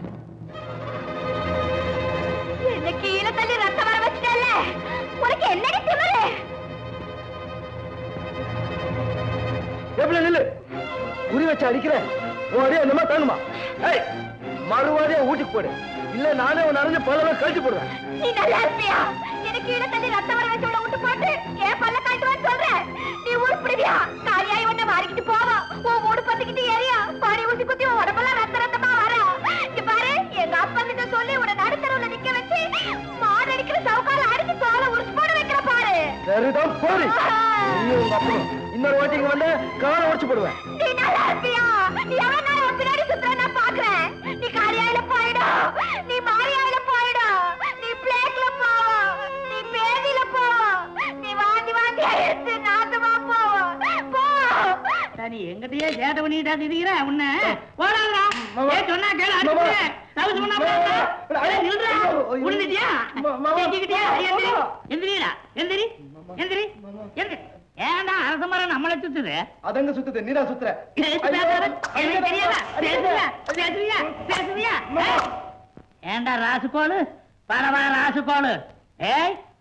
என்ன கீழே தள்ளி ரத்தம் வர வச்சிட்டல உனக்கு என்னடி திமிரு எப்படி நில்லு குறி வச்சு அடிக்கிற உன் அடியே இந்த மாதிரி தாங்குமா ஏய் மறுவாடியா வீட்டுக்கு போடு இல்ல நானே உன் அரைஞ்சு பல்லெல்லாம் கழிச்சு போடுவேன் நீ நல்லா இருப்பியா எனக்கு கீழே தள்ளி ரத்தம் வர வச்சு உள்ள விட்டு போட்டு ஏன் பல்ல காட்டுவான்னு சொல்ற நீ உருப்பிடுவியா காலியாய் உன்னை மாறிக்கிட்டு போவா உன் மூடு பத்திக்கிட்டு ஏறியா பாடி ஊசி குத்தி உன் உடம்பெல்லாம் ரத்த ரத்தமா வர இங்க பாரு எங்க அப்பா கிட்ட சொல்லி உன்னை நடுத்தரவுல நிக்க வச்சு மாடு அடிக்கிற சவுக்கால அடிச்சு தோலை உரிச்சு போட வைக்கிற பாரு சரிதான் போடு நீ உங்க அப்பனும் இன்னொரு வாட்டி இங்க வந்து காலை உடைச்சு போடுவேன் நீ நல்லா இருப்பியா நீ எவ்வளவு நேரம் உன் பின்னாடி சுத்துற நான் பாக்குறேன் நீ காரியாயில போயிடும் நீ மாரியாயில போயிடும் நீ பிளேக்ல போ நீ பேதியில போ நீ வாந்தி வாந்தி எடுத்து நாத்தமா போ போ நீ எங்கிட்டயே சேட்டை பண்ணிட்டா திரிகிற உன்ன போடாதடா ஏ சொன்னா கேளு அடிச்சு தவிச்சு பண்ணா போடாதடா ஏய், நில்றா உழுந்துட்டியா செஞ்சுக்கிட்டியா எந்திரி எந்திரிடா எந்திரி எந்திரி எந்திரி ஏன்டா அரச மரம் நம்மளை சுத்துது அதங்க சுத்துது நீரா சுத்துற பேசு, பேசாத. எனக்கு தெரியாதா பேசுவியா பேசுவியா பேசுவியா ஏய், ஏன்டா ராசுகோளு பரவா ராசுகோளு ஏய்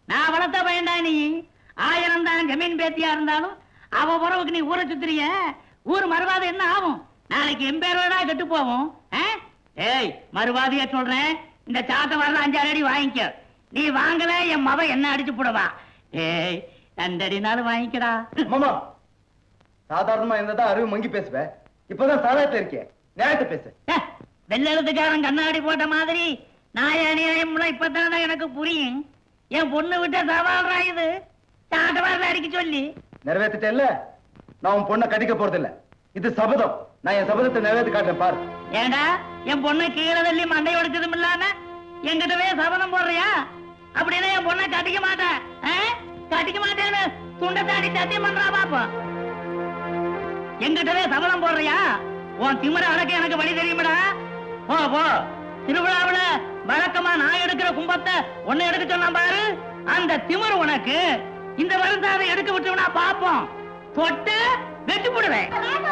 நான் வளர்த்த பையன்டா நீ ஆயிரம் தான் ஜமீன் பேத்தியா இருந்தாலும் அவ உறவுக்கு நீ ஊரை சுத்துறிய ஊர் மறுவாதை என்ன ஆகும் நாளைக்கு எம்பேரோட கெட்டு போவோம் ஆ? ஏய் மறுவாதியா சொல்றேன் இந்த சாத்த வரல அஞ்சாறு அடி வாங்கிக்க நீ வாங்கல என் மவ என்ன அடிச்சு போடுவா ஏய் ரெண்டு அடினாலும் வாங்கிக்கடா மாமா சாதாரணமா இருந்ததா அறிவு மங்கி பேசுவேன் இப்பதான் சாதாரணத்துல இருக்கேன் நியாயத்தை பேசு ஏ, வெள்ளெழுத்துக்காரன் கண்ணாடி போட்ட மாதிரி நாய அநியாயம்லாம் இப்பதானே எனக்கு புரியும் என் பொண்ணு விட்ட சவால்ரா இது சாட்ட வரல அடிக்க சொல்லி நிறைவேற்றிட்டேல்ல நான் உன் பொண்ணை கட்டிக்க போறது இல்ல இது சபதம் நான் என் சபதத்தை நிறைவேற்றி காட்டுறேன் பாரு ஏண்டா என் பொண்ணு கீழே தள்ளி மண்டை உடைச்சதும் இல்லாம என்கிட்டவே சபதம் போடுறியா அப்படின்னா என் பொண்ணை கட்டிக்க மாட்டேன் ஆ? கட்டிக்க மாட்டேன்னு துண்டை தாடி சத்தியம் பண்றா பாப்போம் என்கிட்டவே சபதம் போடுறியா உன் திமிர அடக்க எனக்கு வழி தெரியுமடா போ போ திருவிழாவுல வழக்கமா நான் எடுக்கிற கும்பத்தை உன்னை எடுக்க சொன்னா பாரு அந்த திமிரு உனக்கு இந்த வருந்தாவை எடுக்க விட்டுவனா பாப்போம் தொட்டு வெட்டி போடுவேன்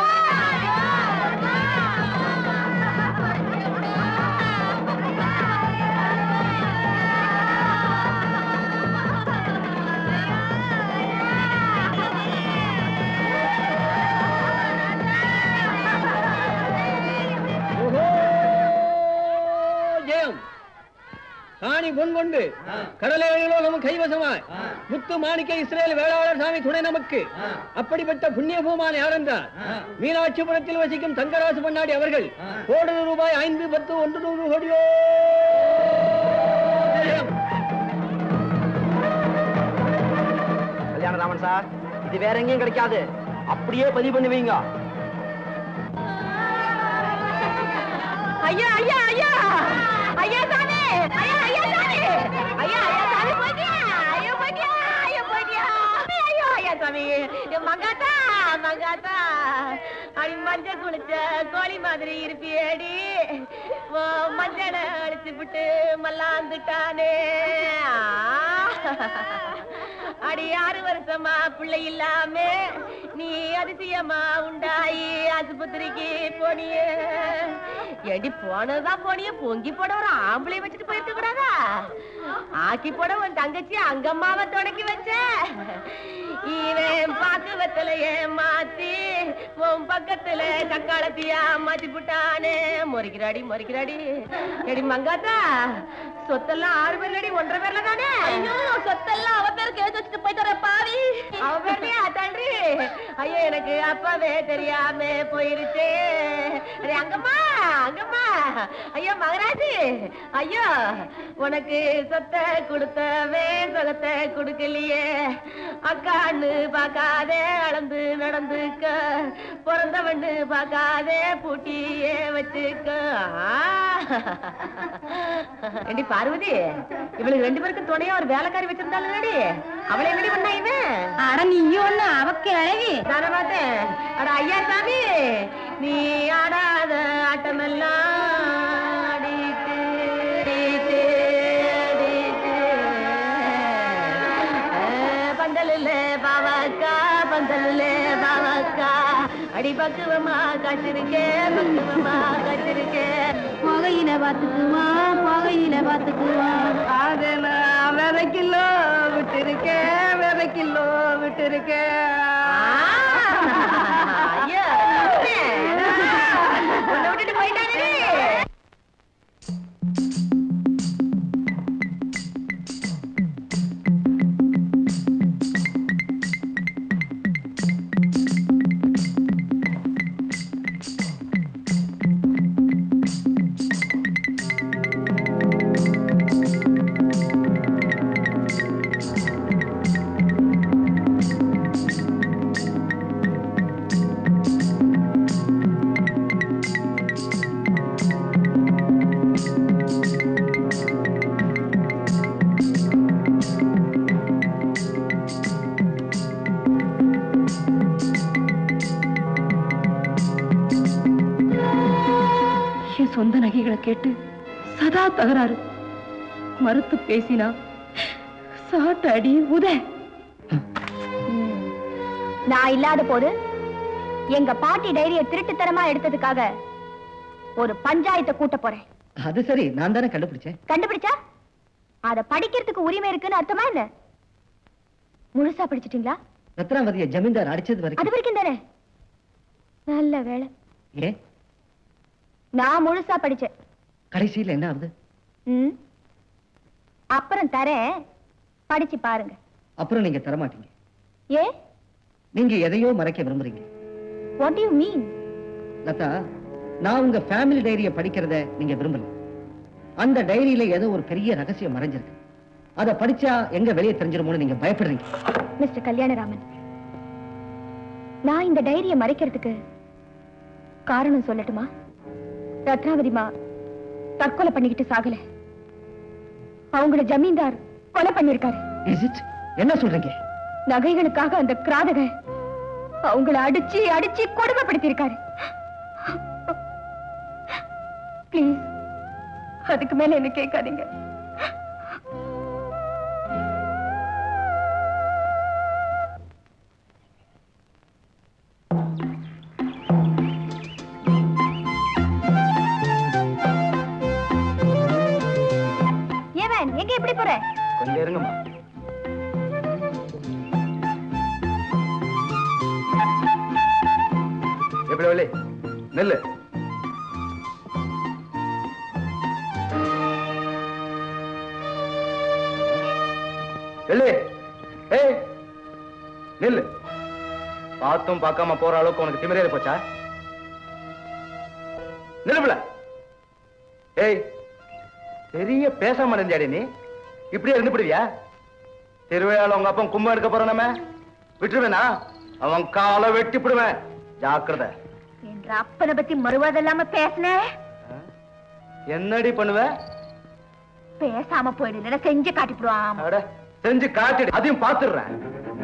ஓஹோ ஜெயம் காணி பொன் கொண்டு கடலேழிலோ நம் கைவசமாய் முத்து மாணிக்க இஸ்ரேல் வேளாளர் சாமி துணை நமக்கு அப்படிப்பட்ட புண்ணிய பூமான் யாரென்றார் மீனாட்சிபுரத்தில் வசிக்கும் தங்கராசு பண்ணாடி அவர்கள் கோடி ரூபாய் ஐந்து பத்து ஒன்று நூறு கோடியோ ஜெயம். கல்யாணராமன் சார் இது வேற எங்கேயும் கிடைக்காது அப்படியே பதிவு பண்ணுவீங்க ஐயா ஐயா ஐயா ஐயா சாமி ஐயா ஐயா சாமி ஐயா ஐயா சாமி போயிட்டியா ஐயா போயிட்டியா ஐயா போயிட்டியா ஐயோ ஐயா சாமி என் மங்காத்தா மங்காத்தா அடி மஞ்சள் குளிச்ச கோழி மாதிரி இருப்பியேடி உன் மஞ்சளை அழிச்சு விட்டு மல்லாந்துட்டானே ஆ. அடி ஆறு வருஷமா பிள்ளை இல்லாம நீ அதிசயமா உண்டாயி ஆஸ்பத்திரிக்கு போனியே எடி போனதுதான் போனியே பொங்கி போட ஒரு ஆம்பளை வச்சுட்டு போயிருக்க கூடாதா ஆக்கி போட உன் தங்கச்சி அங்கம்மாவை தொடக்கி வச்ச இவன் பாக்கு வெத்தலைய மாத்தி உன் பக்கத்துல கக்காலத்தியா மாத்தி புட்டானே முறைக்கிறாடி முறைக்கிறாடி எடி மங்காத்தா சொத்தெல்லாம் ஆறு பேர்ல அடி ஒன்றரை பேர்ல தானே ஐயோ சொத்தெல்லாம் அவ பேருக்கு எழுதி வச்சுட்டு போயிட்டு வர பாவி அவ பேர்லயா தன்றி ஐயோ எனக்கு அப்பாவே தெரியாம போயிருச்சே அடே, அங்கம்மா அங்கம்மா ஐயோ மகராஜி ஐயோ உனக்கு சொத்தை கொடுத்தவே சொகத்தை கொடுக்கலையே அக்கான்னு பார்க்காதே அளந்து நடந்துக்க பிறந்தவன்னு பார்க்காதே பூட்டியே வச்சுக்க ஏண்டி பார்வதி இவளுக்கு ரெண்டு பேருக்கு துணையா ஒரு வேலைக்காரி வச்சிருந்தாலும் ரெடி அவளை எப்படி பண்ணா இவன் அட நீயும் ஒண்ணு அவக்கு அழகி தானே பார்த்தேன் அட ஐயா சாமி நீ ஆடாத ஆட்டமெல்லாம் ஆடிட்டு, ஆடிட்டு, ஆடிட்டு. ஆ, பந்தலுல பாவாக்கா பந்தலுல பாவாக்கா அடி பக்குவமா காய்ச்சிருக்கேன் பக்குவமா காய்ச்சிருக்கேன் புகையில பாத்துக்குவான் புகையில பாத்துக்குவான் அது நான் விதை கிலோ விட்டுருக்கேன் விதை கிலோ விட்டுருக்கேன் ஐயா உன்னை விட்டுட்டு போயிட்டானே என் சொந்த நகைகளை கேட்டு சதா தகராறு மறுத்து பேசினா சாட்ட அடி உத நான் இல்லாத போது எங்க பாட்டி டைரிய திருட்டுத்தனமா எடுத்ததுக்காக ஒரு பஞ்சாயத்தை கூட்ட போறேன் அது சரி நான் தானே கண்டுபிடிச்சேன் கண்டுபிடிச்சா அத படிக்கிறதுக்கு உரிமை இருக்குன்னு அர்த்தமா என்ன முழுசா படிச்சிட்டீங்களா ரத்னாவதிய ஜமீன்தார் அடிச்சது அது வரைக்கும் வரைக்கும் தானே நல்ல வேலை ஏ நான் முழுசா படிச்சேன் கடைசியில என்ன ஆகுது ம் அப்புறம் தரேன் படிச்சு பாருங்க அப்புறம் நீங்க தரமாட்டீங்க ஏ நீங்க எதையோ மறைக்க விரும்புறீங்க வாட் யூ மீன் லதா நான் உங்க ஃபேமிலி டைரிய படிக்கிறத நீங்க விரும்பல அந்த டைரியில ஏதோ ஒரு பெரிய ரகசியம் மறைஞ்சிருக்கு அதை படிச்சா எங்க வெளியே தெரிஞ்சிருமோன்னு நீங்க பயப்படுறீங்க மிஸ்டர் கல்யாணராமன் நான் இந்த டைரியை மறைக்கிறதுக்கு காரணம் சொல்லட்டுமா ரத்னாவதிமா தற்கொலை பண்ணிக்கிட்டு சாகல அவங்கள ஜமீன்தார் கொலை பண்ணிருக்காரு இஸ் இட் என்ன சொல்றீங்க நகைகளுக்காக அந்த கிராதக அவங்கள அடிச்சு அடிச்சு கொடுமைப்படுத்தியிருக்காரு ப்ளீஸ் அதுக்கு மேல என்ன கேட்காதீங்க ஏவன் எங்க எப்படி போற கொஞ்சம் இருங்கம்மா எப்படி வள்ளி நெல்லு வெள்ளி ஏய் நெல்லு பார்த்தும் பார்க்காம போற அளவுக்கு உனக்கு திமிரே போச்சா நில்லுல ஏய் பெரிய பேசாம இருந்தாடி நீ இப்படியே இருந்துபிடுவியா திருவிழால உங்க அப்பன் கும்பம் எடுக்க போற நம்ம விட்டுருவேனா அவன் காலை வெட்டிப்பிடுவேன் ஜாக்கிரதை என்ற அப்பனை பத்தி மறுவாதம் இல்லாம பேசின என்னடி பண்ணுவ பேசாம போயிடு இல்லைன்னா செஞ்சு காட்டிவிடுவான் அட, செஞ்சு காட்டிடு அதையும் பாத்துடுறேன்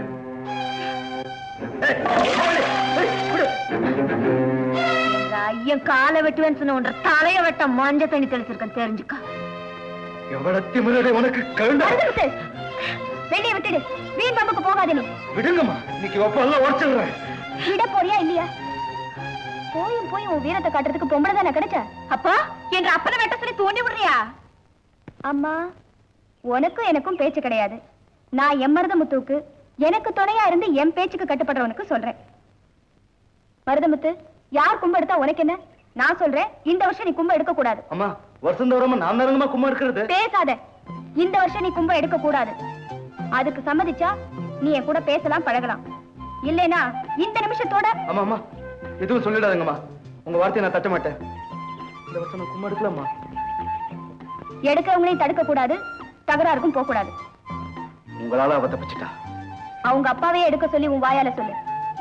எங்க ஐயன் காலை வெட்டுவேன்னு சொன்ன உன்ற தலைய வெட்ட மஞ்ச தண்ணி தெளிச்சிருக்கேன் தெரிஞ்சுக்க எவ்வளவு திமிரடி உனக்கு கழுண்ட மறந்துடுச்சு. வெளியே விட்டுடு வீண் பம்புக்கு போகாதீங்க விடுங்கம்மா இன்னைக்கு ஒப்பெல்லாம் உடச்சிடுறேன் விட போறியா இல்லையா போயும் போய் உன் வீரத்தை காட்டுறதுக்கு பொம்பளை தானே கிடைச்ச அப்பா என்ற அப்பனை வெட்ட சொல்லி தூண்டி விடுறியா அம்மா உனக்கும் எனக்கும் பேச்சு கிடையாது நான் எம் மருதமுத்துவுக்கு எனக்கு துணையா இருந்து என் பேச்சுக்கு கட்டுப்படுறவனுக்கு சொல்றேன் மருதமுத்து யார் கும்ப எடுத்தா உனக்கு என்ன நான் சொல்றேன் இந்த வருஷம் நீ கும்ப எடுக்க கூடாது அம்மா வருஷம் தோறமா நான் தானங்கம்மா கும்பம் எடுக்கிறது பேசாத இந்த வருஷம் நீ கும்ப எடுக்க கூடாது அதுக்கு சம்மதிச்சா நீ என் கூட பேசலாம் பழகலாம் இல்லைனா இந்த நிமிஷத்தோட ஆமா அம்மா எதுவும் சொல்லிடாதுங்கம்மா உங்க வார்த்தையை நான் தட்ட மாட்டேன் இந்த வருஷம் நான் கும்பம் எடுக்கலாமா எடுக்கிறவங்களையும் தடுக்க கூடாது தகராறுக்கும் போக கூடாது உங்களால அவ தப்பிச்சிட்டா அவங்க அப்பாவே எடுக்க சொல்லி உன் வாயால சொல்லு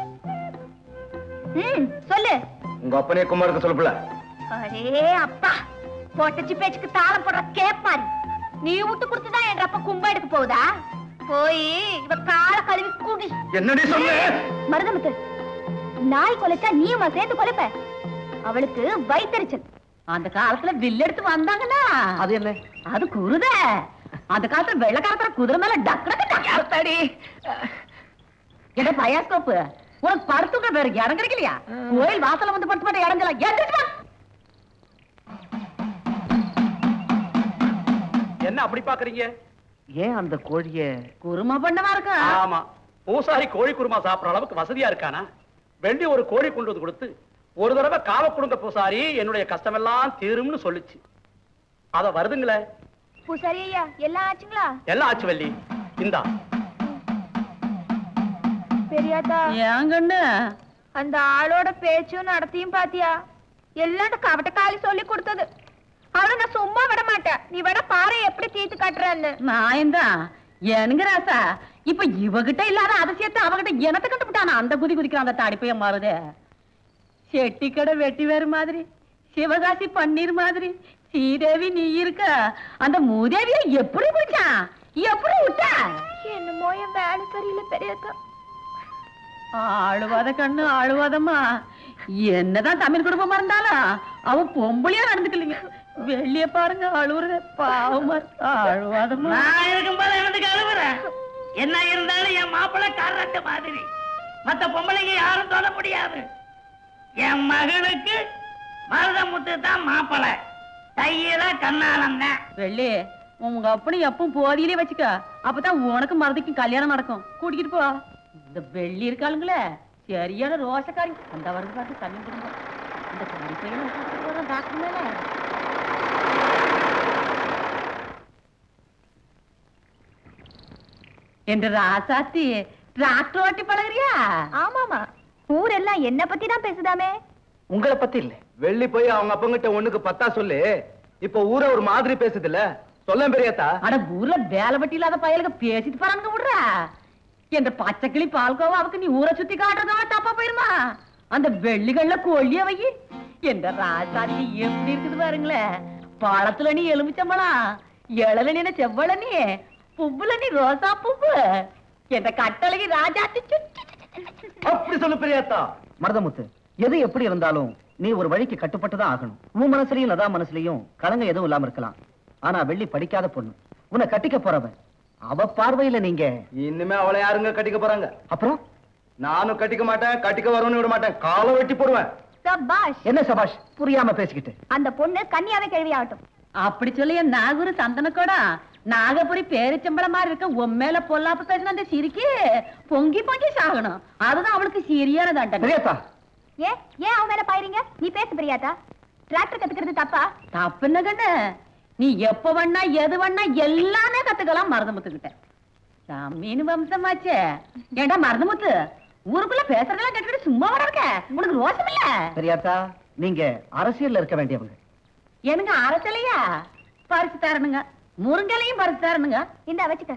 ம் சொல்லு உங்க அப்பனே கும்பம் எடுக்க சொல்லப்பல அரே அப்பா பொட்டச்சி பேச்சுக்கு தாளம் போடுற கேப்பாரு நீ விட்டு கொடுத்துதான் என் அப்பா கும்ப எடுக்க போகுதா போய் இவ கால கழுவி குடி என்னடி சொன்ன மருதமுத்து நாய் கொலைச்சா நீயுமா சேர்ந்து கொலைப்ப அவளுக்கு வயித்தறிச்சல் அந்த காலத்துல வில் எடுத்து வந்தாங்கன்னா அது என்ன அது குருத அந்த காலத்துல வெள்ளக்காரத்துல குதிரை மேல டக்கு டக்கடி என்ன பயாஸ்கோப்பு உனக்கு படுத்துக்க வேற இடம் கிடைக்கலையா கோயில் வாசல்ல வந்து படுத்து மட்டும் இறங்கல எந்திரிச்சு வா. என்ன அப்படி பாக்குறீங்க ஏன் அந்த கோழிய குருமா பண்ணவா இருக்கா ஆமா பூசாரி கோழி குருமா சாப்பிடுற அளவுக்கு வசதியா இருக்கானா வெள்ளி ஒரு கோழி கொண்டு வந்து கொடுத்து ஒரு தடவை காவ கொடுங்க பூசாரி என்னுடைய கஷ்டமெல்லாம் தீரும்னு சொல்லுச்சு அத வருதுங்களே பூசாரி ஐயா எல்லாம் ஆச்சுங்களா எல்லாம் ஆச்சு வள்ளி இந்தா பெரியாத்தா ஏன் கண்ணு அந்த ஆளோட பேச்சும் நடத்தியும் பாத்தியா எல்லாம் அந்த கவட்ட காலி சொல்லி கொடுத்தது அவளை நான் சும்மா விட மாட்டேன் நீ விட பாரு எப்படி தீர்த்து காட்டுறன்னு நான் தான் எனக்கு ராசா இப்ப இவகிட்ட இல்லாத அதிசயத்தை அவகிட்ட எனத்த கண்டுபிட்டானா அந்த குதி குதிக்கிறான் அந்த தாடிப்பைய மாறுதே செட்டி கடை வெட்டி வேறு மாதிரி சிவகாசி பன்னீர் மாதிரி ஸ்ரீதேவி நீ இருக்க அந்த மூதேவிய எப்படி பிடிச்சான் எப்படி விட்டா என்னமோ என் வேலை சரியில்லை பெரியாத்தா ஆளுவாத கண்ணு ஆளுவாதம்மா என்னதான் தமிழ் குடும்பமா இருந்தாலும் அவன் பொம்பளையா நடந்துக்கலீங்க வெளிய பாருங்க அழுவுறத பாவமா இருக்கு. ஆளுவாதம்மா நான் இருக்கும்போது எனக்கு அழுவுறேன் என்ன இருந்தாலும் என் மாப்பிள்ளை காராட்ட மாதிரி மத்த பொம்பளைங்க யாரும் தொட முடியாது என் மகளுக்கு மருதமுத்து தான் மாப்பிள்ளை தையில கண்ணாலம் தான் வெள்ளி உங்க அப்பனை எப்பவும் போதியிலே வச்சுக்க அப்பதான் உனக்கு மறதிக்கும் கல்யாணம் நடக்கும் கூட்டிக்கிட்டு போ இந்த வெள்ளி இருக்காளுங்களே சரியான ரோசக்காரி அந்த வரது பார்த்து தண்ணி கொடுங்க இந்த காரி பையனை கூட்டிட்டு போறோம் டாக்டர் மேல என்று ராசாத்தி டிராக்டர் ஓட்டி பழகுறியா ஆமாமா ஊரெல்லாம் என்ன பத்தி தான் பேசுதாமே உங்களை பத்தி இல்ல வெள்ளி போய் அவங்க அப்பங்கிட்ட ஒண்ணுக்கு பத்தா சொல்லு இப்ப ஊரை ஒரு மாதிரி பேசுது இல்ல சொல்ல பெரியாத்தா அட ஊர்ல வேலை வெட்டி இல்லாத பயலுக்கு பேசிட்டு போறானுங்க விடுறா என்ற பச்சைக்கிளி பால்கோவா அவக்கு நீ ஊரை சுத்தி காட்டுறதா தப்பா போயிருமா அந்த வெள்ளிகள்ல கொள்ளிய வை என்ற ராசாத்தி எப்படி இருக்குது பாருங்களேன் பழத்துல நீ எலுமிச்சம்பழம் இளல நீ செவ்வள நீ புவ்வுல நீ ரோசா புவ்வு என்ற கட்டளைக்கு ராஜாத்தி சுத்தி அப்படி சொல்லு பெரியாத்தா மருதமுத்து எது எப்படி இருந்தாலும் நீ ஒரு வழிக்கு கட்டுப்பட்டுதான் ஆகணும் உன் மனசுலயும் லதா மனசுலயும் கலங்க எதுவும் இல்லாம இருக்கலாம் ஆனா வெள்ளி படிக்காத பொண்ணு உன்னை கட்டிக்க போறவன் அவ பார்வையில நீங்க இனிமே அவளை யாருங்க கட்டிக்க போறாங்க அப்புறம் நானும் கட்டிக்க மாட்டேன் கட்டிக்க வரணும்னு விட மாட்டேன் காலை வெட்டி போடுவேன் சபாஷ் என்ன சபாஷ் புரியாம பேசிக்கிட்டு அந்த பொண்ணு கன்னியாவே கேள்வி ஆகட்டும் அப்படி சொல்லி என் நாகூர் சந்தனக்கோடா நாகபுரி பேரிச்சம்பளம் மாதிரி இருக்க உண்மையில பொல்லாப்பு பேசின அந்த சிரிக்கி பொங்கி பொங்கி சாகணும் அதுதான் அவளுக்கு சரியான தண்டனை பெரியாத்தா ஏ ஏன் அவன் மேல பாயிறீங்க நீ பேசு பிரியாதா டிராக்டர் கத்துக்கிறது தப்பா தப்புன்னு கண்ணு நீ எப்ப வேணா எது வேணா எல்லாமே கத்துக்கலாம் மருதமுத்துக்கிட்ட மீன் வம்சமாச்சே ஏண்டா மருதமுத்து ஊருக்குள்ள பேசுறதெல்லாம் கேட்டுக்கிட்டு சும்மா வர இருக்க உனக்கு ரோசம் இல்ல பெரியாத்தா நீங்க அரசியல்ல இருக்க வேண்டியவங்க எனக்கு அரசலையா பறிச்சு தரணுங்க முருங்கலையும் பறிச்சு தரணுங்க இந்த வச்சுக்க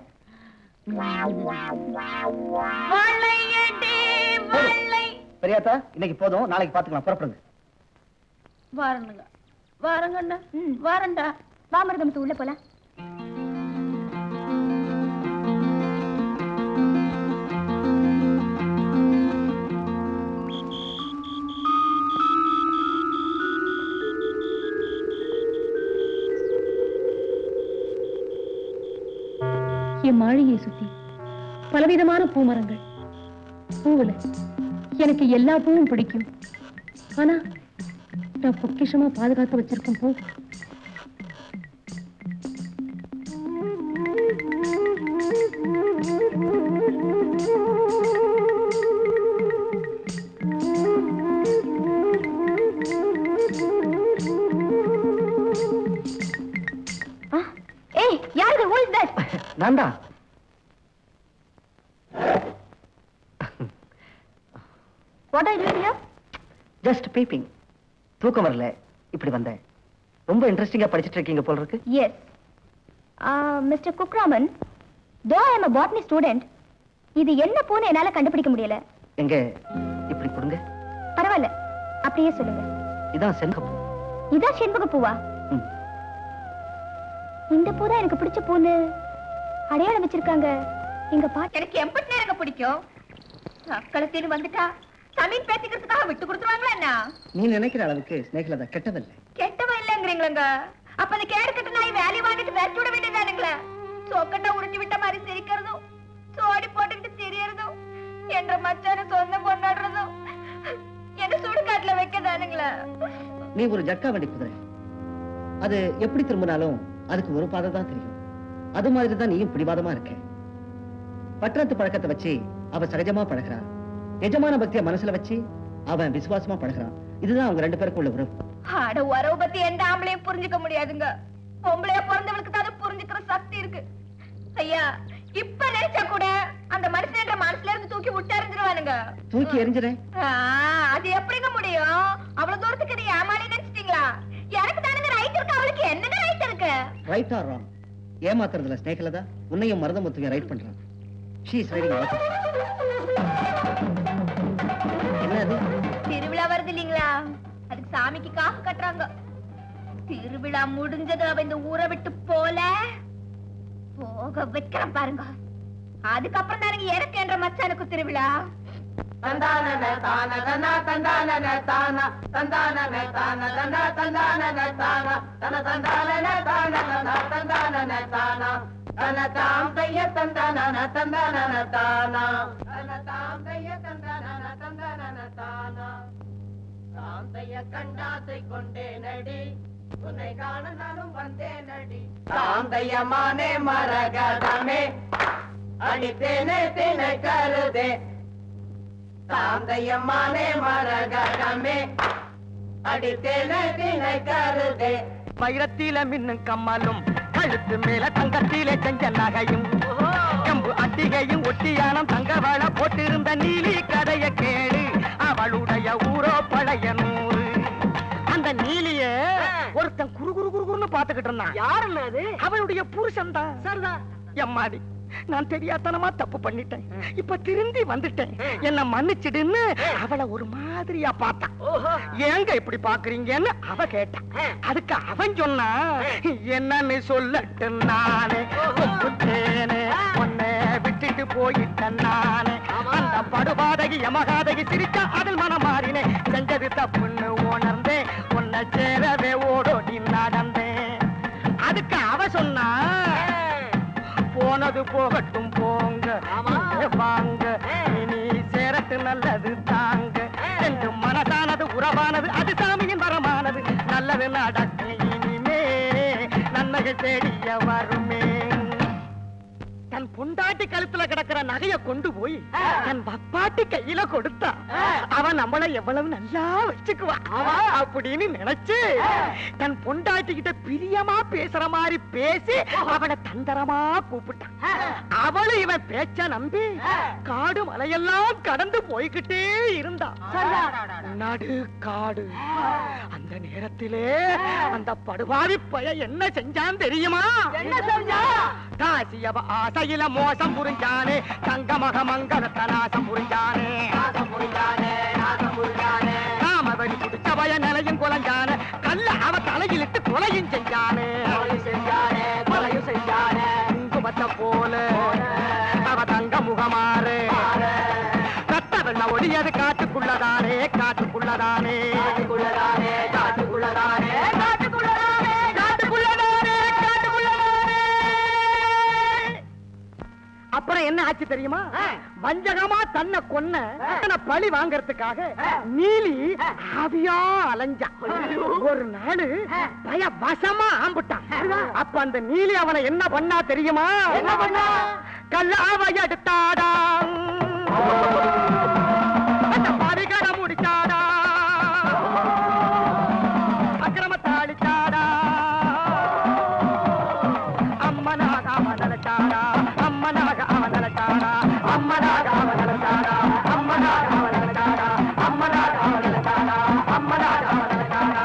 வளையடி வளை பெரியாத்தா இன்னைக்கு போதும் நாளைக்கு பாத்துக்கலாம் புறப்படுங்க வரணுங்க வரங்கண்ணா வரண்டா வாமரதமுத்து உள்ள போலாம் என் மாளிகையை சுத்தி பலவிதமான பூமரங்கள் பூவுல எனக்கு எல்லா பூவும் பிடிக்கும் ஆனா நான் பொக்கிஷமா பாதுகாத்து வச்சிருக்கேன் பூ ஏய் யாரு ஹூ இஸ் தட் நான்டா what are you here just peeping தூக்கம் வரல இப்படி வந்தேன் ரொம்ப இன்ட்ரெஸ்டிங்கா படிச்சிட்டு இருக்கீங்க போல இருக்கு S mister Kukraman though I am a botany student இது என்ன பூன்னு என்னால கண்டுபிடிக்க முடியல எங்க இப்படி கொடுங்க பரவாயில்ல அப்படியே சொல்லுங்க இதான் செண்பகப்பூ இதான் செண்பக பூவா ம். இந்த பூ தான் எனக்கு பிடிச்ச பூன்னு அடையாளம் வச்சிருக்காங்க எங்க பாட்டு எனக்கு எம்பட்டு நேரங்க பிடிக்கும் அக்களத்தின்னு வந்துட்டா தமிழ் பேசிக்கிறதுக்காக விட்டு கொடுத்துருவாங்களா என்ன நீ நினைக்கிற அளவுக்கு ஸ்னேகிலதா கெட்டதில்லை கெட்டவன் இல்லைங்கிறீங்களங்க அப்ப அந்த கேடு கட்ட நாய் வேலையை வாங்கிட்டு விரட்டி விட வேண்டியதானுங்களே சொக்கட்டா உருட்டி விட்ட மாதிரி சிரிக்கிறதும் சோடி போட்டுக்கிட்டு தெரியறதும் என்ற மச்சான சொந்தம் கொண்டாடுறதும் என்ன சுடுகாட்டுல வைக்கதானுங்களே நீ ஒரு ஜட்கா வண்டி குதிரை அது எப்படி திரும்பினாலும் அதுக்கு ஒரு பாதை தான் தெரியும் அது மாதிரி தான் நீயும் பிடிவாதமா இருக்க பட்டணத்து பழக்கத்தை வச்சு அவ சகஜமா பழகுறா எஜமான பக்திய மனசுல வச்சு அவன் விசுவாசமா பழகுறான் இதுதான் அவங்க ரெண்டு பேருக்கும் உள்ள உறவு ஆட உறவு பத்தி எந்த ஆம்பளையும் புரிஞ்சுக்க முடியாதுங்க பொம்பளையா பிறந்தவளுக்கு தான் அது புரிஞ்சுக்கிற சக்தி இருக்கு ஐயா இப்ப நினைச்சா கூட அந்த மனுஷன்ற மனசுல இருந்து தூக்கி விட்டு எறிஞ்சிருவானுங்க தூக்கி எறிஞ்சிறேன் ஆ, அது எப்படிங்க முடியும் அவ்வளவு தூரத்துக்கு நீ ஏமாளி நினைச்சிட்டீங்களா எனக்கு தானுங்க ரைட் இருக்கு அவளுக்கு என்னங்க ரைட் இருக்கு ரைட் ஆர் ராங் ஏமாத்துறதுல ஸ்னேகிலதா உன்னையும் மருதமுத்துவையும் ரைட் பண்றான் ஷீ இஸ் ரைடிங் என்னது திருவிழா வருது இல்லீங்களா அதுக்கு சாமிக்கு காசு கட்டுறாங்க திருவிழா முடிஞ்சது அவ இந்த ஊரை விட்டு போல போக வைக்கிறேன் பாருங்க அதுக்கப்புறம் தானுங்க எனக்கு என்ற மச்சானுக்கு திருவிழா கண்டாசை கொண்டே நடி உன்னை காண நானும் வந்தேன் அடி சாந்தையமானே மரகதமே அடித்தேனே தினை கருதே சாந்தையம்மானே மரகதமே அடித்தேனே தினை கருதே வைரத்தில மின்னும் கம்மலும் கழுத்து மேல தங்கத்திலே செஞ்ச நகையும் கம்பு அட்டிகையும் ஒட்டியானம் தங்க வள போட்டிருந்த நீலி கதைய கேளு அவளுடைய ஊரோ பழைய நூறு அந்த நீலிய ஒருத்தன் குறு குறு குறு குறுன்னு பாத்துக்கிட்டு இருந்தான் யாருன்னு அது அவளுடைய புருஷன் தான் சரிதான் எம்மாடி நான் தெரியாதனமா தப்பு பண்ணிட்டேன் இப்ப திரும்பி வந்துட்டேன் என்ன மன்னிச்சிடுன்னு அவளை ஒரு மாதிரியா பார்த்தான் ஏங்க இப்படி பாக்குறீங்கன்னு அவ கேட்டான் அதுக்கு அவன் சொன்னா என்னன்னு சொல்லட்டு நானே ஒப்புத்தேனே உன்னை விட்டுட்டு போயிட்டேன் நானே அந்த படுபாதகி யமகாதகி சிரிச்சா அதில் மனம் மாறினேன் செஞ்சது தப்புன்னு உணர்ந்தேன் உன்னை சேரவே ஓடோடி நடந்தேன் அதுக்கு அவ சொன்னா போனது போகட்டும் போங்க இங்கே வாங்க இனி சேரட்டு நல்லது தாங்க என்று மனதானது உறவானது அது சாமியின் வரமானது நல்லது நடக்கும் இனிமே நன்மைகள் தேடிய வருமே தன் பொண்டாட்டி கழுத்துல கிடக்கிற நகைய கொண்டு போய் தன் வப்பாட்டி கையில கொடுத்தா அவன் நம்மள எவ்வளவு நல்லா வச்சுக்குவா அப்படின்னு நினைச்சு தன் பொண்டாட்டி கிட்ட பிரியமா பேசுற மாதிரி பேசி அவனை தந்தரமா கூப்பிட்டான் அவளு இவன் பேச்ச நம்பி காடு மலையெல்லாம் கடந்து போய்கிட்டே இருந்தா நடு காடு அந்த நேரத்திலே அந்த படுபாவி பய என்ன செஞ்சான் தெரியுமா என்ன செஞ்சா காசியவ ஆசையில மோசம் புரிஞ்சானே தங்க மக மங்களத்த நாசம் புரிஞ்சானே நாசம் புரிஞ்சானே நாசம் புரிஞ்சானே காமவழி குடிச்ச பய நிலையும் குலைஞ்சானே கல்ல அவ தலையிலிட்டு கொலையும் செஞ்சானே செஞ்சானே கொலையும் செஞ்சானே குங்குமத்தை போல அவ தங்க முகமாறு ரத்த வெள்ள ஒளியது காட்டுக்குள்ளதானே காட்டுக்குள்ளதானே காட்டுக்குள்ளதானே காட்டுக்குள்ளதானே காட்டுக்குள்ளதானே காட்டுக்குள்ளதானே காட்டுக்குள்ளதானே அப்புறம் என்ன ஆச்சு தெரியுமா வஞ்சகமா தன்னை கொன்ன தன்னை பழி வாங்கறதுக்காக நீலி ஆவியா அலைஞ்சா ஒரு நாள் பய வசமா ஆம்பிட்டான் அப்ப அந்த நீலி அவனை என்ன பண்ணா தெரியுமா என்ன பண்ணா கல்லாவை எடுத்தாடா அந்த பரிகட முடிச்சாடா அக்கிரமத்தை அழிச்சாடா அம்மனாக அவன் நினைச்சாடா அம்மனாக அவன் நினைச்சாடா அம்மனாக அவன் நினைச்சாடா அம்மனாக அவன் நினைச்சாடா அம்மனாக அவன் நினைச்சாடா அம்மனாக அவன் நினைச்சாடா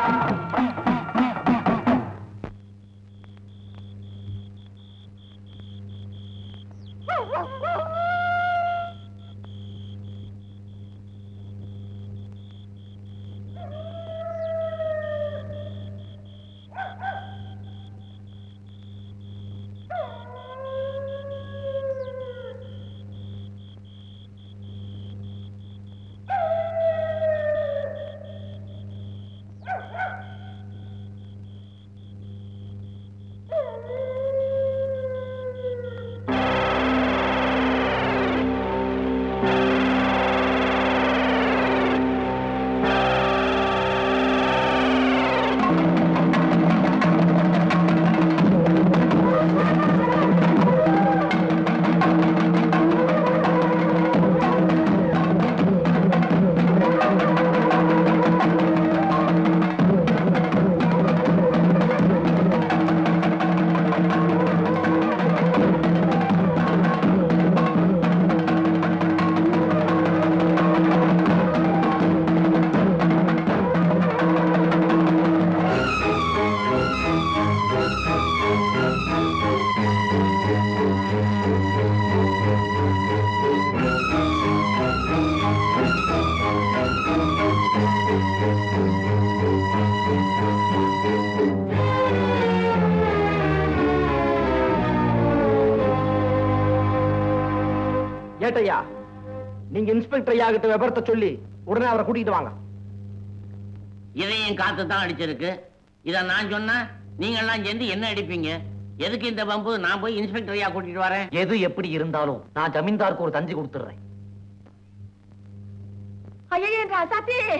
ஏட்டையா நீங்க இன்ஸ்பெக்டர் ஐயா கிட்ட விபரத்தை சொல்லி உடனே அவரை கூட்டிட்டு வாங்க இதையும் காத்து தான் அடிச்சிருக்கு இத நான் சொன்னா நீங்க எல்லாம் சேர்ந்து என்ன அடிப்பீங்க எதுக்கு இந்த பம்பு நான் போய் இன்ஸ்பெக்டர் ஐயா கூட்டிட்டு வரேன் எது எப்படி இருந்தாலும் நான் ஜமீன்தாருக்கு ஒரு தஞ்சி கொடுத்துறேன் ஐயோ ராசாத்தி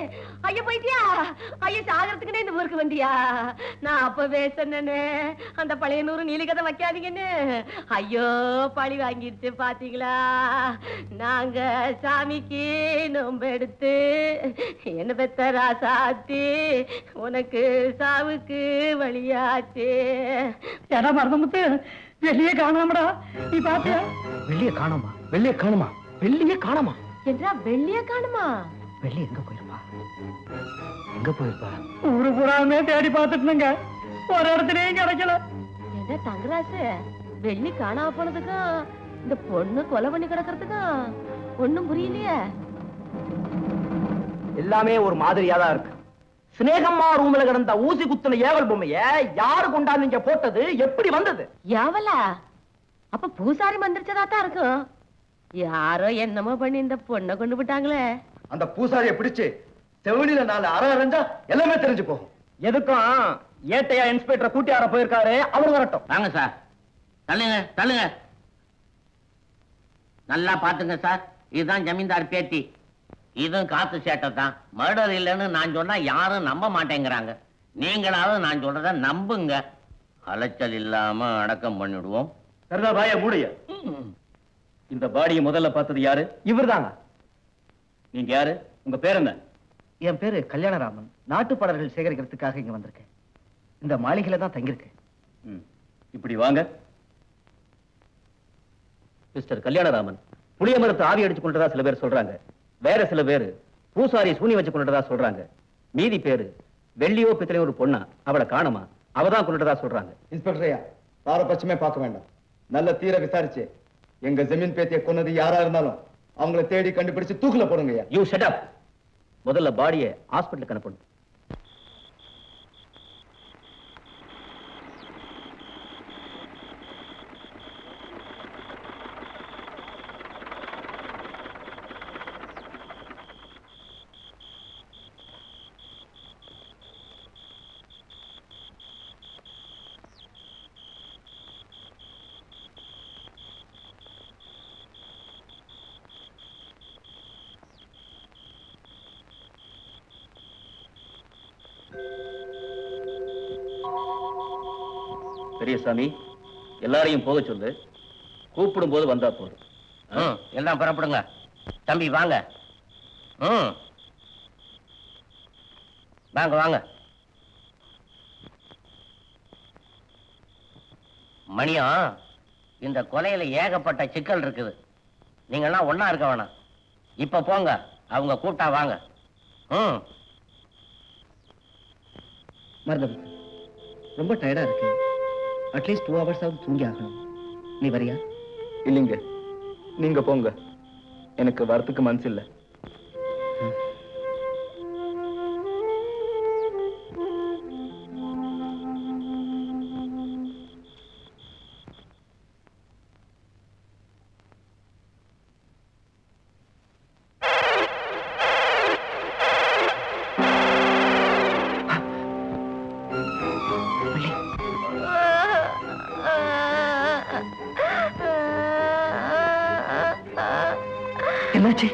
ஐயா போயிட்டியா ஐயா சாகரத்துக்குனே இந்த ஊருக்கு வந்தியா நான் அப்பவே சொன்னேனே அந்த பழைய நூறு நீலிகதை வைக்காதீங்கன்னு ஐயோ பழி வாங்கிடுச்சு பாத்தீங்களா நாங்க சாமிக்கு நொம்பு எடுத்து என்ன பெத்த ராசாத்தி உனக்கு சாவுக்கு வழியாச்சு ஏடா மருதமுத்து வெளியே காணாமடா நீ பாத்தியா வெள்ளிய காணோமா வெள்ளிய காணுமா வெள்ளிய காணோமா என்றா வெள்ளிய காணுமா வெள்ளி எங்க போயிருப்பா எங்க போயிருப்பா ஊரு பூராமே தேடி பார்த்துட்டுங்க ஒரு இடத்துலயும் கிடைக்கல என்ன தங்கராசு வெள்ளி காணாம போனதுக்கும் இந்த பொண்ணு கொலை பண்ணி கிடக்கிறதுக்கும் ஒண்ணும் புரியலையே எல்லாமே ஒரு மாதிரியா தான் இருக்கு சிநேகம்மா ரூம்ல கிடந்த ஊசி குத்துன ஏவல் பொம்மைய யாரு கொண்டாந்து இங்க போட்டது எப்படி வந்தது யாவலா அப்ப பூசாரி மந்திரிச்சதா தான் இருக்கும் யாரோ என்னமோ பண்ணி இந்த பொண்ணை கொண்டு விட்டாங்களே அந்த பூசாரியை பிடிச்சு செவனில நாலு அரை அரைஞ்சா எல்லாமே தெரிஞ்சு போகும் எதுக்கும் ஏட்டையா இன்ஸ்பெக்டர் கூட்டியார போயிருக்காரு அவர் வரட்டும் வாங்க சார் தள்ளுங்க தள்ளுங்க நல்லா பாத்துங்க சார் இதுதான் ஜமீன்தார் பேத்தி இதுவும் காத்து சேட்டை தான் மர்டர் இல்லைன்னு நான் சொன்னா யாரும் நம்ப மாட்டேங்கிறாங்க நீங்களாவது நான் சொல்றத நம்புங்க அலைச்சல் இல்லாம அடக்கம் பண்ணிடுவோம் சரிதா பாய மூடைய இந்த பாடியை முதல்ல பார்த்தது யாரு இவர்தாங்க நீங்க யாரு உங்க பேர் என்ன என் பேரு கல்யாணராமன் நாட்டுப்பாடல்கள் சேகரிக்கிறதுக்காக இங்க வந்திருக்கேன் இந்த மாளிகையில தான் தங்கியிருக்கேன் ம். இப்படி வாங்க மிஸ்டர் கல்யாணராமன் புளிய மரத்து ஆவி அடிச்சு கொண்டதா சில பேர் சொல்றாங்க வேற சில பேர் பூசாரி சூனி வச்சு கொண்டதா சொல்றாங்க மீதி பேரு வெள்ளியோ பித்தளையோ ஒரு பொண்ணா அவளை காணுமா அவதான் கொண்டதா சொல்றாங்க இன்ஸ்பெக்டரையா பாரபட்சமே பார்க்க வேண்டாம் நல்ல தீர விசாரிச்சு எங்க ஜமீன் பேத்திய கொன்னது யாரா இருந்தாலும் அவங்கள தேடி கண்டுபிடிச்சு தூக்குல போடுங்கய்யா யூ ஷட் அப் முதல்ல பாடியை ஹாஸ்பிட்டலுக்கு அனுப்பணும் பெரியசாமி எல்லாரையும் போக சொல்லு கூப்பிடும் போது வந்தா போதும் ம், எல்லாம் புறப்படுங்க தம்பி வாங்க ம் வாங்க வாங்க மணியம் இந்த கொலையில ஏகப்பட்ட சிக்கல் இருக்குது நீங்கெல்லாம் ஒண்ணா இருக்க வேணாம் இப்ப போங்க அவங்க கூப்பிட்டா வாங்க ம் மருதம் ரொம்ப டயர்டா இருக்கு அட்லீஸ்ட் டூ ஹவர்ஸ் ஆகுது தூங்கி ஆகணும் நீ வரியா இல்லைங்க நீங்க போங்க எனக்கு வரத்துக்கு மனசு இல்ல என்னாச்சு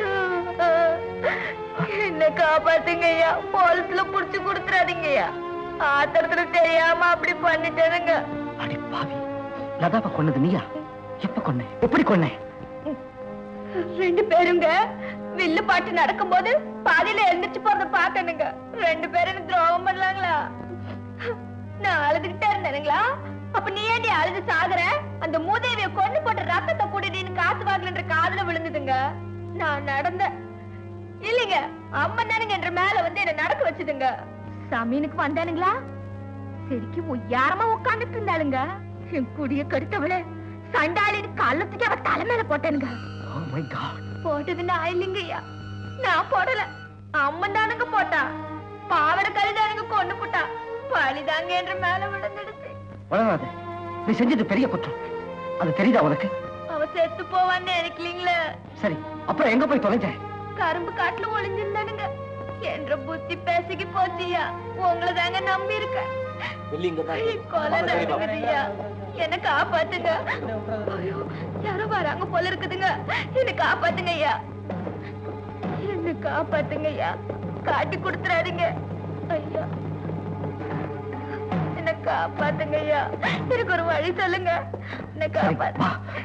என்ன காப்பாத்துங்க ஐயா போலீஸ்ல புடிச்சு கொடுத்துறாதீங்கய்யா ஆத்திரத்துல தெரியாம அப்படி பண்ணிட்டேனுங்க அடி பாவி லதாவை கொன்னது நீயா எப்ப கொன்ன எப்படி கொன்ன ரெண்டு பேருங்க வில்லு பாட்டு நடக்கும்போது பாதியில எழுந்திருச்சு போறத பார்த்தேனுங்க ரெண்டு பேரும் எனக்கு துரோகம் பண்ணலாங்களா நான் அழுதுகிட்டே இருந்தேனுங்களா அப்ப நீ ஏண்டி அழுது சாகுற அந்த மூதேவிய கொண்டு போட்ட ரத்தத்தை கூட்டிட்டு காசு வாங்கலன்ற காதுல விழுந்ததுங்க நான் நடந்தேன் இல்லைங்க அம்மா தானுங்க என்ற மேல வந்து என்ன நடக்க வச்சுதுங்க சமீனுக்கு வந்தானுங்களா சரிக்கு உயாரமா உட்கார்ந்துட்டு இருந்தாளுங்க என் குடிய கடுத்தவளே சண்டாளின்னு கள்ளத்துக்கு அவ தலை மேல போட்டேனுங்க ஓ மை காட் போட்டது நான் இல்லைங்கய்யா நான் போடல அம்மன் தானுங்க போட்டா பாவட கழுதானுங்க கொண்டு போட்டா பழிதாங்க என்ற மேல விழுந்துடுச்சு வளராத நீ செஞ்சது பெரிய குற்றம் அது தெரியுதா உனக்கு அவ செத்து போவான்னு நினைக்கலீங்களே சரி அப்புறம் எங்க போய் தொலைஞ்ச கரும்பு காட்டுல ஒளிஞ்சிருந்தானுங்க என்ற புத்தி பேசிக்கு போச்சியா உங்களை தாங்க நம்பி இருக்கேன் கொலை நடக்குதுய்யா என்ன காப்பாத்துங்க ஐயோ, யாரோ வராங்க போல இருக்குதுங்க என்ன காப்பாத்துங்க ஐயா என்ன காப்பாத்துங்க ஐயா காட்டி கொடுத்துறாதீங்க ஐயா என்ன காப்பாத்துங்க ஐயா எனக்கு ஒரு வழி சொல்லுங்க என்ன காப்பாத்து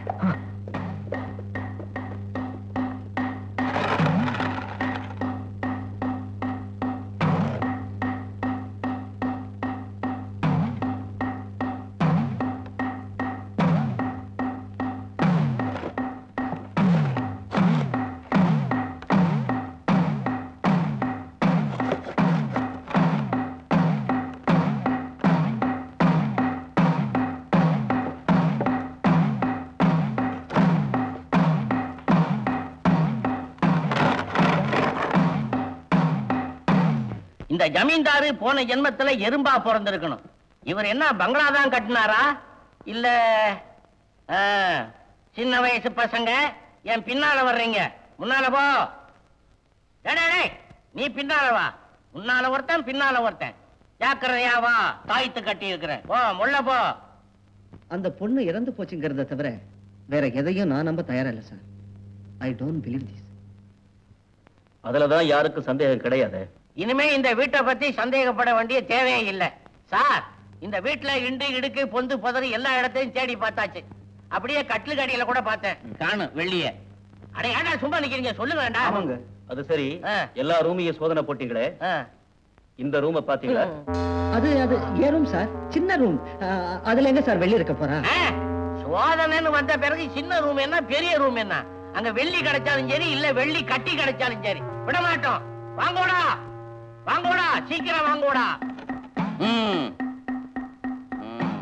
இந்த ஜமீன்தாரு போன ஜென்மத்துல எறும்பா பிறந்திருக்கணும் இவர் என்ன பங்களா தான் கட்டினாரா இல்ல ஆ, சின்ன வயசு பசங்க என் பின்னால வர்றீங்க முன்னால போ டேய், டேய், டேய், நீ பின்னால வா முன்னால ஒருத்தன் பின்னால ஒருத்தன் ஜாக்கிரதையா வா தாய்த்து கட்டி இருக்கிறேன் போ முள்ள போ அந்த பொண்ணு இறந்து போச்சுங்கிறத தவிர வேற எதையும் நான் நம்ப தயாரா இல்ல sir I don't believe this அதுலதான் யாருக்கும் சந்தேகம் கிடையாது இனிமே இந்த வீட்டை பத்தி சந்தேகப்பட வேண்டிய தேவையே இல்லை சார் இந்த வீட்டுல இண்டு இடுக்கு பொந்து புதறு எல்லா இடத்தையும் தேடி பார்த்தாச்சு அப்படியே கட்டிலு கடியில கூட பார்த்தேன் காணும் வெள்ளிய அட ஏன்டா சும்மா நிக்கிறீங்க சொல்லுங்க வேண்டாம் ஆமாங்க அது சரி எல்லா ரூமையும் சோதனை போட்டீங்களே இந்த ரூமை பாத்தீங்களா அது அது ஏன் ரூம் சார் சின்ன ரூம் அதுல எங்க சார் வெளிய இருக்க போறா ஆ, சோதனைன்னு வந்த பிறகு சின்ன ரூம் என்ன பெரிய ரூம் என்ன அங்க வெள்ளி கிடைச்சாலும் சரி இல்ல வெள்ளி கட்டி கிடைச்சாலும் சரி விட மாட்டோம் வாங்கோடா வாங்கோடா சீக்கிரம் வாங்கோடா ம். ம்.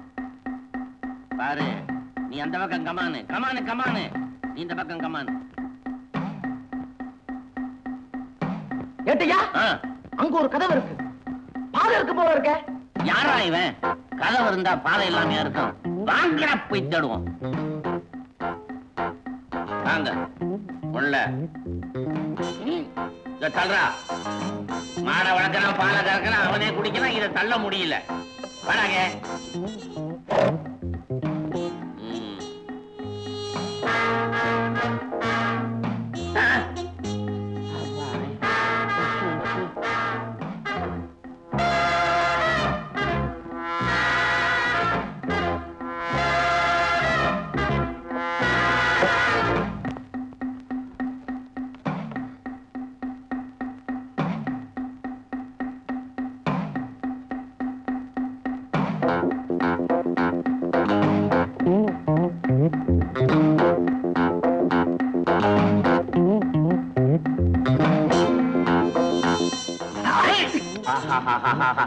பாரு நீ அந்த பக்கம் கமானு கமானு கமானு நீ இந்த பக்கம் கமானு ஏட்டையா அங்க ஒரு கதவு இருக்கு பாதை இருக்கு போல இருக்க யாரா இவன் கதவு இருந்தா பாதை இல்லாம இருக்கும் வாங்கடா போய் தேடுவோம் வாங்க உள்ள ம், இத தள்ளுறா மாடை வளர்க்கறான் பாலை கறக்கிறான் அவனே குடிக்கிறான் இதை தள்ள முடியல வாடாங்க ம். ஆ. ஆஹாஹாஹாஹா.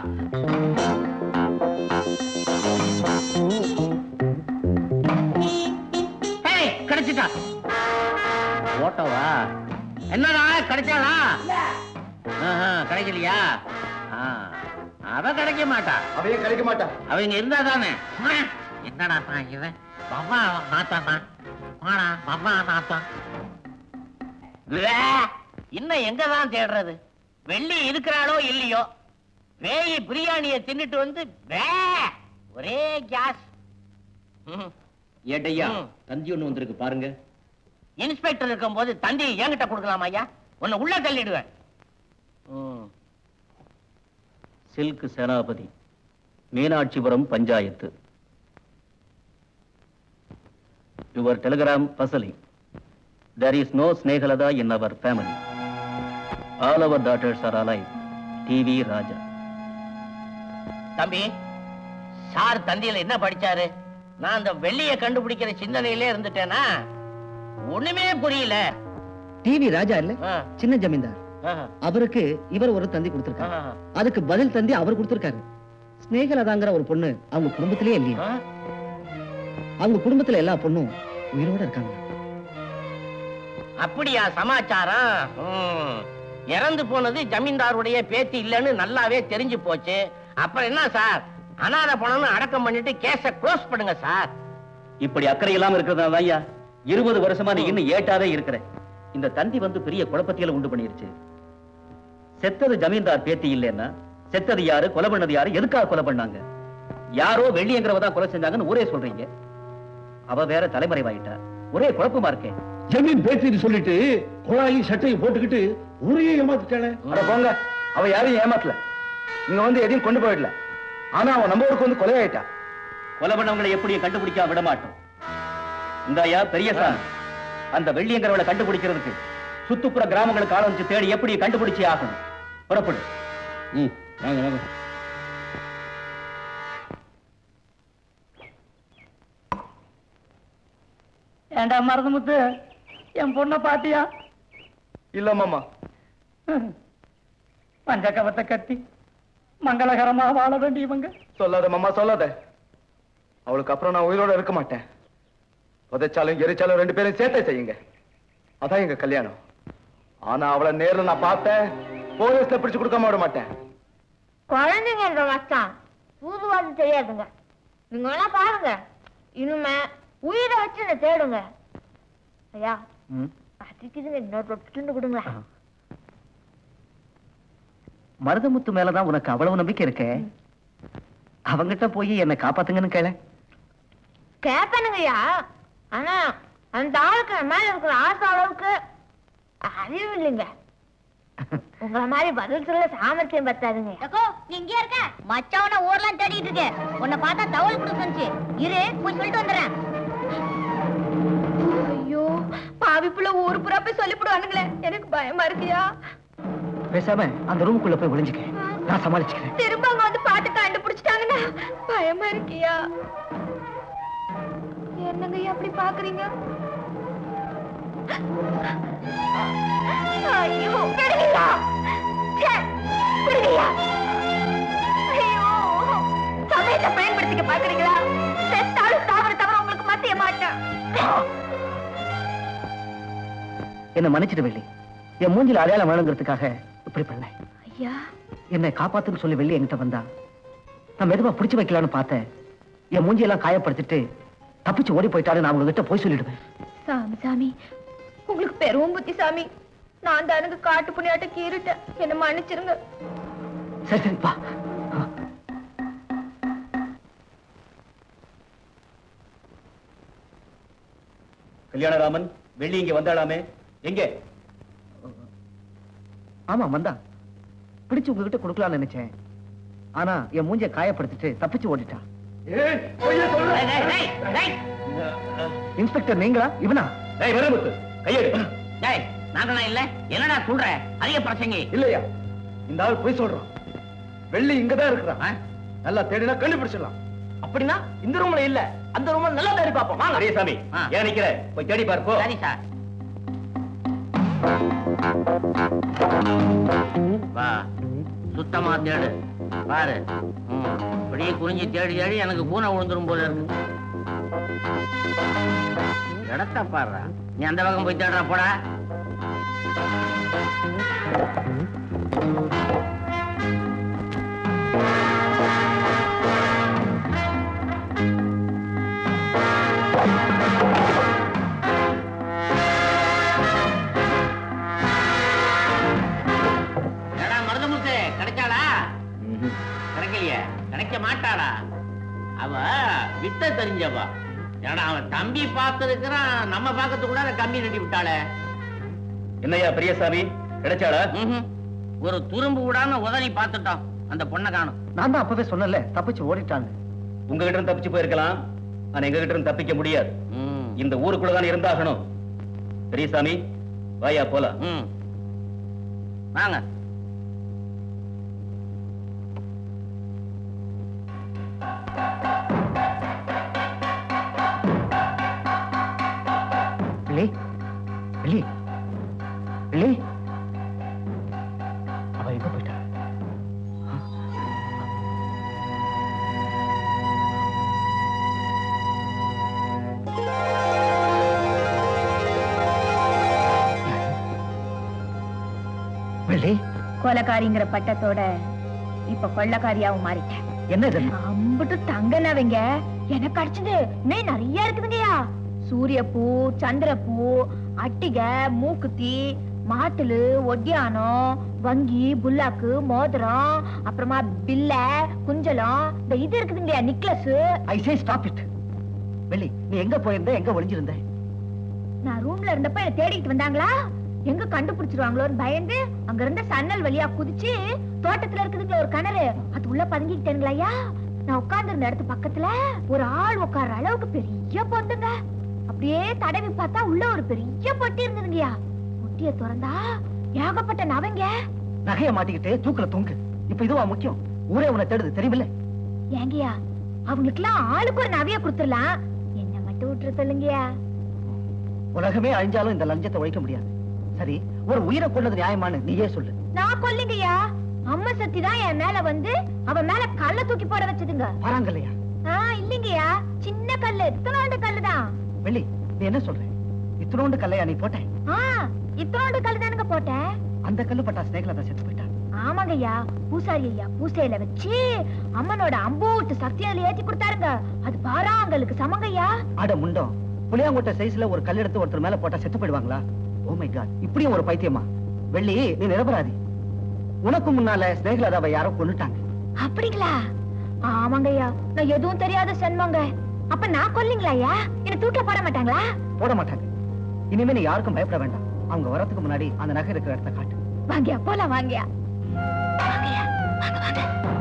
ஏய், கிடைச்சிட்டா ஓட்டோவா என்னடா கிடைச்சாளா ஆஹா, கிடைக்கலையா ஆ, அவ கிடைக்க மாட்டா அவையே கிடைக்க மாட்டா அவங்க இருந்தா தானே என்னடா தான் இவன் மம்மா நாத்தானா வாடா மம்மா நாத்தான் வே, இன்னும் எங்க தான் தேடுறது வெள்ளி இருக்கிறாளோ இல்லையோ வேயி பிரியாணிய தின்னுட்டு வந்து வே, ஒரே கேஸ் ஏட்டையா தந்தி ஒண்ணு வந்திருக்கு பாருங்க இன்ஸ்பெக்டர் இருக்கும்போது தந்தி என்கிட்ட கொடுக்கலாமா ஐயா உன்னை உள்ள தள்ளிடுவேன் ம். Silk Senapathi Meenakshipuram panchayat your telegram பசலி there is no Snehalatha in our family all our daughters are alive TV Raja தம்பி சார் தந்தியில என்ன படிச்சாரு நான் அந்த வெள்ளிய கண்டுபிடிக்கிற சிந்தனையிலே இருந்துட்டேனா ஒண்ணுமே புரியல டிவி ராஜா இல்ல ஆ. சின்ன ஜமீன்தார் ஆஹா. அவருக்கு இவர் ஒரு தந்தி கொடுத்திருக்காரு ஆஹா. அதுக்கு பதில் தந்தி அவர் கொடுத்திருக்காரு ஸ்னேகலதாங்கிற ஒரு பொண்ணு அவங்க குடும்பத்திலே இல்லையா ஆ? அவங்க குடும்பத்துல எல்லா பொண்ணும் உயிரோட இருக்காங்க அப்படியா சமாச்சாரம் ம். இறந்து போனது ஜமீன்தாருடைய பேத்தி இல்லைன்னு நல்லாவே தெரிஞ்சு போச்சு அப்புறம் என்ன சார் அனாத பணம்னு அடக்கம் பண்ணிட்டு கேஸ க்ளோஸ் பண்ணுங்க சார் இப்படி அக்கறை இல்லாம இருக்கிறதா ஐயா இருபது வருஷமா நீ இன்னும் ஏட்டாவே இருக்கிற இந்த தந்தி வந்து பெரிய குழப்பத்தியல உண்டு பண்ணிருச்சு செத்தது ஜமீன்தார் பேத்தி இல்லைன்னா செத்தது யாரு கொலை பண்ணது யாரு எதுக்காக கொலை பண்ணாங்க யாரோ வெள்ளியங்கிறவ தான் கொலை செஞ்சாங்கன்னு ஊரே சொல்றீங்க அவ வேற தலைமறைவாயிட்டா ஒரே குழப்பமா இருக்கே ஜமீன் பேத்தின்னு சொல்லிட்டு குழாயி சட்டையை போட்டுக்கிட்டு ஊரையே ஏமாத்திட்டாளே அட போங்க அவ யாரையும் ஏமாத்தல இங்க வந்து எதையும் கொண்டு போயிடல ஆனா அவன் நம்ம ஊருக்கு வந்து கொலையாயிட்டா கொலை பண்ணவங்களை எப்படி கண்டுபிடிக்க விட மாட்டோம் இந்த ஐயா பெரியசா அந்த வெள்ளியங்கிறவளை கண்டுபிடிக்கிறதுக்கு சுத்துப்புற கிராமங்களுக்கு ஆள வச்சு தேடி எப்படி கண்டுபிடிச்சே ஆகணும் புறப்படு ம் வாங்க வாங்க ஏண்டா மருதமுத்து என் பொண்ணை பாத்தியா இல்ல மாமா பஞ்சகவத்தை கட்டி மங்களகரமா வாழ வேண்டியவங்க சொல்லாத மாமா சொல்லாத அவளுக்கு அப்புறம் நான் உயிரோட இருக்க மாட்டேன் புதைச்சாலும் எரிச்சாலும் ரெண்டு பேரும் சேர்த்தே செய்யுங்க அதான் எங்க கல்யாணம் ஆனா அவளை நேர்ல நான் பார்த்தேன் போலீஸ்ல பிடிச்சு கொடுக்காம விட மாட்டேன் குழந்தைங்க என்ற மச்சான் சூதுவாது தெரியாதுங்க நீங்க வேணா பாருங்க இனிமே உயிரை வச்சு என்ன தேடுங்க ஐயா அதுக்குதுங்க இன்னொரு துண்டு கொடுங்களா மருதமுத்து மேலதான் உனக்கு அவ்வளவு நம்பிக்கை இருக்கே அவங்கிட்ட போய் என்னை காப்பாத்துங்கன்னு கேள கேட்பனுங்கய்யா ஆனா அந்த ஆளுக்கு என் மேல இருக்கிற ஆசை அளவுக்கு அறிவு இல்லைங்க உங்களை மாதிரி பதில் சொல்ல சாமர்த்தியம் பத்தாதுங்க நீ இங்கே இருக்க மச்சாவன ஊர்லாம் தேடிட்டு இருக்க உன்னை பார்த்தா தகவல் கொடுத்துச்சு இரு போய் சொல்லிட்டு வந்துடுறேன் ஐயோ பாவி புள்ள ஊரு புறா போய் சொல்லிவிடுவானுங்களே எனக்கு பயமா இருக்குயா பேசாம அந்த ரூமுக்குள்ள போய் ஒளிஞ்சுக்க நான் சமாளிச்சுக்கிறேன் திரும்ப அங்க வந்து பாட்டு கண்டுபிடிச்சிட்டாங்கன்னா பயமா இருக்கியா என்னங்க அப்படி பாக்குறீங்க ஐயோ விடுங்கய்யா ச்சே, விடுங்கய்யா ஐயோ சமயத்தை பயன்படுத்திக்க பாக்குறீங்களா செத்தாலும் தாவர தவிர உங்களுக்கு மத்திய மாட்டேன் என்ன மன்னிச்சிடு வெள்ளி என் மூஞ்சில அடையாளம் வேணுங்கிறதுக்காக இப்படி பண்ணேன் ஐயா என்னை காப்பாத்துன்னு சொல்லி வெள்ளி என்கிட்ட வந்தா நான் மெதுவா பிடிச்சு வைக்கலாம்னு பார்த்தேன் என் மூஞ்சியெல்லாம் காயப்படுத்திட்டு தப்பிச்சு ஓடி போயிட்டாரு நான் உங்ககிட்ட போய் சொல்லிடுவேன் சாமி சாமி உங்களுக்கு பெரும் புத்தி சாமி நான் தானுங்க காட்டு புண்ணியாட்ட கீறிட்டேன் என்ன மன்னிச்சிருங்க சரி சரி வா கல்யாணராமன் வெள்ளி இங்க வந்தாளாமே எங்கே ஆமா வந்தா பிடிச்சு உங்ககிட்ட கொடுக்கலாம்னு நினைச்சேன் ஆனா என் மூஞ்சிய காயப்படுத்திட்டு தப்பிச்சு ஓடிட்டா இன்ஸ்பெக்டர் நீங்களா இவனா டேய் வரமுத்து கையெடு டேய் நாங்களா இல்ல என்னடா சொல்ற அதிக பிரசங்கி இல்லையா இந்த ஆள் போய் சொல்றான் வெள்ளி இங்கதான் இருக்கிறான் நல்லா தேடினா கண்டுபிடிச்சிடலாம் அப்படின்னா இந்த ரூம்ல இல்ல அந்த ரூம்ல நல்லா தேடி பாப்போம் வாங்க பெரியசாமி ஏன் நிக்கிற போய் தேடி பாரு போ சரி சார் வா சுத்தமா தேடு பாரு ம், இப்படியே குறிஞ்சி தேடி தேடி எனக்கு பூனை விழுந்துரும் போல இருக்கு இடத்த பாடுறா நீ அந்த பக்கம் போய் தேடுறா போடா ஏடா மருதமுத்து கிடைச்சாளா கிடைக்கலையே கிடைக்க மாட்டாளா அவ வித்த தெரிஞ்சவா ஏடா அவன் தம்பி பார்த்திருக்கிறான் நம்ம பார்க்கறது கூட கம்பி நட்டி விட்டாளே என்னய்யா பெரியசாமி கிடைச்சாளா ம்ஹும். ஒரு துரும்பு விடாம உதறி பார்த்துட்டோம் அந்த பொண்ணை காணும் நான் தான் அப்பவே சொன்னல தப்பிச்சு ஓடிட்டான்னு உங்ககிட்ட இருந்து தப்பிச்சு போயிருக்கலாம் ஆனா எங்க கிட்ட இருந்து தப்பிக்க முடியாது இந்த ஊருக்குள்ளதான் இருந்தாகணும் பெரியசாமி வாயா போலாம் வாங்க வெள்ளி வெள்ளி வெள்ளி அவ எங்க போயிட்டா வெள்ளி கொலைக்காரிங்கிற பட்டத்தோட இப்ப கொள்ளக்காரியாவும் மாறிட்டேன் என்ன இது அம்புட்டு தங்க நவைங்க எனக்கு அடிச்சது இன்னும் நிறைய இருக்குதுங்கய்யா சூரியப்பூ சந்திரப்பூ அட்டிகை மூக்குத்தி மாட்டுலு ஒட்டியானம் வங்கி புல்லாக்கு மோதிரம் அப்புறமா பில்ல குஞ்சலம் இந்த இது இருக்குதுங்கய்யா நிக்லஸ் ஐ சே ஸ்டாப் இட் வெள்ளி நீ எங்க போயிருந்த எங்க ஒளிஞ்சிருந்த நான் ரூம்ல இருந்தப்ப என்ன தேடிட்டு வந்தாங்களா எங்க கண்டுபிடிச்சிருவாங்களோன்னு பயந்து அங்க இருந்த சன்னல் வழியா குதிச்சு தோட்டத்துல இருக்குதுங்களா ஒரு கிணறு அது உள்ள பதுங்கிக்கிட்டேங்களா நான் உட்கார்ந்து இருந்த இடத்து பக்கத்துல ஒரு ஆள் உட்கார்ற அளவுக்கு பெரிய பொந்துங்க அப்படியே தடவி பார்த்தா உள்ள ஒரு பெரிய பொட்டி இருந்ததுங்கய்யா பொட்டிய திறந்தா ஏகப்பட்ட நவங்க நகைய மாட்டிக்கிட்டு தூக்குல தொங்கு இப்ப இதுவா முக்கியம் ஊரே உன்னை தேடுது தெரியுமில்ல ஏங்கய்யா அவங்களுக்குலாம் ஆளுக்கு ஒரு நகைய கொடுத்துடலாம் என்ன மட்டும் விட்டுற சொல்லுங்கய்யா உலகமே அழிஞ்சாலும் இந்த லஞ்சத்தை ஒழிக்க முடியாது சரி ஒரு உயிரை கொண்டது நியாயமான்னு நீயே சொல்லு நான் கொல்லுங்கய்யா அம்மா சக்தி தான் என் மேல வந்து அவன் மேல கல்ல தூக்கி போட வச்சதுங்க பாராங்கல்லையா ஆ இல்லைங்கய்யா சின்ன கல்லு இத்தனோண்டு கல்லுதான் வெள்ளி நீ என்ன சொல்ற இத்தனோண்டு கல்லையா நீ போட்ட ஆ இத்தனோண்டு கல்லு தானுங்க போட்டேன் அந்த கல்லு பட்டா ஸ்னேகலதா செத்து போயிட்டா ஆமாங்கய்யா பூசாரி ஐயா பூசையில வச்சு அம்மனோட அம்பூட்டு சக்தி அதுல ஏத்தி கொடுத்தாருங்க அது பாராங்கலுக்கு சமங்கய்யா அட முண்டம் புளியாங்கோட்டை சைஸ்ல ஒரு கல் எடுத்து ஒருத்தர் மேல போட்டா செத்து போயிடுவாங்களா ஓ மை காட் இப்படியும் ஒரு பைத்தியமா வெள்ளி நீ நிரபராதி உனக்கு முன்னால ஸ்னேகலதாவை யாரோ கொன்னுட்டாங்க அப்படிங்களா ஆமாங்கய்யா நான் எதுவும் தெரியாத சென்மங்க அப்ப நான் கொல்லிங்களா ஐயா என்ன தூக்கில போட மாட்டாங்களா போட மாட்டாங்க இனிமே நீ யாருக்கும் பயப்பட வேண்டாம் அவங்க வரதுக்கு முன்னாடி அந்த நகை இருக்கிற இடத்த காட்டு வாங்கியா போலாம் வாங்கியா வாங்கய்யா, வாங்க, வாங்க.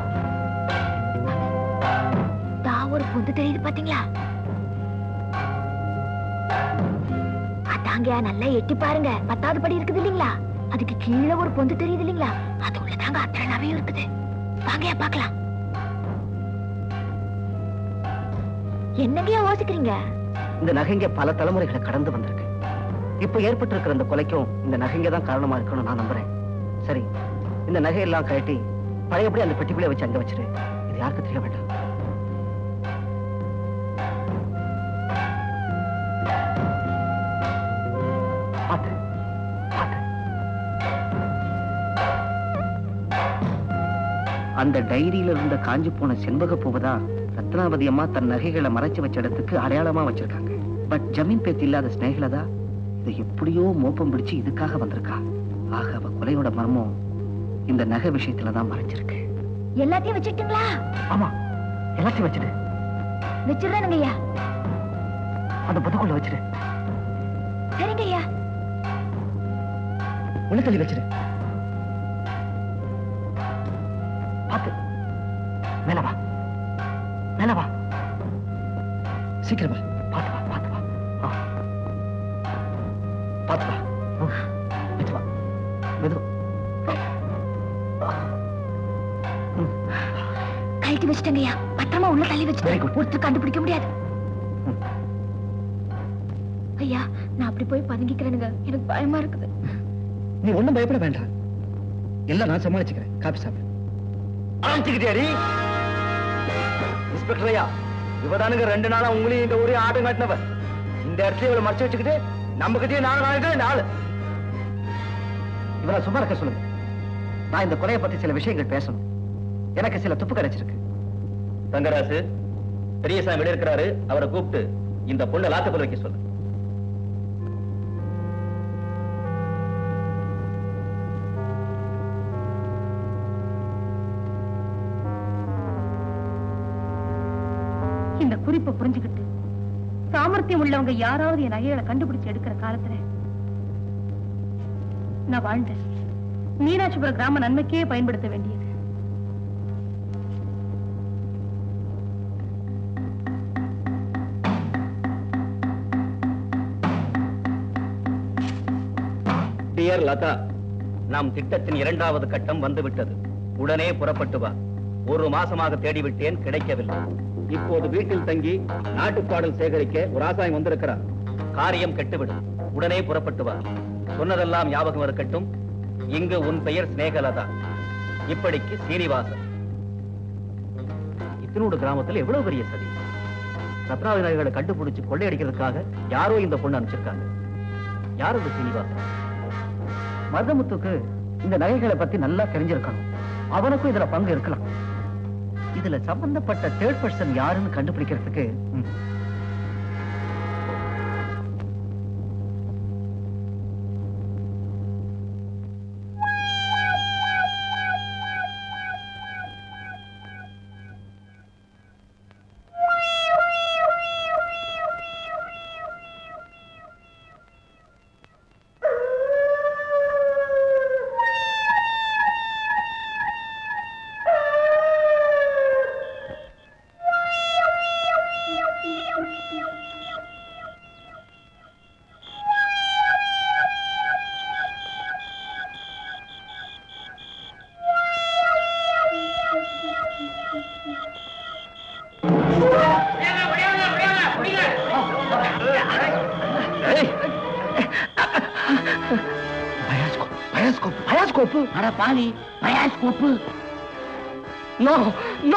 தா ஒரு பொந்து தெரியுது பாத்தீங்களா அதாங்கயா நல்லா எட்டி பாருங்க பத்தாவது படி இருக்குது இல்லீங்களா அதுக்கு கீழே ஒரு பொந்து தெரியுது இல்லீங்களா அது உள்ளதாங்க அத்தனை நகையும் இருக்குது வாங்கயா பார்க்கலாம் என்னங்கயா யோசிக்கிறீங்க இந்த நகைங்க பல தலைமுறைகளை கடந்து வந்திருக்கு இப்ப ஏற்பட்டிருக்கிற இந்த கொலைக்கும் இந்த நகைங்க தான் காரணமா இருக்கணும் நான் நம்புறேன் சரி இந்த நகையெல்லாம் கழட்டி பழையபடி அந்த பெட்டிக்குள்ளே வச்சு அங்க வச்சிரு இது யாருக்கு தெரிய வேண்டாம் பாத்து, பாத்து. அந்த டைரியில இருந்த காஞ்சு போன செண்பக பூவதா ரத்னாவதி அம்மா தன் நகைகளை மறைச்சு வச்ச இடத்துக்கு அடையாளமா வச்சிருக்காங்க பட் ஜமீன் பேத்து இல்லாத ஸ்னேகலதா இதை எப்படியோ மோப்பம் பிடிச்சு இதுக்காக வந்திருக்கா ஆக அவ கொலையோட மர்மம் இந்த நகை விஷயத்துல தான் மறைஞ்சிருக்கு எல்லாத்தையும் வச்சுட்டுங்களா ஆமா எல்லாத்தையும் வச்சிடு வச்சிடுறேனுங்க ஐயா அந்த புதுக்குள்ள வச்சிடு சரிங்க ஐயா உள்ள வச்சிடு பாத்து மேல வா மேல வா சீக்கிரம் வா பாத்து வா பாத்து வா ஆ. பாத்து வா ம். மெதுவா மெதுவா கழட்டி வச்சுட்டேங்க ஐயா பத்திரமா உள்ள தள்ளி வச்சுட்டேன் ஒருத்தர் கண்டுபிடிக்க முடியாது ஐயா நான் அப்படி போய் பதுங்கிக்கிறேனுங்க எனக்கு பயமா இருக்குது நீ ஒண்ணும் பயப்பட வேண்டாம் எல்லாம் நான் சமாளிச்சுக்கிறேன் காப்பி சாப்பிடு ஆரம்பிச்சுக்கிட்டியாடி இன்ஸ்பெக்டர் ஐயா இவதானுங்க ரெண்டு நாளா உங்களையும் இந்த ஊரே ஆட்டம் காட்டினவ இந்த இடத்துல இவளை மறைச்சு வச்சுக்கிட்டு நம்ம கிட்டே நாலு நாளைக்கு இந்த ஆளு இவரை சும்மா இருக்க சொல்லுங்க நான் இந்த கொலையை பத்தி சில விஷயங்கள் பேசணும் எனக்கு சில துப்பு கிடைச்சிருக்கு தங்கராசு பெரியசாமி வெளிய இருக்கிறாரு அவரை கூப்பிட்டு இந்த பொண்ணை லாக்கப்பில் வைக்க சொல்லு இந்த குறிப்பை புரிஞ்சுக்கிட்டு சாமர்த்தியம் உள்ளவங்க யாராவது என் நகைகளை கண்டுபிடிச்சு எடுக்கிற காலத்துல நான் வாழ்ந்தேன் மீனாட்சிபுரம் கிராம நன்மைக்கே பயன்படுத்த வேண்டியது டியர் லதா நம் திட்டத்தின் இரண்டாவது கட்டம் வந்துவிட்டது உடனே புறப்பட்டு வா ஒரு மாசமாக தேடிவிட்டேன் கிடைக்கவில்லை இப்போது வீட்டில் தங்கி நாட்டுப்பாடல் சேகரிக்க ஒரு ஆசாயம் வந்திருக்கிறார் காரியம் கெட்டுவிடும் உடனே புறப்பட்டு வா சொன்னதெல்லாம் ஞாபகம் இருக்கட்டும் இங்கு உன் பெயர் சிநேகலதா இப்படிக்கு சீனிவாசன் இத்தனோடு கிராமத்தில் எவ்வளவு பெரிய சதி ரத்னாவதி நகைகளை கண்டுபிடிச்சு கொள்ளையடிக்கிறதுக்காக யாரோ இந்த பொண்ணு அனுப்பிச்சிருக்காங்க யார் இந்த சீனிவாசன் மருதமுத்துக்கு இந்த நகைகளை பத்தி நல்லா தெரிஞ்சிருக்கணும் அவனுக்கும் இதுல பங்கு இருக்கலாம் இதுல சம்பந்தப்பட்ட தேர்ட் பர்சன் யாருன்னு கண்டுபிடிக்கிறதுக்கு ம், பயாஸ்கோப்பு அட பாவி பயாஸ்கோப்பு நோ நோ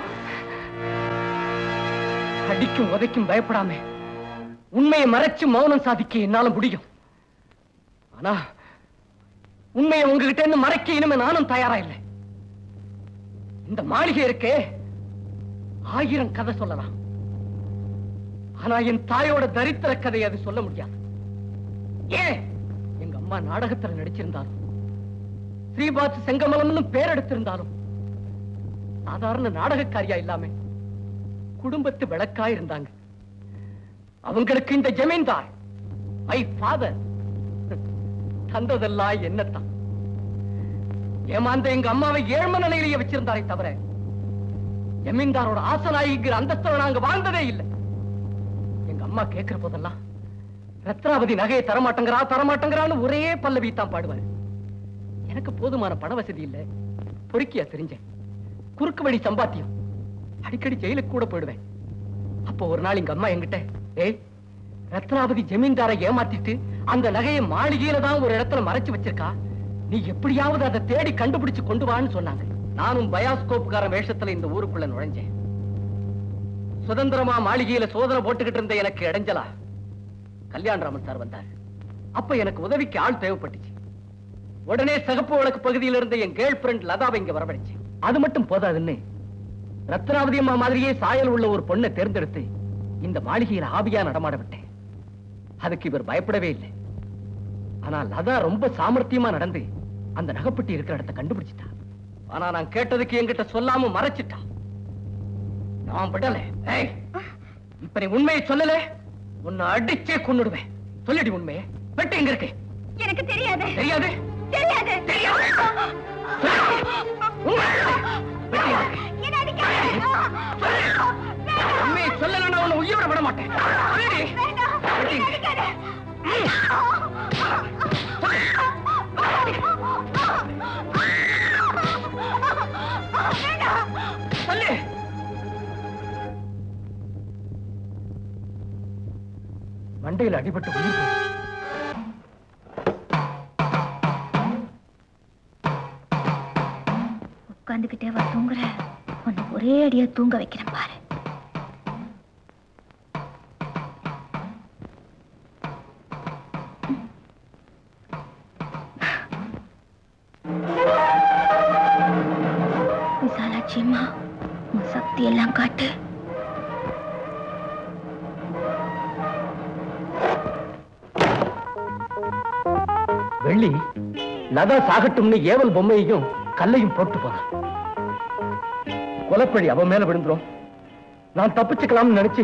அடிக்கும் உதைக்கும் பயப்படாம உண்மையை மறைச்சு மௌனம் சாதிக்க என்னால முடியும் ஆனா உண்மையை உங்ககிட்ட இருந்து மறைக்க இனிமே நானும் தயாரா இல்லை இந்த மாளிகை இருக்கே ஆயிரம் கதை சொல்லலாம் ஆனா என் தாயோட தரித்திர கதை அது சொல்ல முடியாது ஏன் எங்க அம்மா நாடகத்துல நடிச்சிருந்தாலும் ஸ்ரீபாத் செங்கமலம்னு பேர் எடுத்திருந்தாலும் சாதாரண நாடகக்காரியா இல்லாம குடும்பத்து விளக்கா இருந்தாங்க அவங்களுக்கு இந்த ஜமீன்தார் மை ஃபாதர் தந்ததெல்லாம் என்னத்தான் ஏமாந்த எங்க அம்மாவை ஏழ்ம நிலையிலேயே வச்சிருந்தாரே தவிர ஜமீன்தாரோட ஆசனாயிங்கிற அந்தஸ்தோட நாங்க வாழ்ந்ததே இல்லை எங்க அம்மா கேட்கிற போதெல்லாம் ரத்னாவதி நகையை தரமாட்டேங்கிறா தரமாட்டேங்கிறான்னு ஒரே பல்லவி தான் பாடுவாரு எனக்கு போதுமான பண வசதி இல்ல பொறுக்கியா தெரிஞ்சேன் குறுக்கு வழி சம்பாத்தியம் அடிக்கடி ஜெயிலுக்கு கூட போயிடுவேன் அப்போ ஒரு நாள் எங்க அம்மா என்கிட்ட ஏய் ரத்னாவதி ஜமீன்தாரை ஏமாத்திட்டு அந்த நகையை மாளிகையில தான் ஒரு இடத்துல மறைச்சு வச்சிருக்கா நீ எப்படியாவது அதை தேடி கண்டுபிடிச்சு கொண்டு வான்னு சொன்னாங்க நானும் பயாஸ்கோப்புக்கார வேஷத்துல இந்த ஊருக்குள்ள நுழைஞ்சேன் சுதந்திரமா மாளிகையில சோதனை போட்டுக்கிட்டு இருந்த எனக்கு இடைஞ்சலா கல்யாணராமன் சார் வந்தார் அப்ப எனக்கு உதவிக்கு ஆள் தேவைப்பட்டுச்சு உடனே சகப்பு வழக்கு பகுதியில இருந்த என் கேர்ள் ஃபிரெண்ட் லதாவை இங்க வரவழைச்சு அது மட்டும் போதாதுன்னு ரத்னாவதி அம்மா மாதிரியே சாயல் உள்ள ஒரு பொண்ணை தேர்ந்தெடுத்து இந்த மாளிகையில ஆவியா நடமாட விட்டேன் அதுக்கு இவர் பயப்படவே இல்லை ஆனா லதா ரொம்ப சாமர்த்தியமா நடந்து அந்த நகைப்பட்டி இருக்கிற இடத்தை கண்டுபிடிச்சிட்டா ஆனா நான் கேட்டதுக்கு என்கிட்ட சொல்லாம மறைச்சிட்டா நான் விடல ஏய், இப்ப நீ உண்மையை சொல்லல உன்னை அடிச்சே கொன்னுடுவேன் சொல்லிடி உண்மையை பெட்டி எங்க இருக்கு எனக்கு தெரியாது தெரியாது தெரியாது பெட்டி எங்க இருக்கு? என்ன அடிக்காத உண்மையை சொல்லலைன்னா உன்னை உயிரோட விட மாட்டேன் சொல்லிடி. பெட்டி எங்க இருக்கு? சொல்லு மண்டையில் அடிபட்டு உயிர் போச்சு. உட்காந்துக்கிட்டே வா தூங்குற உன்னை ஒரே அடியா தூங்க வைக்கிறேன் பாரு விசாலாட்சி அம்மா உன் சக்தி எல்லாம் காட்டு வெள்ளி லதா சாகட்டும்னு ஏவல் பொம்மையையும் கல்லையும் போட்டு போனான் கொலப்பழி அவன் மேல விழுந்துரும் நான் தப்பிச்சுக்கலாம்னு நினைச்சு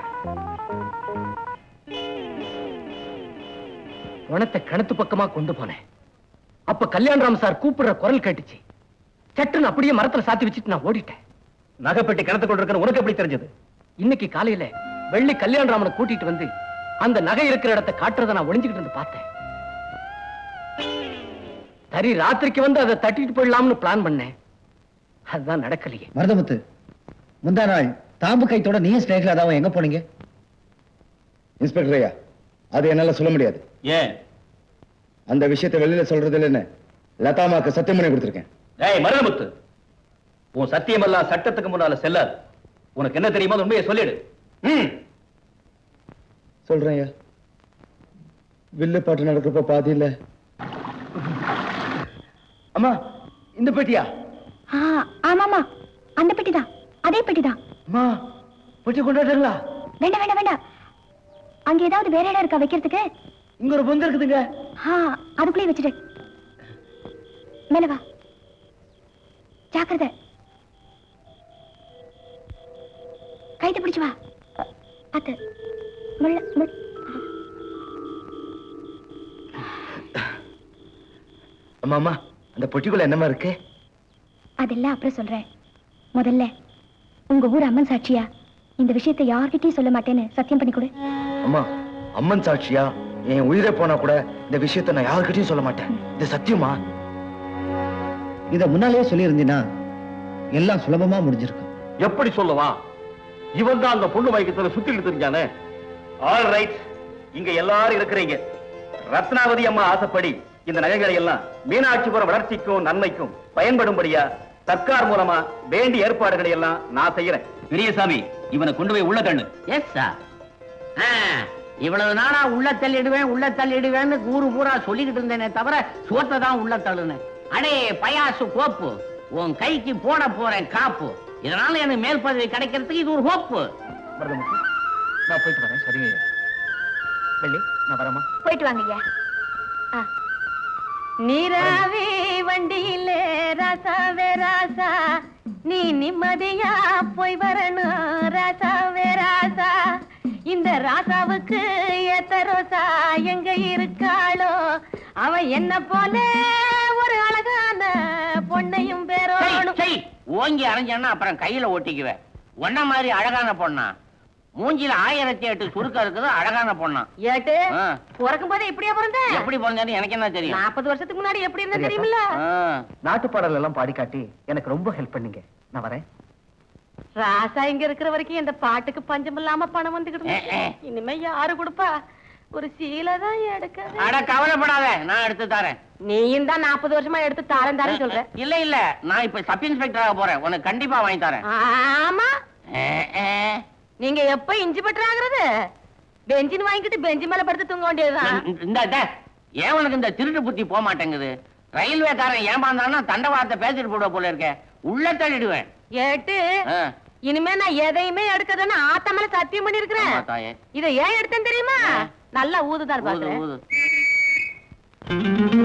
பணத்தை கிணத்து பக்கமா கொண்டு போனேன் அப்ப கல்யாணராம் சார் கூப்பிடுற குரல் கேட்டுச்சு சட்டுன்னு அப்படியே மரத்துல சாத்தி வச்சுட்டு நான் ஓடிட்டேன் நகைப்பெட்டி கிணத்து கொண்டு இருக்கிற உனக்கு எப்படி தெரிஞ்சது இன்னைக்கு காலையில வெள்ளி கல்யாணராமனை கூட்டிட்டு வந்து அந்த நகை இருக்கிற இடத்தை காட்டுறத நான் ஒளிஞ்சுக்கிட்டு இருந்து பார்த்தேன் சரி ராத்திரிக்கு வந்து அதை தட்டிட்டு போயிடலாம்னு பிளான் பண்ணேன் அதுதான் நடக்கலையே மருதமுத்து முந்தா நாள் தாம்பு கைத்தோட நீயும் ஸ்னேகலாதாவும் எங்க போனீங்க இன்ஸ்பெக்டர் ஐயா அது என்னால சொல்ல முடியாது ஏன் அந்த விஷயத்தை வெளியில சொல்றது இல்லைன்னு லதாமாக்கு சத்தியம் பண்ணி கொடுத்துருக்கேன் ஏய் மருதமுத்து உன் சத்தியமெல்லாம் சட்டத்துக்கு முன்னால செல்லாது உனக்கு என்ன தெரியுமோ அது உண்மையை சொல்லிடு ம் சொல்றேன் ஐயா வில்லு பாட்டு நடக்கிறப்ப பாதி இல்ல அம்மா இந்த பெட்டியா ஆ ஆமாமா அந்த பெட்டி தான் அதே பெட்டி தான் அம்மா பெட்டி கொண்டாடுங்களா வேண்டாம் வேண்டாம் வேண்டாம் அங்க ஏதாவது வேற இடம் இருக்கா வைக்கிறதுக்கு இங்க ஒரு பொந்து இருக்குதுங்க ஆ அதுக்குள்ளே வச்சுடு மேல வா ஜாக்கிரதை கைத்தை பிடிச்சு வா அ, அத்து முள்ள முள் அம்மா அம்மா அந்த பொட்டிக்குள்ள என்னமா இருக்கு அதெல்லாம் அப்புறம் சொல்றேன் முதல்ல உங்க ஊர் அம்மன் சாட்சியா இந்த விஷயத்தை யார்கிட்டயும் சொல்ல மாட்டேன்னு சத்தியம் பண்ணி கொடு அம்மா அம்மன் சாட்சியா என் உயிரே போனா கூட இந்த விஷயத்தை நான் யாருக்கிட்டையும் சொல்ல மாட்டேன் இது சத்தியமா இத முன்னாலேயே சொல்லியிருந்தீங்கன்னா எல்லாம் சுலபமா முடிஞ்சிருக்கும் எப்படி சொல்லுவான் இவன் தான் அந்த பொண்ணு மயக்கத்துல சுத்திட்டு தெரிஞ்சானே ஆல் ரைட் இங்க எல்லாரும் இருக்கிறீங்க ரத்னாவதி அம்மா ஆசைப்படி இந்த நகைகளை எல்லாம் மீனாட்சிபுரம் வளர்ச்சிக்கும் நன்மைக்கும் பயன்படும்படியா சர்க்கார் மூலமா வேண்டிய ஏற்பாடுகளை எல்லாம் நான் செய்யறேன் பெரியசாமி இவனை கொண்டு போய் உள்ள தள்ளு எஸ் சார் இவ்வளவு நாளா உள்ள தள்ளிடுவேன் உள்ள தள்ளிடுவேன்னு ஊரு பூரா சொல்லிக்கிட்டு இருந்தேனே தவிர சோத்தை தான் உள்ள தள்ளுனேன் அடே பயாசு கோப்பு உன் கைக்கு போட போறேன் காப்பு இதனால எனக்கு மேல் பதவி கிடைக்கிறதுக்கு இது ஒரு ஹோப்பு மருதமுத்து நான் போயிட்டு வரேன் சரிங்க ஐயா. வெள்ளி நான் வரமா போயிட்டு வாங்க ஐயா நீராவே வண்டியில ராசாவே ராசா நீ நிம்மதியா போய் வரணும் ராசாவே ராசா இந்த ராசாவுக்கு ஏத்த ரோசா எங்க இருக்காளோ அவ என்ன போல ஒரு அழகான பொண்ணையும் பேரோணும் செய் ஓங்கி அரைஞ்சேன்னா அப்புறம் கையில ஒட்டிக்குவேன் ஒன்ன மாதிரி அழகான பொண்ணா மூஞ்சில ஆயிரத்தி எட்டு சுருக்கம் இருக்குது அழகான பொண்ணா ஏட்டு ஆ. பிறக்கும் போதே இப்படியா பிறந்த எப்படி பிறந்தேன்னு எனக்கு என்ன தெரியும் நாற்பது வருஷத்துக்கு முன்னாடி எப்படி இருந்த தெரியுமில்ல நாட்டு பாடல் எல்லாம் பாடி காட்டி எனக்கு ரொம்ப ஹெல்ப் பண்ணீங்க நான் வரேன் ராசா இங்க இருக்கிற வரைக்கும் இந்த பாட்டுக்கு பஞ்சம் இல்லாம பணம் வந்துகிட்டு இருந்துச்சு. இனிமே யாரு கொடுப்பா ஒரு சீலை தான் எடுக்க அட கவலைப்படாத நான் எடுத்து தரேன் நீயும் தான் நாற்பது வருஷமா எடுத்து தாரேன் தாரேன் சொல்ற இல்ல இல்ல நான் இப்ப சப் இன்ஸ்பெக்டர் ஆக போறேன் உனக்கு கண்டிப்பா வாங்கி தரேன் ஆமா நீங்க எப்ப இஞ்சி பட்டர் ஆகுறது பெஞ்சின் வாங்கிட்டு பெஞ்சு மேல படுத்து தூங்க வேண்டியதுதான் இந்த இந்த, ஏன் உனக்கு இந்த திருட்டு புத்தி போக மாட்டேங்குது ரயில்வேக்காரன் ஏமாந்தான்னா தண்டவாளத்தை பேசிட்டு போடுவ போல இருக்க உள்ள தள்ளிடுவேன் ஏட்டு ஆ, இனிமே நான் எதையுமே எடுக்கறதுன்னு ஆத்த மேல சத்தியம் பண்ணி இருக்கிறேன் ஆமா தாயே. இத ஏன் எடுத்தேன் தெரியுமா நல்லா ஊதுதான் ஊது, பாக்குறேன் ஊது.